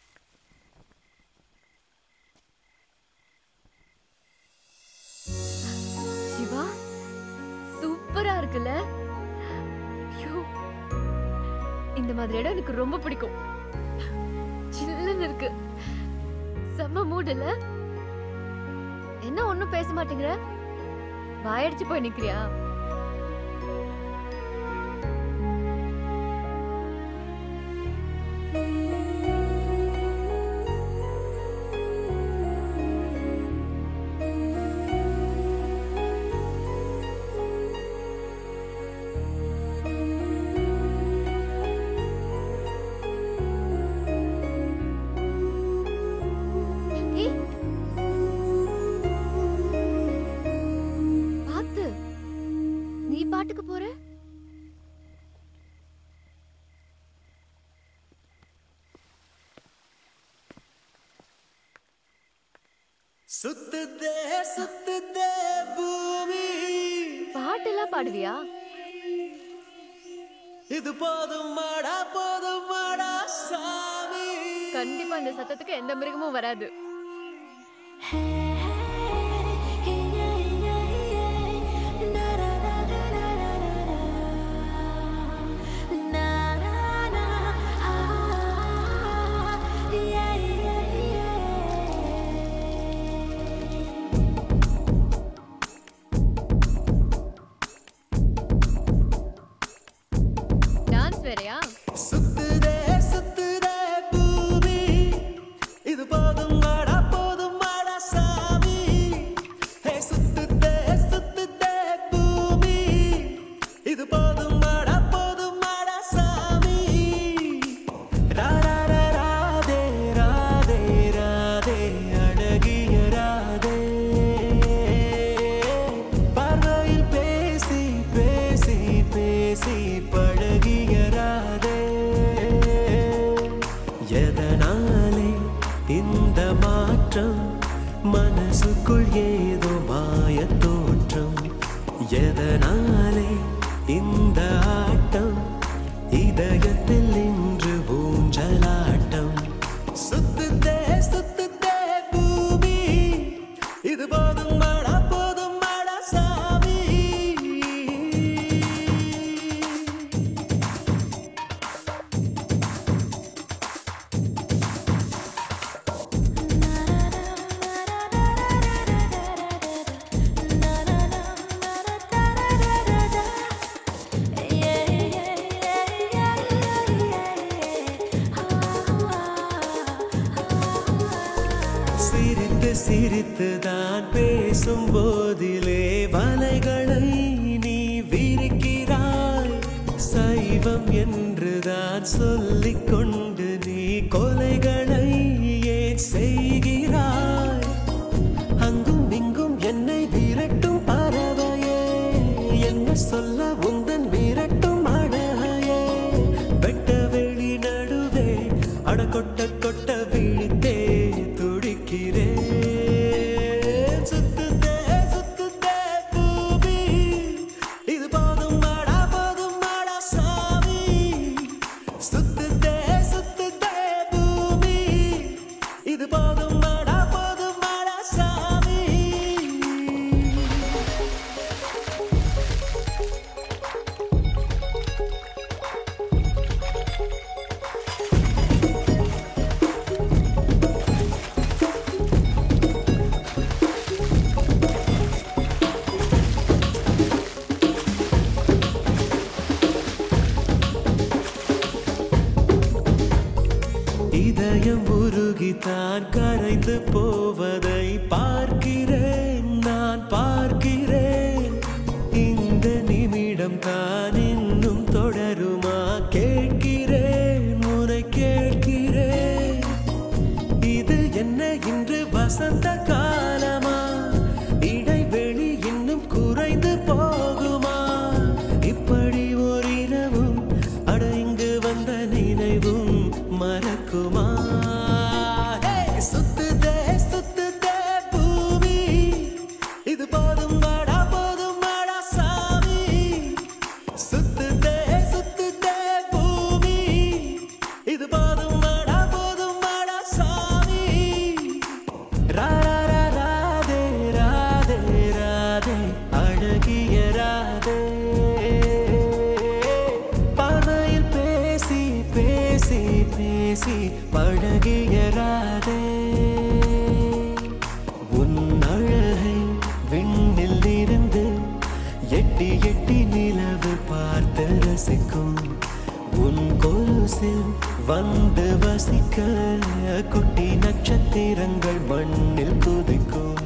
சிவா சூப்பரா இருக்குல்ல ஐயோ, இந்த மாதிரி இடம் எனக்கு ரொம்ப பிடிக்கும் சில்லுன்னு இருக்கு செம்ம மூட் இல்ல என்ன ஒண்ணும் பேச மாட்டேங்கிற வாயடிச்சு போய் நிக்கிறியா ஏய். பாத்து நீ பாட்டுக்கு போற சுத்துதே சுத்துதே பூமி பாட்டெல்லாம் பாடுவியா இது போதும் மாடா போதும் மாடா சாமி கண்டிப்பா இந்த சத்தத்துக்கு எந்த மிருகமும் வராது டான்ஸ் வேறயா சுத்துதே சுத்துதே பூமி இது போதும் மாடா போதும் மாடா சாமி எதனாலே இந்த ஆட்டம் இதயத்தில் இன்று ஊஞ்சலாட்டம் சுத்துதே சுத்துதே பூமி இது போதும் மாடா போதும் மாடா சாமி சிரித்து சிரித்து தான் பேசும் போதிலே வலைகளை நீ விரிக்கிறாய் சைவம் என்றுதான் சொல்லிக் கொண்டு நீ கொலைகளை ஏன் செய்கிறாய் அங்கும் இங்கும் என்னை விரட்டும் பறவையே என்ன சொல்ல உந்தன் விரட்டும் அழகையே வெட்ட வெளி நடுவே அட கொட்ட கொட்ட விழித்தே துடிக்கிறேன் சுத்துதே சுத்துதே பூமி இது போதும் மாடா போதும் மாடா சாமி சுத்துதே சுத்துதே பூமி இது போதும் மாடா போதும் மாடா சாமி இதயம் உருகித்தான் கரைந்து போவதை பார்க்கிறேன் நான் பார்க்கிறேன் இந்த நிமிடம் தான் இன்னும் தொடருமா கேட்கிறேன் உனை கேட்கிறேன் இது என்ன இன்று வசந்த காலமா இடைவெளி இன்னும் குறைந்து போகுமா இப்படி ஓரிரவும் அட இங்கு வந்த நினைவும் மறக்குமா ஹே! சுத்துதே சுத்துதே பூமி இது போதும் வாடா போதும் வாடா சாமி சுத்துதே சுத்துதே பூமி இது போதும் வாடா போதும் வாடா சாமி ரா ரா ரா ராதே ராதே ராதே அழகிய ராதே பார்வையில் பேசி பேசி பேசி பழகிய ராதே உன் அழகை விண்ணில் இருந்து எட்டி எட்டி நிலவு பார்த்து ரசிக்கும் உன் கொலுசில் வந்து வசிக்க குட்டி நட்சத்திரங்கள் மண்ணில் குதிக்கும்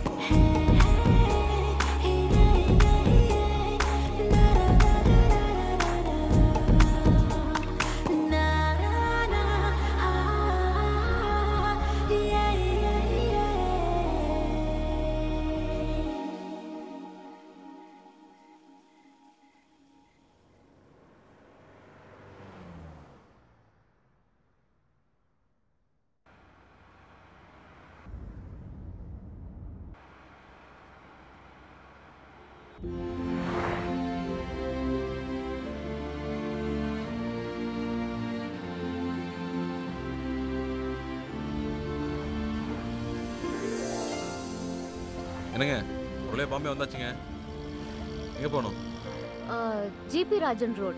என்னங்க உள்ளே பாம்பே வந்தாச்சுங்க எங்க போகணும் G P Rajan road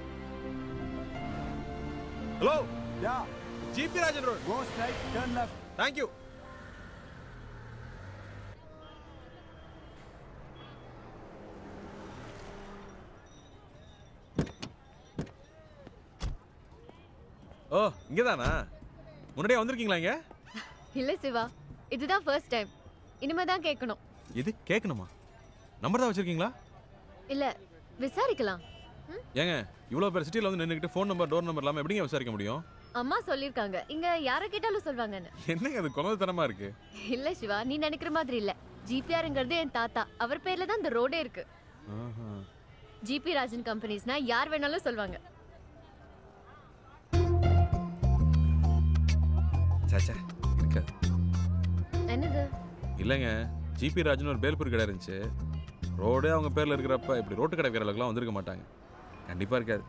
hello yeah G P Rajan road go straight turn left thank you ஓ இங்கதானா முன்னாடியே வந்திருக்கீங்களா இங்க இல்ல சிவா இதுதான் ஃபர்ஸ்ட் டைம் இனிமே தான் கேட்கணும் இது கேட்கணுமா நம்பர் தான் வச்சிருக்கீங்களா இல்ல விசாரிக்கலாம் ஏங்க இவ்வளோ பேர் சிட்டியில் வந்து நின்றுக்கிட்டு ஃபோன் நம்பர் டோர் நம்பர் இல்லாமல் எப்படிங்க விசாரிக்க முடியும் அம்மா சொல்லிருக்காங்க இங்க யார கேட்டாலும் சொல்வாங்கன்னு என்னங்க அது குழந்தைத்தனமா இருக்கு இல்ல சிவா நீ நினைக்கிற மாதிரி இல்ல ஜிபிஆர்ங்கிறது என் தாத்தா அவர் பேர்ல தான் இந்த ரோடே இருக்கு ஆஹா. ஜிபி ராஜன் கம்பெனிஸ்னா யார் வேணாலும் சொல்வாங்க சாச்சா இருக்காது என்னது இல்லைங்க ஜிபி ராஜன் ஒரு பேல்பூர் கடை இருந்துச்சு ரோடே அவங்க பேர்ல இருக்கிறப்ப இப்படி ரோட்டு கடை வீரர்களுக்குலாம் வந்திருக்க மாட்டாங்க கண்டிப்பா இருக்காது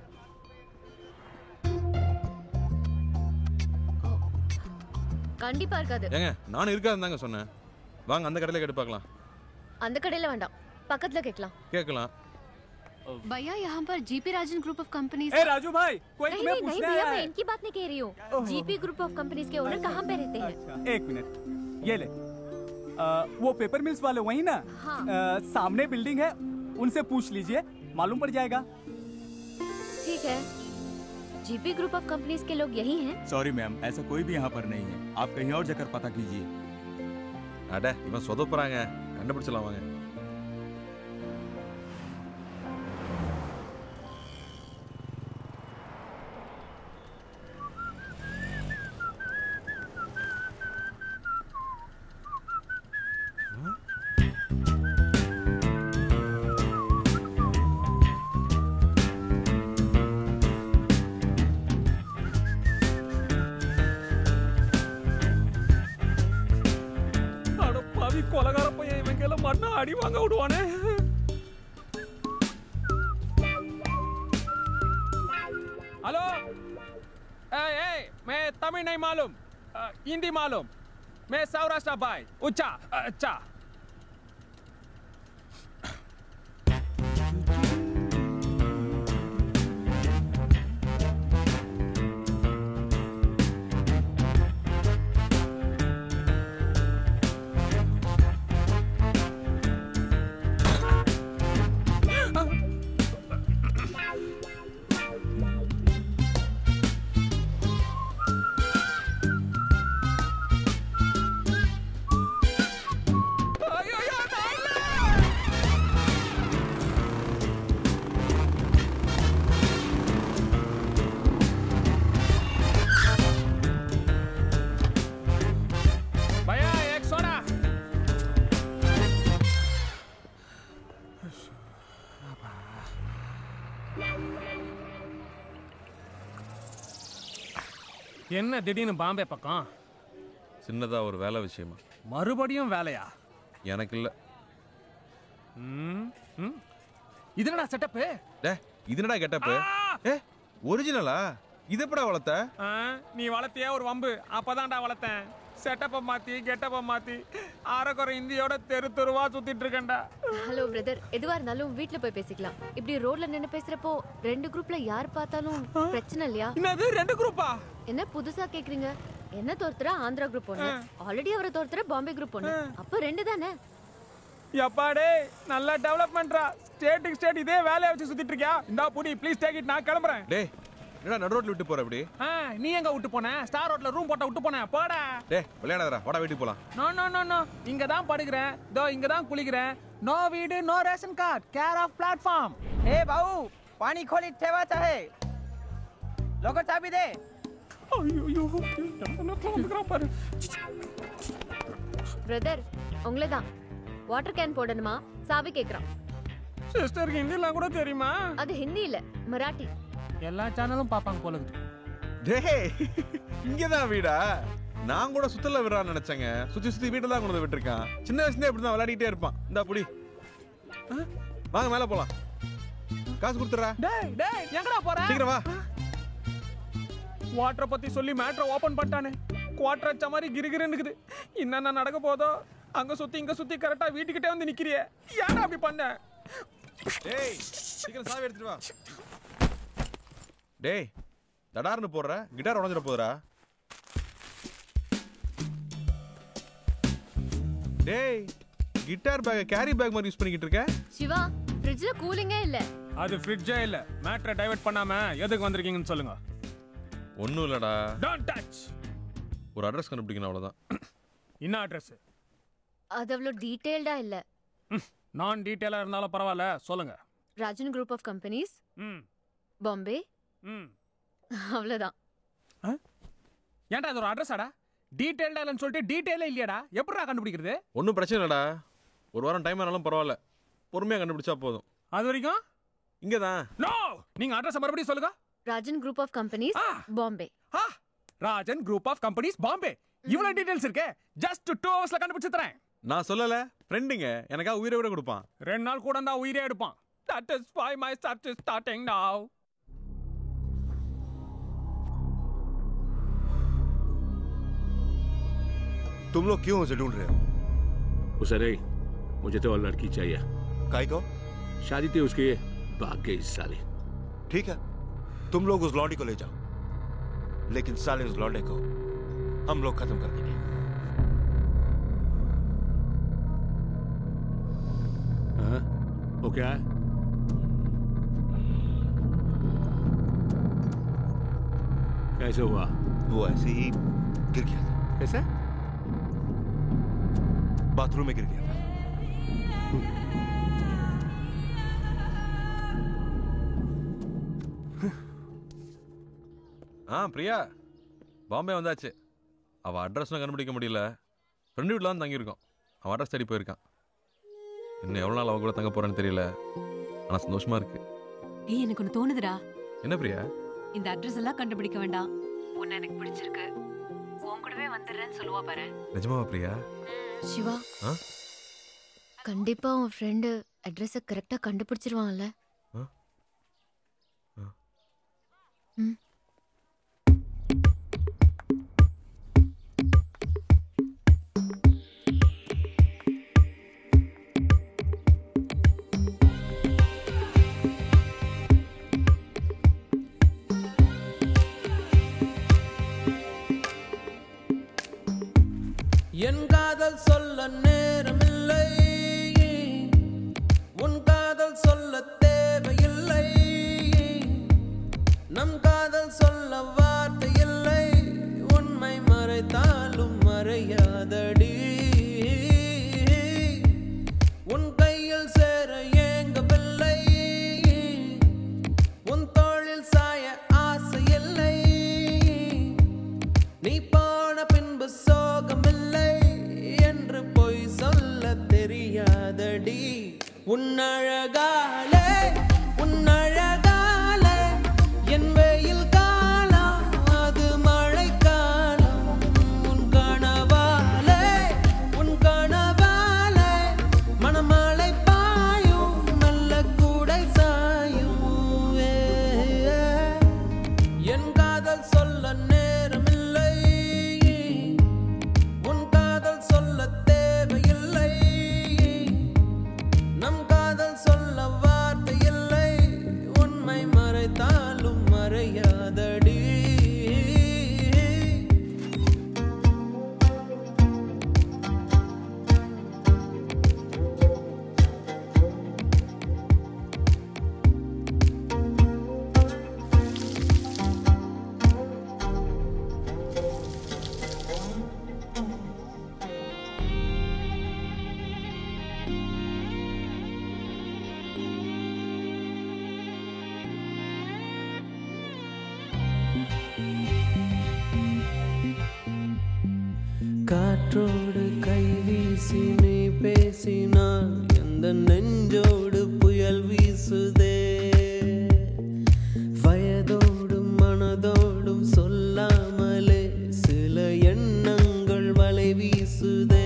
கண்டிப்பா இருக்காது ஏங்க நானும் இருக்காதுன்னு தாங்க சொன்னேன் வாங்க அந்த கடையில கேட்டு பார்க்கலாம் அந்த கடையில வேண்டாம் பக்கத்துல கேட்கலாம் கேட்கலாம் भैया यहाँ पर G P Rajan group of companies ए, राजू भाई, कोई नहीं तुम्हें नहीं नहीं पूछने भैया आया मैं है। इनकी बात नहीं कह रही हूँ जीपी ग्रुप ऑफ कंपनीज के ओनर कहाँ पे रहते हैं एक मिनट ये ले आ, वो पेपर मिल्स वाले वही ना हाँ। आ, सामने बिल्डिंग है उनसे पूछ लीजिए मालूम पड़ जाएगा ठीक है जीपी ग्रुप ऑफ कंपनीज के लोग यही हैं सॉरी मैम ऐसा कोई भी यहाँ पर नहीं है आप कहीं और जाकर पता कीजिए அட இவன் சொதப்புறாங்க கண்டுபிடிச்சலாம் வாங்க அட பாவி கொலகார பையன் இவன் கையில மண்ணா அடி வாங்க விடுவானே हेलो ए ए मैं तमिल नहीं मालूम अ, हिंदी मालूम मैं सौराष्ट्र भाई उच्चा अच्छा भैया एक सोडा என்ன திடீர்னு பாம்பே பக்கம் சின்னதா ஒரு வேலை விஷயமா மறுபடியும் வேலையா எனக்கு இல்ல ம், ம். இது என்னடா செட்டப்பு டே இது என்னடா கெட்டப்பு ஏ ஒரிஜினலா இது எப்படா வளர்த்த நீ வளர்த்தியே ஒரு வம்பு அப்பதான்டா வளர்த்தேன் செட்டப்பை மாத்தி கெட்டப்பை மாத்தி அரைக்குறை இந்தியோட தெரு தெருவா சுத்திட்டு இருக்கேன்டா ஹலோ பிரதர் எதுவா இருந்தாலும் வீட்ல போய் பேசிக்கலாம் இப்படி ரோட்ல நின்னு பேசுறப்போ ரெண்டு குரூப்ல யார் பார்த்தாலும் பிரச்சனை இல்லையா என்னது ரெண்டு குரூப்பா என்ன புதுசா கேக்குறீங்க என்ன தோர்த்துற ஆந்திரா குரூப் ஒண்ணு ஆல்ரெடி அவரை தோர்த்துற பாம்பே குரூப் ஒண்ணு அப்ப ரெண்டு தானே எப்பாடே நல்ல டெவலப்மெண்ட்ரா ஸ்டேட்டுக்கு ஸ்டேட் இதே வேலையை வச்சு சுத்திட்டு இருக்கியா இந்தா புடி ப்ளீஸ் டேக் இட் நான் கிளம்புறேன் டேய் என்னடா நடு ரோட்ல விட்டு போற அப்படி ஆ, நீ எங்க விட்டு போன ஸ்டார் ரோட்ல ரூம் போட்ட விட்டு போன போடா டேய் விளையாடாதடா வாடா வீட்டுக்கு போலாம் நோ நோ நோ நோ இங்க தான் படுக்கிறேன் தோ இங்க தான் குளிக்கிறேன் நோ வீடு no ration card care of platform ए भाऊ पाणी खोलीत ठेवायचं आहे लोक चाबी दे ஐயோ பாரு பிரதர் உங்களை தான் வாட்டர் கேன் போடணுமா சாவி கேக்குறான் சிஸ்டருக்கு ஹிந்திலாம் கூட தெரியுமா அது ஹிந்தி இல்ல மராட்டி எல்லா சேனலும் பாப்பாங்க போல இருக்குது டேய் இங்கதான் வீடா நான் கூட சுத்தல விடுறான்னு நினைச்சேங்க சுத்தி சுத்தி வீட்டுல தான் கொண்டு வந்து விட்டுருக்கான் சின்ன வயசுல இப்படி தான் விளையாடிட்டே இருப்பான் இந்தா புடி ஆ, வாங்க மேல போலாம் காசு கொடுத்துறா டேய் டேய் எங்கடா போற சீக்கிரம் வா வாட்டரை பத்தி சொல்லி மேட்ரை ஓபன் பண்ணிட்டானே குவாட்டர் அடிச்ச மாதிரி கிருகிருன்னு இருக்குது என்னென்ன நடக்க போதோ அங்க சுத்தி இங்க சுத்தி கரெக்டா வீட்டுக்கிட்டே வந்து நிக்கிறியே ஏன்டா அப்படி பண்ண டேய் சீக்கிரம் சாவி எடுத்துட்டு வா டேய் தடார்னு போடுற கிட்டார் உடஞ்சிட போதுடா டேய் கிட்டார் பேக் கேரி பேக் மாதிரி யூஸ் பண்ணிக்கிட்டு இருக்க சிவா ஃப்ரிட்ஜ்ல கூலிங்கே இல்ல அது ஃப்ரிட்ஜே இல்ல மேட்ரை டைவர்ட் பண்ணாம எதுக்கு வந்திருக்கீங்கன்னு சொல்லுங்க ஒன்றும் இல்லடா டோன்ட் டச் ஒரு அட்ரஸ் கண்டுபிடிக்கணும் அவ்வளோதான் என்ன அட்ரஸ் அது அவ்வளோ டீடைல்டா இல்ல நான் டீட்டெயிலா இருந்தாலும் பரவாயில்ல சொல்லுங்க ராஜன் குரூப் ஆஃப் கம்பெனிஸ் ம் பாம்பே ம் அவ்வளவுதான் ஏன்டா இது ஒரு அட்ரஸாடா டீட்டெயில்டா இல்லைன்னு சொல்லிட்டு டீட்டெயிலே இல்லையாடா எப்படிடா கண்டுபிடிக்கிறது ஒன்றும் பிரச்சனை இல்லடா ஒரு வாரம் டைம் ஆனாலும் பரவாயில்ல பொறுமையாக கண்டுபிடிச்சா போதும் அது வரைக்கும் இங்கே தான் நோ நீங்க அட்ரஸ் மறுபடியும் சொல்லுங்க Rajan group of companies Bombay Rajan group of companies Bombay இவ்வளவு டீடைல்ஸ் இருக்கே ஜஸ்ட் டூ ஹவர்ஸ்ல கண்டுபிடிச்சு தரேன் நான் சொல்லல ஃப்ரெண்டுங்க எனக்காக உயிரை விட கொடுப்பான் ரெண்டு நாள் கூட தான் உயிரே எடுப்பான் that is why my search is starting now तुम लोग क्यों उसे ढूंढ रहे हो उसे नहीं मुझे तो और लड़की चाहिए काय को शादी थी उसकी भाग गई इस साली ठीक है तुम लोग उस लौंडी को ले जाओ लेकिन साले उस लौंडे को हम लोग खत्म कर देंगे हाँ वो क्या है कैसे हुआ वो ऐसे ही गिर गया था कैसे बाथरूम में गिर गया था ஆ பிரியா பாம்பே வந்தாச்சு அவள் அட்ரஸ்லாம் கண்டுபிடிக்க முடியல ஃப்ரெண்டு வீட்டில் தான் தங்கியிருக்கோம் அவன் அட்ரஸ் தேடி போயிருக்கான் இன்னும் எவ்வளோ நாள் அவ கூட தங்க போகிறேன்னு தெரியல ஆனால் சந்தோஷமா இருக்கு ஏய் எனக்கு ஒன்று தோணுதுடா என்ன பிரியா இந்த அட்ரஸ் எல்லாம் கண்டுபிடிக்க வேண்டாம் உன்னை எனக்கு பிடிச்சிருக்கு உன் கூடவே வந்துடுறேன்னு சொல்லுவா பாரு நிஜமாவா பிரியா சிவா ஆ கண்டிப்பா உன் ஃப்ரெண்டு அட்ரஸை கரெக்டா கண்டுபிடிச்சிருவான்ல ஆ? ஆ. ம் என் காதல் சொல்ல நேரமில்லை உன் காதல் சொல்ல தேவையில்லை நம் காதல் சொல்ல வார்த்தை இல்லை உண்மை மறைத்தாலும் மறையாதடி உன் கையில் சேர ஏங்கவில்லை உன் தோளில் சாய ஆசை இல்லை நீ போன பின்பு சோகமில்லை என்று பொய் சொல்ல தெரியாதடி உன்னழகாலே உன்னழகாலே என் வெயில் காலம் அது மழை காலம் உன் கனவாலே உன் கனவாலே மணமழை பாயும் மெல்ல கூடை சாயும் ஏ, ஏ. என் காதல் சொல்ல நேரமில்லை உன் காதல் சொல்ல தேவையில்லை நம் காதல் சொல்ல வார்த்தை இல்லை உண்மை மறைத்தாலும் மறையாதடி காற்றோடு கை வீசி நீ பேசினால் எந்த நெஞ்சோடு புயல் வீசுதே வயதோடும் மனதோடும் சொல்லாமலே சில எண்ணங்கள் வலை வீசுதே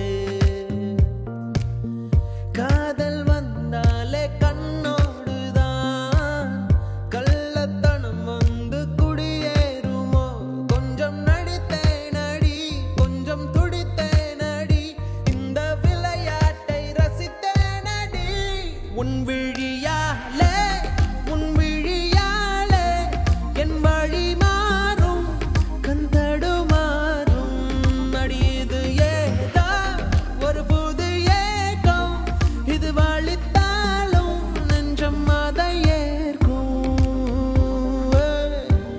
காதல் வந்தாலே கண்ணோடுதான் கள்ளத்தனம் வந்து குடியேறுமோ கொஞ்சம் நடித்தேனடி கொஞ்சம் துடித்தேனடி இந்த விளையாட்டை ரசித்தேனடி உன் விழியாலே உன் விழியாலே என் வழி மாறும் கந்தடு மாறும் அடி இது ஏதோ ஒரு புது ஏக்கம் இது வழித்தாலும் நெஞ்சம் அதை ஏற்கும் ஏய்.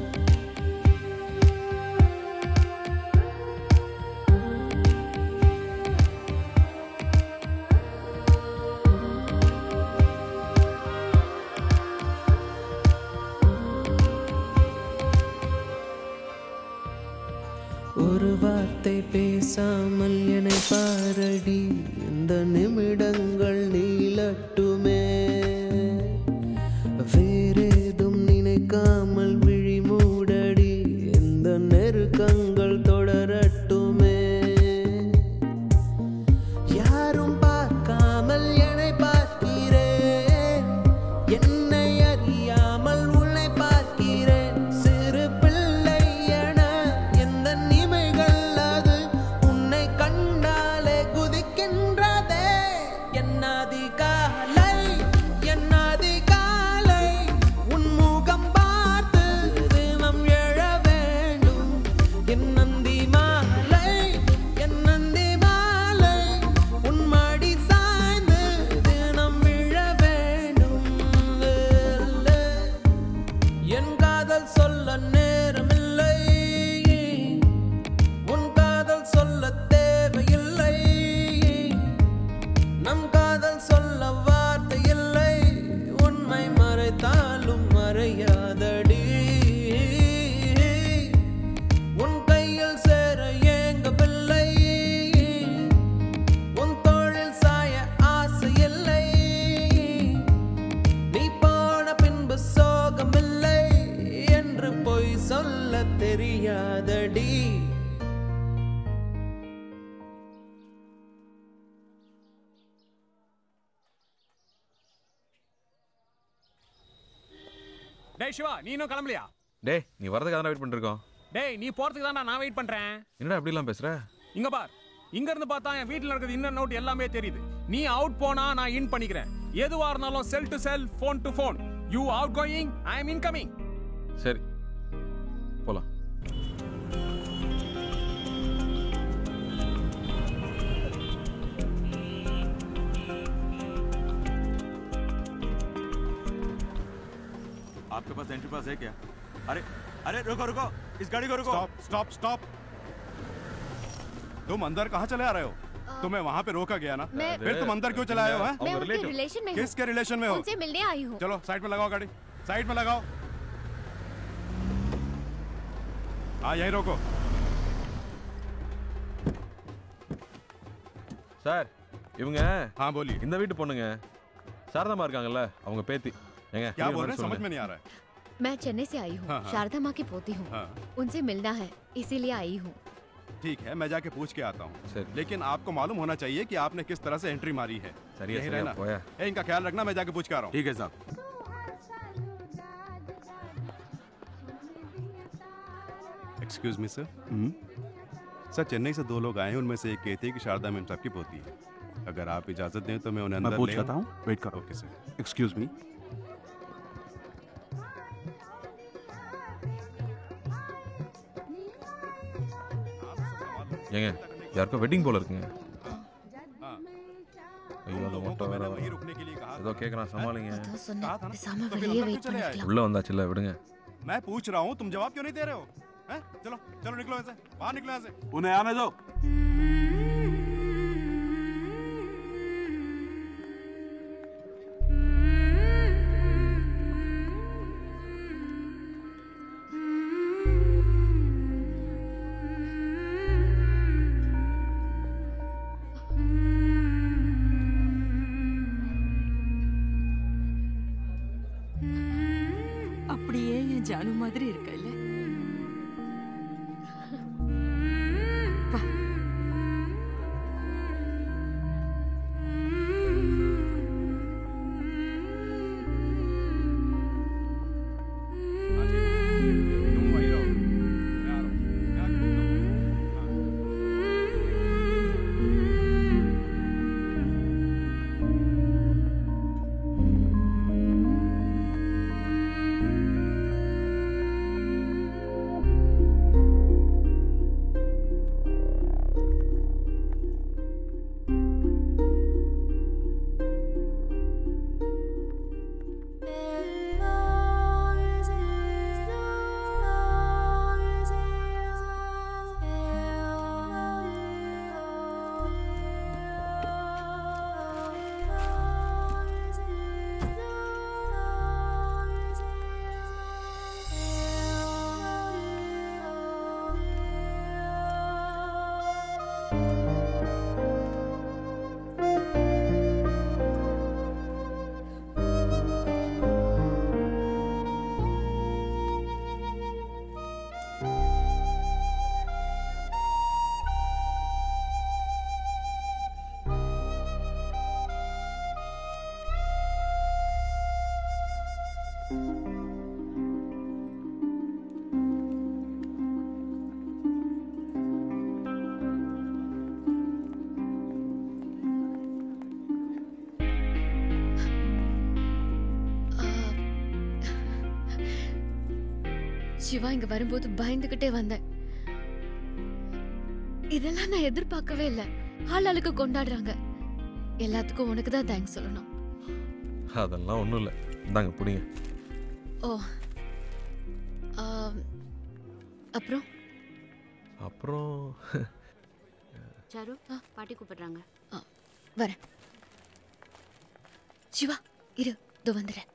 ஒரு வார்த்தை பேசாமல் என்னை பாரடி இந்த நிமிடங்கள் நீளட்டுமே வேறேதும் நினைக்காமல் விழி மூடடி இந்த நெருக்கங்கள் தொடரட்டுமே யார் டேய் சிவா நீ இன்னும் கிளம்பலையா டேய் நீ வரதுக்காக தான் வெயிட் பண்ணிருக்கோம் டேய் நீ போறதுக்கு தான் நான் வெயிட் பண்றேன் என்னடா அப்படிலாம் பேசுற இங்க பார் இங்க இருந்து பார்த்தா என் வீட்ல இருக்கிறது இன்னர் நோட் எல்லாமே தெரியுது நீ அவுட் போனா நான் இன் பண்ணிக்கிறேன் எதுவா இருந்தாலும் cell to cell phone to phone you outgoing I am incoming சரி போலாம் आपके पास एंट्री पास है क्या अरे अरे रुको रुको इस गाड़ी को रुको स्टॉप स्टॉप स्टॉप तुम अंदर कहाँ चले आ रहे हो तुम्हें वहाँ पे रोका गया ना मैं- फिर तुम अंदर क्यों चले आए हो हैं? मैं उनके रिलेशन में हूँ। किसके रिलेशन में हो उनसे मिलने आई हूँ चलो साइड में लगाओ गाड़ी साइड में लगाओ हाँ यहीं रोको சார் இவங்க हाँ बोलिए இந்த வீட்டு பொண்ணுங்க சாரதாமா இருக்காங்கல்ல அவங்க பேத்தி ஏங்க क्या புரியுற बोल மாதிரி रहे हैं समझ சொல்லுங்க. में नहीं आ रहा है मैं चेन्नई से आई हूँ हाँ, हाँ। शारदा माँ की पोती हूँ हाँ। उनसे मिलना है इसीलिए आई हूँ ठीक है मैं जाके पूछ के आता हूँ लेकिन आपको मालूम होना चाहिए कि आपने किस तरह से एंट्री मारी है सरिया, यहीं सरिया, रहना पोया। ए, इनका ख्याल रखना मैं जाके पूछ के आ रहा हूँ ठीक है साहब excuse me sir sir Chennai से दो लोग आए हैं उनमें से एक कहती है कि शारदा मैम साहब की पोती है अगर आप इजाजत दें तो मैं उन्हें मैं अंदर पूछ ले लेता आऊं? हूँ वेट करो ओके सर एक्सक्यूज मी ஏங்க யாருக்கும் வெட்டிங் போல இருக்குங்க ஐயோ அந்த மொட்டை வேற வர. ஏதோ கேட்குறான் சமாளிங்க तो सुनना पेशामा तो फिर வெளியே अंदर வெயிட் क्यों चले आए? பண்ணிக்கலாம் உள்ள வந்தாச்சுல்ல விடுங்க मैं पूछ रहा हूँ तुम जवाब क्यों नहीं दे रहे हो हैं? चलो चलो निकलो ऐसे बाहर निकलो ऐसे उन्हें आने दो அப்படியே என் ஜானு மாதிரி இருக்கல்ல சிவா இங்க வரும்போது பயந்துகிட்டே வந்தேன் இதெல்லாம் நான் எதிர்பார்க்கவே இல்லை ஆளாளுக்கு கொண்டாடுறாங்க எல்லாத்துக்கும் உனக்கு தான் தேங்க்ஸ் சொல்லணும் அதெல்லாம் ஒன்றும் இல்லை இந்தாங்க பிடிங்க ஓ ஆம், அப்புறம் அப்புறம் சாரு பாட்டி கூப்பிடுறாங்க வரேன் சிவா இரு இதோ வந்துடுறேன்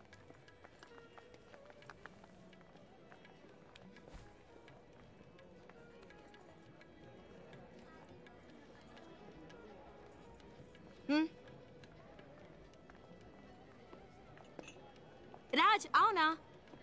ராஜ் आओ ना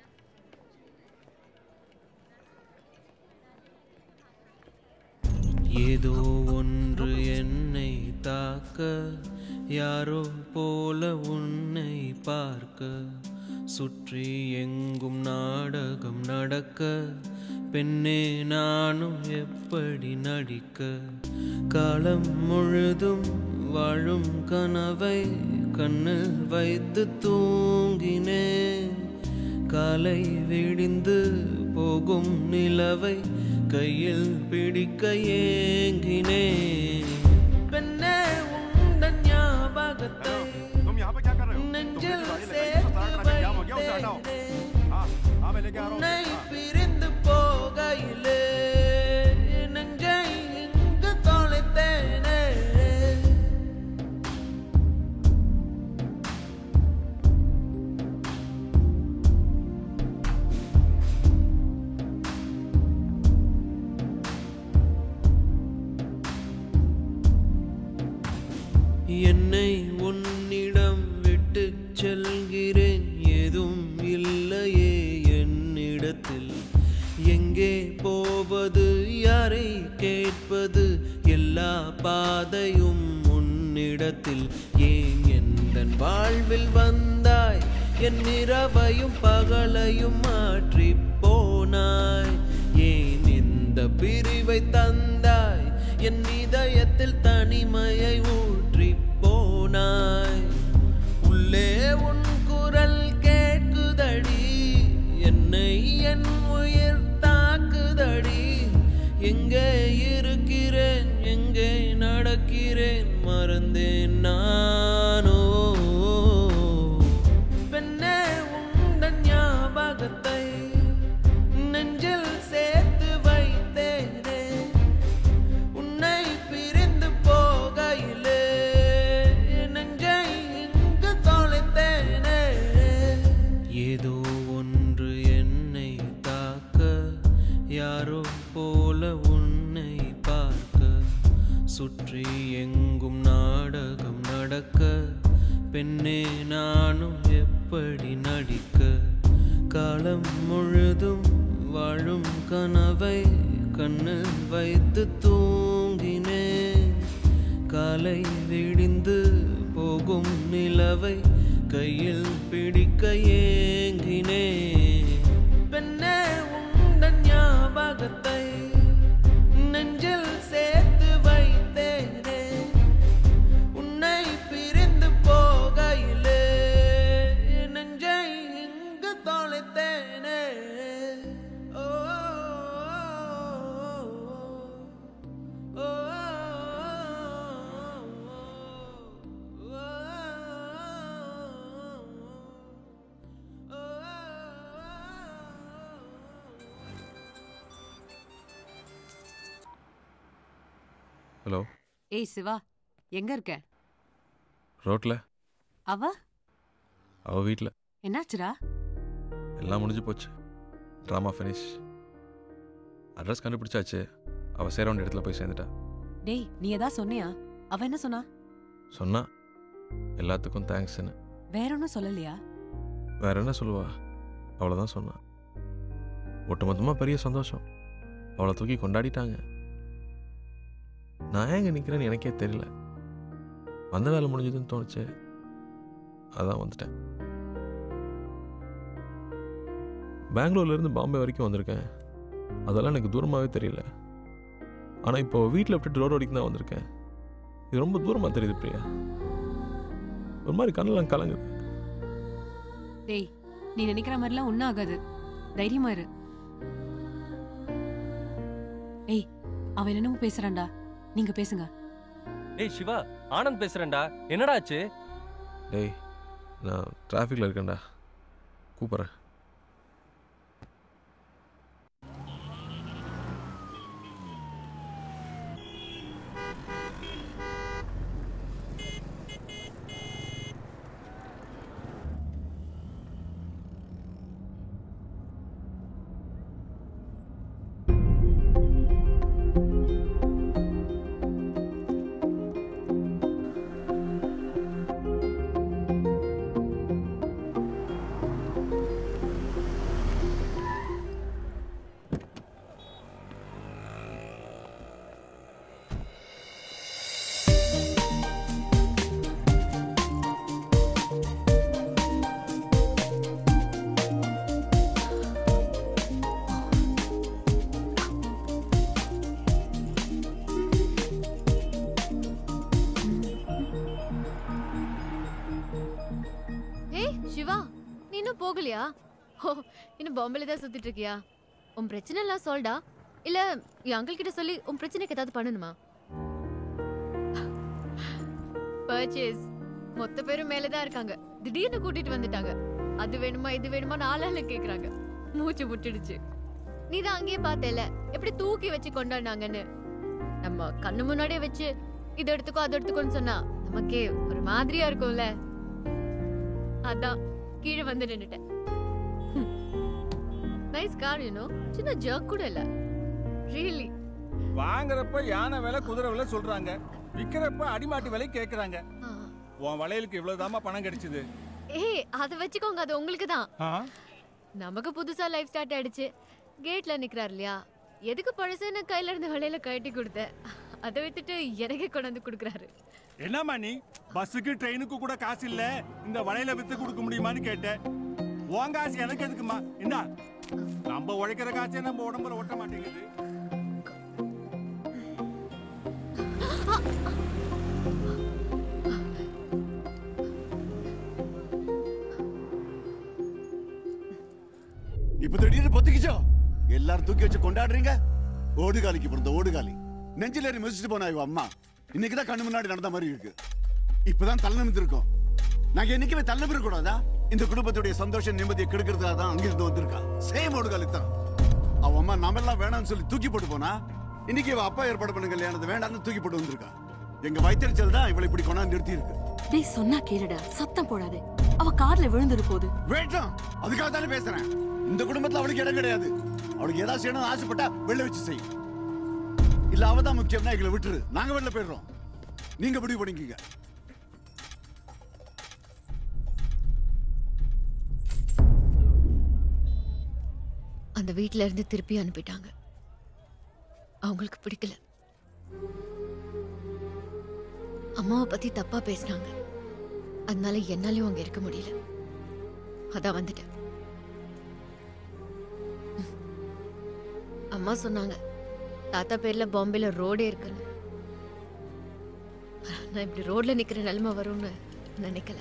ஏதோ ஒன்று என்னை தாக்க யாரோ போல உன்னை பார்க்க சுற்றி எங்கும் நாடகம் நடக்க பெண்ணே நானும் எப்படி நடிக்க காலம் முழுதும் வாழும் கனவை கண்ணில் வைத்து தூங்கினேன் காலை விடிந்து போகும் நிலவை கையில் பிடிக்க ஏங்கினேன் பெண்ணே உந்தன் ஞாபகத்தை நெஞ்சில் சேர்த்து வைத்தேனே. உன்னை பிரிந்து போகையிலே நெஞ்சை இங்கு தொலைத்தேனே என்னை உன்னிடம் விட்டு செல்கிறேன் ஏதும் இல்லையே என்னிடத்தில் எங்கே போவது யாரை கேட்பது எல்லா பாதையும் உன்னிடத்தில் ஏன் எந்த வாழ்வில் வந்தாய் என் இரவையும் பகலையும் மாற்றி போனாய் ஏன் இந்த பிரிவை தந்தாய் என் இதயத்தில் தனிமையை ஊற்றி போனாய் உள்ளே உன் குரல் கேட்குதடி என்னை என் உயிர் தாக்குதடி எங்கே இருக்கிறேன் எங்கே நடக்கிறேன் மறந்தேன் நானோ பெண்ணே உந்தன் ஞாபகத்தை நெஞ்சில் சேர்த்து வைத்தேனே உன்னை பிரிந்து போகையிலே நெஞ்சை இங்கு தொலைத்தேனே ஏதோ ஒன்று என்னை தாக்க யாரோ போல உன்னை பார்க்க சுற்றி எங்கும் நாடகம் நடக்க பெண்ணே நானும் எப்படி நடிக்க காலம் முழுதும் வாழும் கனவை கண்ணில் வைத்து தூங்கினேன் காலை விடிந்து போகும் நிலவை கையில் பிடிக்க ஏங்கினேன் பெண்ணே உந்தன் ஞாபகத்தை நெஞ்சில் சேர்த்து வைத்தேனே உன்னை பிரிந்து போகையிலே நெஞ்சை இங்கு தொலைத்தேனே ஓ ஓ, ஹலோ ஏய் சிவா எங்க இருக்க ரோட்ல அவ அவ வீட்டில் என்னாச்சுடா எல்லாம் முடிஞ்சு போச்சு ட்ராமா ஃபினிஷ் அட்ரஸ் கண்டுபிடிச்சாச்சு அவள் சேர வேண்டிய இடத்துல போய் சேர்ந்துட்டா டேய் நீ ஏதா சொன்னியா அவ என்ன சொன்னா சொன்னா எல்லாத்துக்கும் தேங்க்ஸ்னு வேற ஒன்றும் சொல்லலையா வேற என்ன சொல்லுவா அவ்வளோதான் சொன்னான் ஒட்டுமொத்தமாக பெரிய சந்தோஷம் அவளை தூக்கி கொண்டாடிட்டாங்க நான் எங்கே நிற்கிறேன்னு எனக்கே தெரியல வந்த வேலை முடிஞ்சதுன்னு தோணுச்சு அதான் வந்துட்டேன் பெங்களூர்லேருந்து பாம்பே வரைக்கும் வந்திருக்கேன் அதெல்லாம் எனக்கு தூரமாகவே தெரியல ஆனால் இப்போ வீட்டில் விட்டுட்டு ரோடு வரைக்கும் தான் வந்திருக்கேன் இது ரொம்ப தூரமாக தெரியுது பிரியா ஒரு மாதிரி கண்ணெல்லாம் கலங்குது டேய் நீ நினைக்கிற மாதிரிலாம் ஒன்றும் ஆகாது தைரியமா இரு ஏய் அவன் என்னமோ பேசுறான்டா நீங்க பேசுங்க டேய் சிவா ஆனந்த் பேசுறேன்டா என்னடா ஆச்சு டேய் நான் டிராஃபிக்கில் இருக்கேன்டா கூப்பிட்றேன் சிவா நீ இன்னும் போகலையா ஓ இன்னும் பாம்பேல தான் சுத்திட்டு இருக்கியா உன் பிரச்சனை எல்லாம் சொல்டா இல்ல என் அங்கிள் கிட்ட சொல்லி உன் பிரச்சனைக்கு ஏதாவது பண்ணணுமா பர்ச்சேஸ் மொத்த பேரும் மேல தான் இருக்காங்க திடீர்னு கூட்டிட்டு வந்துட்டாங்க அது வேணுமா இது வேணுமா நாளால கேக்குறாங்க மூச்சு முட்டிடுச்சு நீ தான் அங்கேயே பார்த்தேல எப்படி தூக்கி வச்சு கொண்டாடினாங்கன்னு நம்ம கண்ணு முன்னாடியே வச்சு இது எடுத்துக்கோ அது எடுத்துக்கோன்னு சொன்னா நமக்கே ஒரு மாதிரியா இருக்கும்ல அதான் கீழே வந்து நின்னுட்டேன் நைஸ் கார் யூனோ சின்ன ஜர்க் கூட இல்ல ரியலி வாங்குறப்ப யானை விலை குதிரை விலை சொல்றாங்க விக்கிறப்ப அடிமாட்டு விலை கேக்குறாங்க உன் வளையலுக்கு இவ்வளவுதாம்மா பணம் கிடைச்சது ஏய் அதை வச்சுக்கோங்க அது உங்களுக்கு தான் ஆ? நமக்கு புதுசா லைஃப் ஸ்டார்ட் ஆயிடுச்சு கேட்ல நிக்கிறார் இல்லையா எதுக்கு பழசுன்னு கையில இருந்து வளையல கட்டி கொடுத்தேன் அதை வித்துட்டு எனக்கே கொண்டு வந்து கொடுக்குறாரு என்னம்மா நீ பஸ்ஸுக்கு ட்ரெயினுக்கு கூட காசு இல்ல இந்த வளையல வித்து கொடுக்க முடியுமான்னு கேட்டேன் உன் காசு எனக்கு எதுக்குமா இந்தா நம்ம உழைக்கிற காசே நம்ம உடம்புல ஒட்ட மாட்டேங்குது இப்ப திடீர்னு பொத்திக்கிச்சோ எல்லாரும் தூக்கி வச்சு கொண்டாடுறீங்க ஓடுகாலிக்கு பிறந்த ஓடுகாலி நெஞ்சில் ஏறி மிதிச்சுட்டு போனா இவ அம்மா இன்னைக்கு தான் கண்ணு முன்னாடி நடந்த மாதிரி இருக்கு இப்பதான் தலை நிமிந்து இருக்கோம் நாங்க என்னைக்குமே தள்ள கூடாதா இந்த குடும்பத்துடைய சந்தோஷம் நிம்மதியை கெடுக்கிறதுக்காக தான் அங்கிருந்து வந்திருக்கா சேம் ஓடுகாலி தான் அவ அம்மா நாம எல்லாம் வேணாம்னு சொல்லி தூக்கி போட்டு போனா இன்னைக்கு இவ அப்பா ஏற்பாடு பண்ண கல்யாணத்தை வேண்டாம்னு தூக்கி போட்டு வந்திருக்கா எங்க வயிற்றுச்சல் தான் இவளை இப்படி கொண்டாந்து நிறுத்தி இருக்கு டேய் சொன்னா கேளுடா சத்தம் போடாதே அவ கார்ல விழுந்துரு போகுது வேண்டாம் அதுக்காக தானே பேசுறேன் இந்த குடும்பத்துல அவளுக்கு இடம் கிடையாது அவளுக்கு ஏதாவது செய்யணும்னு ஆசைப்பட்டா வெளில வச்சு செய் இல்ல அவ தான் முக்கியம்னா எங்களை விட்டுரு நாங்க வெளில போயிடுறோம் நீங்க முடிவு பண்ணிக்கங்க அந்த வீட்ல இருந்து திருப்பி அனுப்பிட்டாங்க அவங்களுக்கு பிடிக்கல அம்மாவை பத்தி தப்பா பேசினாங்க அதனால என்னாலயும் அங்க இருக்க முடியல அதான் வந்துட்டேன் அம்மா சொன்னாங்க தாத்தா பேர்ல பாம்பேல ரோடே இருக்குன்னு நான் இப்படி ரோட்ல நிக்கிற நிலைமை வரும்னு நினைக்கல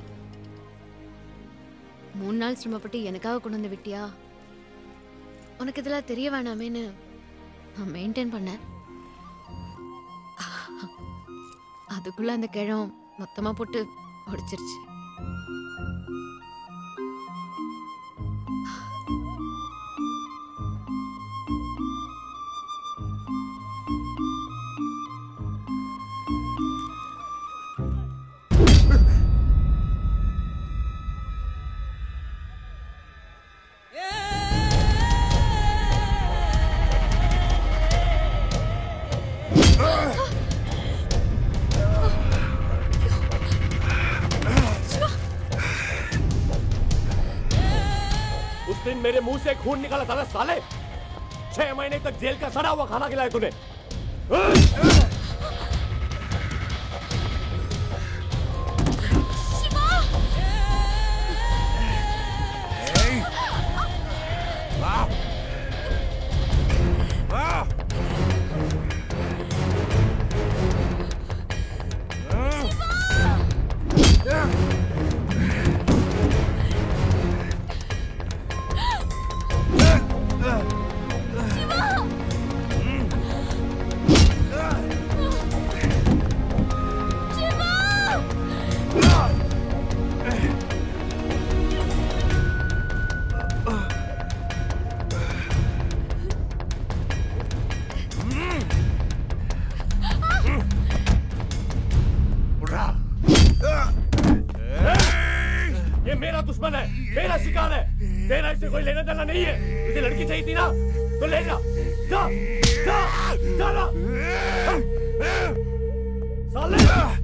மூணு நாள் சிரமப்பட்டு எனக்காக கொண்டு வந்து விட்டியா உனக்கு இதெல்லாம் தெரிய வேணாமேன்னு நான் மெயின்டைன் பண்ணேன் அதுக்குள்ள அந்த கிழம் மொத்தமா போட்டு உடைச்சிருச்சு उस दिन मेरे मुंह से खून निकाला था ना साले छह महीने तक जेल का सड़ा हुआ खाना खिलाया तूने ये मेरा दुश्मन है मेरा शिकार है तेरा इससे कोई लेना देना नहीं है तुझे लड़की चाहिए थी ना तो ले जा जा जा जा ना साले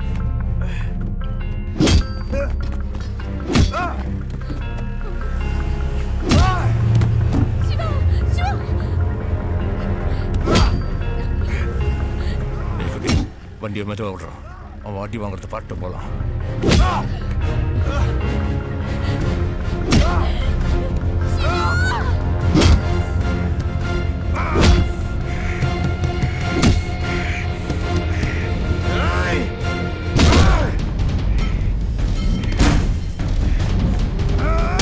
வண்டியை மெதுவா விடுறான் அவன் வாட்டி வாங்குறத பாட்டு போலாம் Ah!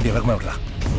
வண்டி வேகமாக விடலாம்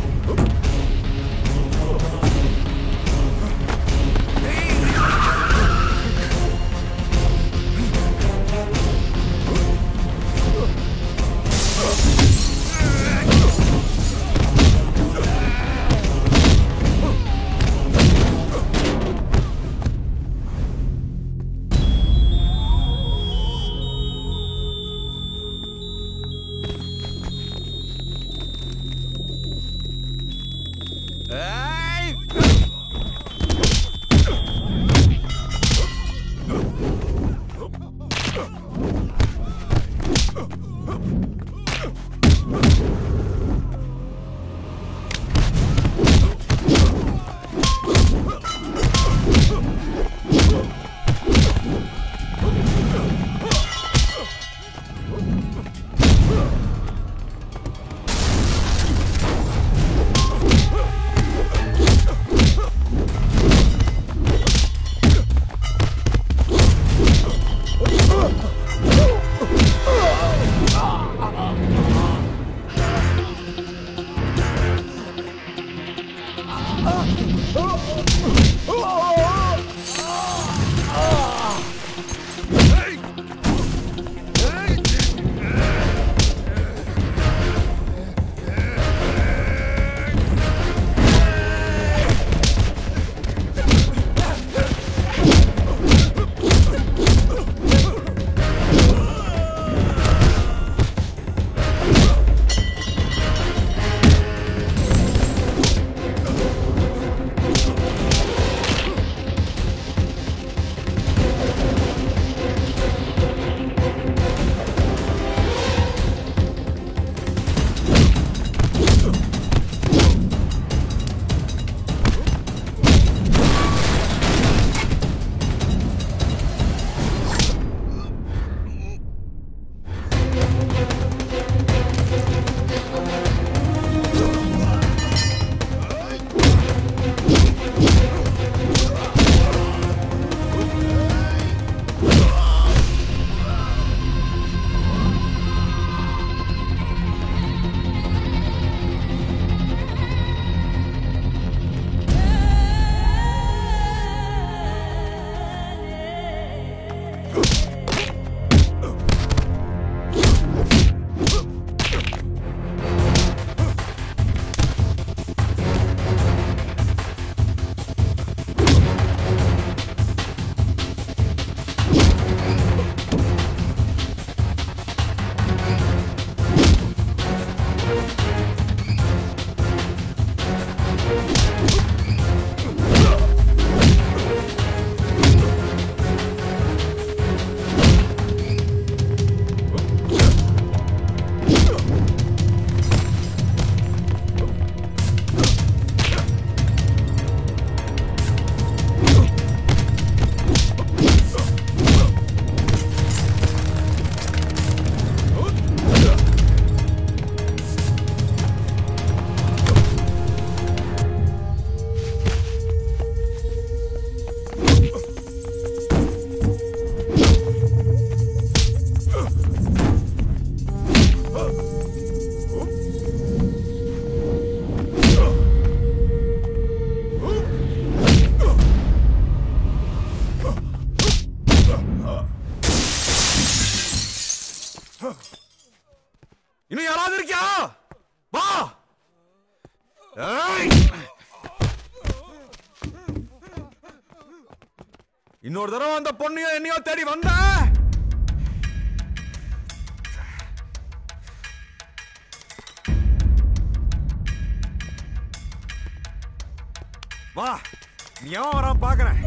இன்னும் யாராவது இருக்கியா வா ஏய்! இன்னொரு தடவை அந்த பொண்ணையோ என்னையோ தேடி வந்த வா நீ எவன் வரான் பாக்குறேன்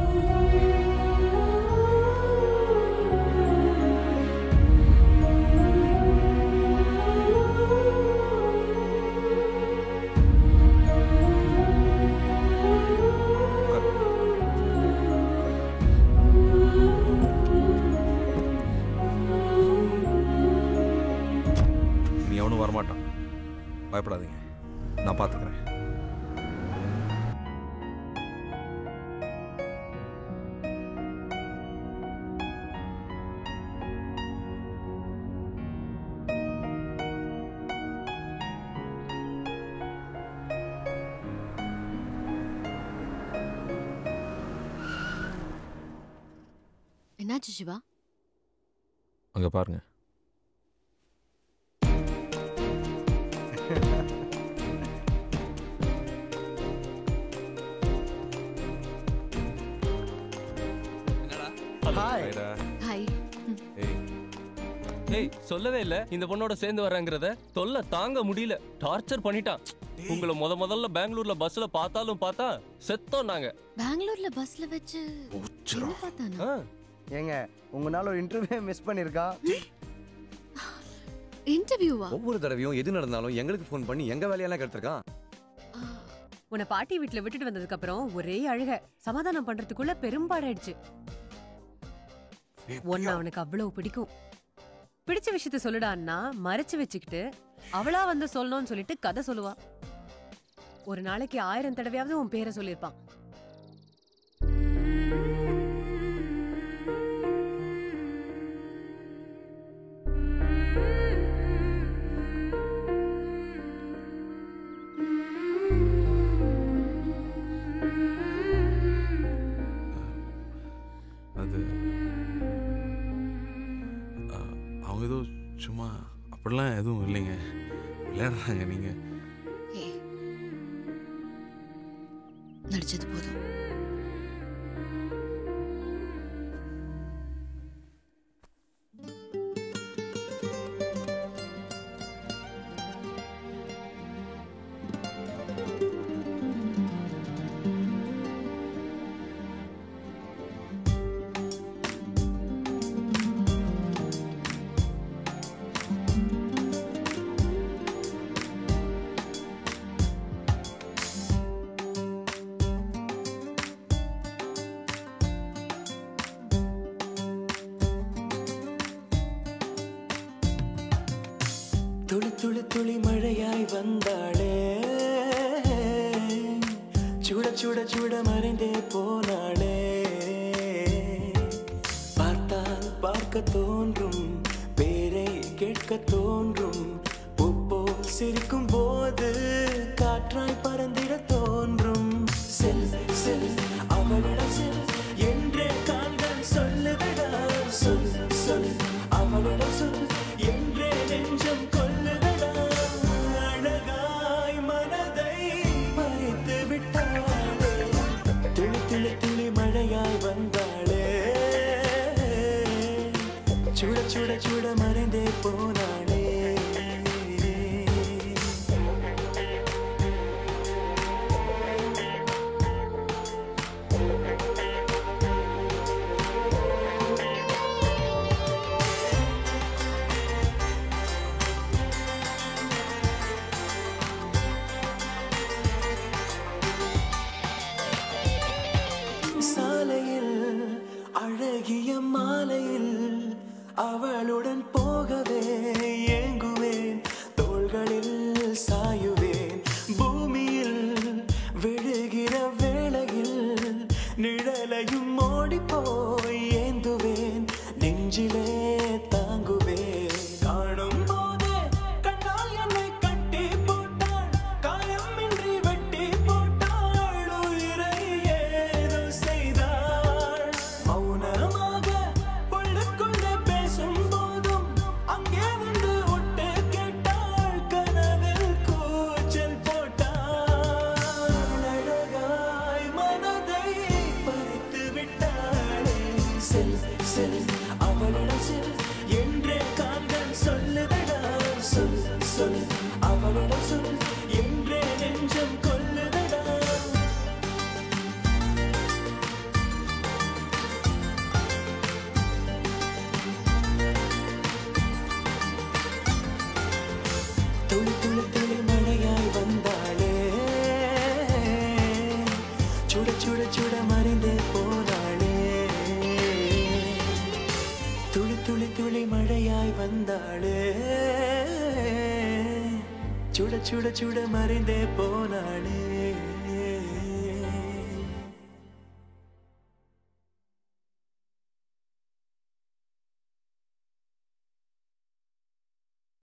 நீ எவனும் வரமாட்டான் பயப்படாதீங்க நான் பார்த்துக்கிறேன் என்னாச்சு சிவா அங்க பாருங்க ஹாய் ஹாய் ஏய் சொல்லவே இல்ல இந்த பொண்ணோட சேர்ந்து வரேங்கிறத தொல்லை தாங்க முடியல டார்ச்சர் பண்ணிட்டான் உங்களை முத முதல்ல பெங்களூர்ல பஸ்ல பார்த்தாலும் பார்த்தா செத்தோம் நாங்க பெங்களூர்ல பஸ்ல வச்சு என்ன பார்த்தானா ஏங்க உங்களால ஒரு இன்டர்வியூ மிஸ் பண்ணிருக்கான் இன்டர்வியூவா ஒவ்வொரு தடவையும் எது நடந்தாலும் எங்களுக்கு ஃபோன் பண்ணி எங்க வேலையெல்லாம் கெடுத்திருக்கான் உன்னை பாட்டி வீட்ல விட்டுட்டு வந்ததுக்கு அப்புறம் ஒரே அழுக சமாதானம் பண்றதுக்குள்ள பெரும்பாடாயிடுச்சு ஒன்னு அவனுக்கு அவ்வளவு பிடிக்கும் பிடிச்ச விஷயத்த சொல்லுடான்னா மறைச்சு வச்சுக்கிட்டு அவளா வந்து சொல்லணும்னு சொல்லிட்டு கதை சொல்லுவா ஒரு நாளைக்கு ஆயிரம் தடவையாவது உன் பேரை சொல்லியிருப்பான் அது அ, அவங்க ஏதோ சும்மா அப்படிலாம் எதுவும் இல்லைங்க விளையாடுறாங்க நீங்க நடிச்சது போதும் துளி துளி துளி மழையாய் வந்தாளே சுட சுட சுட மறைந்தே போனாளே பார்த்தால் பார்க்க தோன்றும் பேரை கேட்க தோன்றும் பூப்போல் சிரிக்கும் போது காற்றாய் பறந்திட தோன்றும் செல் செல் அவளிடம் செல் என்றே கால்கள் சொல்லுதடா சொல் சொல் அவளிடம் சொல் என்றே நெஞ்சம் கொல்லுதடா அழகாய் மனதை பறித்து விட்டாளே துளி துளி துளி மழையாய் வந்தாளே சுட சுட சுட மறைந்தே போனாளே சாலையில் அழகிய மாலையில் அவளுடன் போகவே ஏங்குவேன் தோள்களில் சாயுவேன் பூமியில் விழுகிற வேளையில் நிழலையும் ஓடி போய் ஏந்துவேன் நெஞ்சிலே தாங்குவேன் காணும் போதே கண்ணால் என்னை கட்டி போட்டாள் காயமின்றி வெட்டி போட்டாள் உயிரை ஏதோ செய்தாள் மௌனமாக உள்ளுக்குள்ளே பேசும் போதும் அங்கே வந்து ஒட்டு கேட்டாள் கனவில் கூச்சல் போட்டாள் அழகாய் மனதை பறித்து விட்டாளே செல் செல் அவளிடம் செல் என்றே கால்கள் சொல்லுதடா சொல் சொல் அவளிடம் சொல் என்றே நெஞ்சம் கொல்லுதடா துளி துளி துளி மழையாய் வந்தாளே சுட சுட சுட மறைந்தே போனாளே துளி துளி துளி மழையாய் வந்தாளே சுட சுட சுட மறைந்தே போனாளே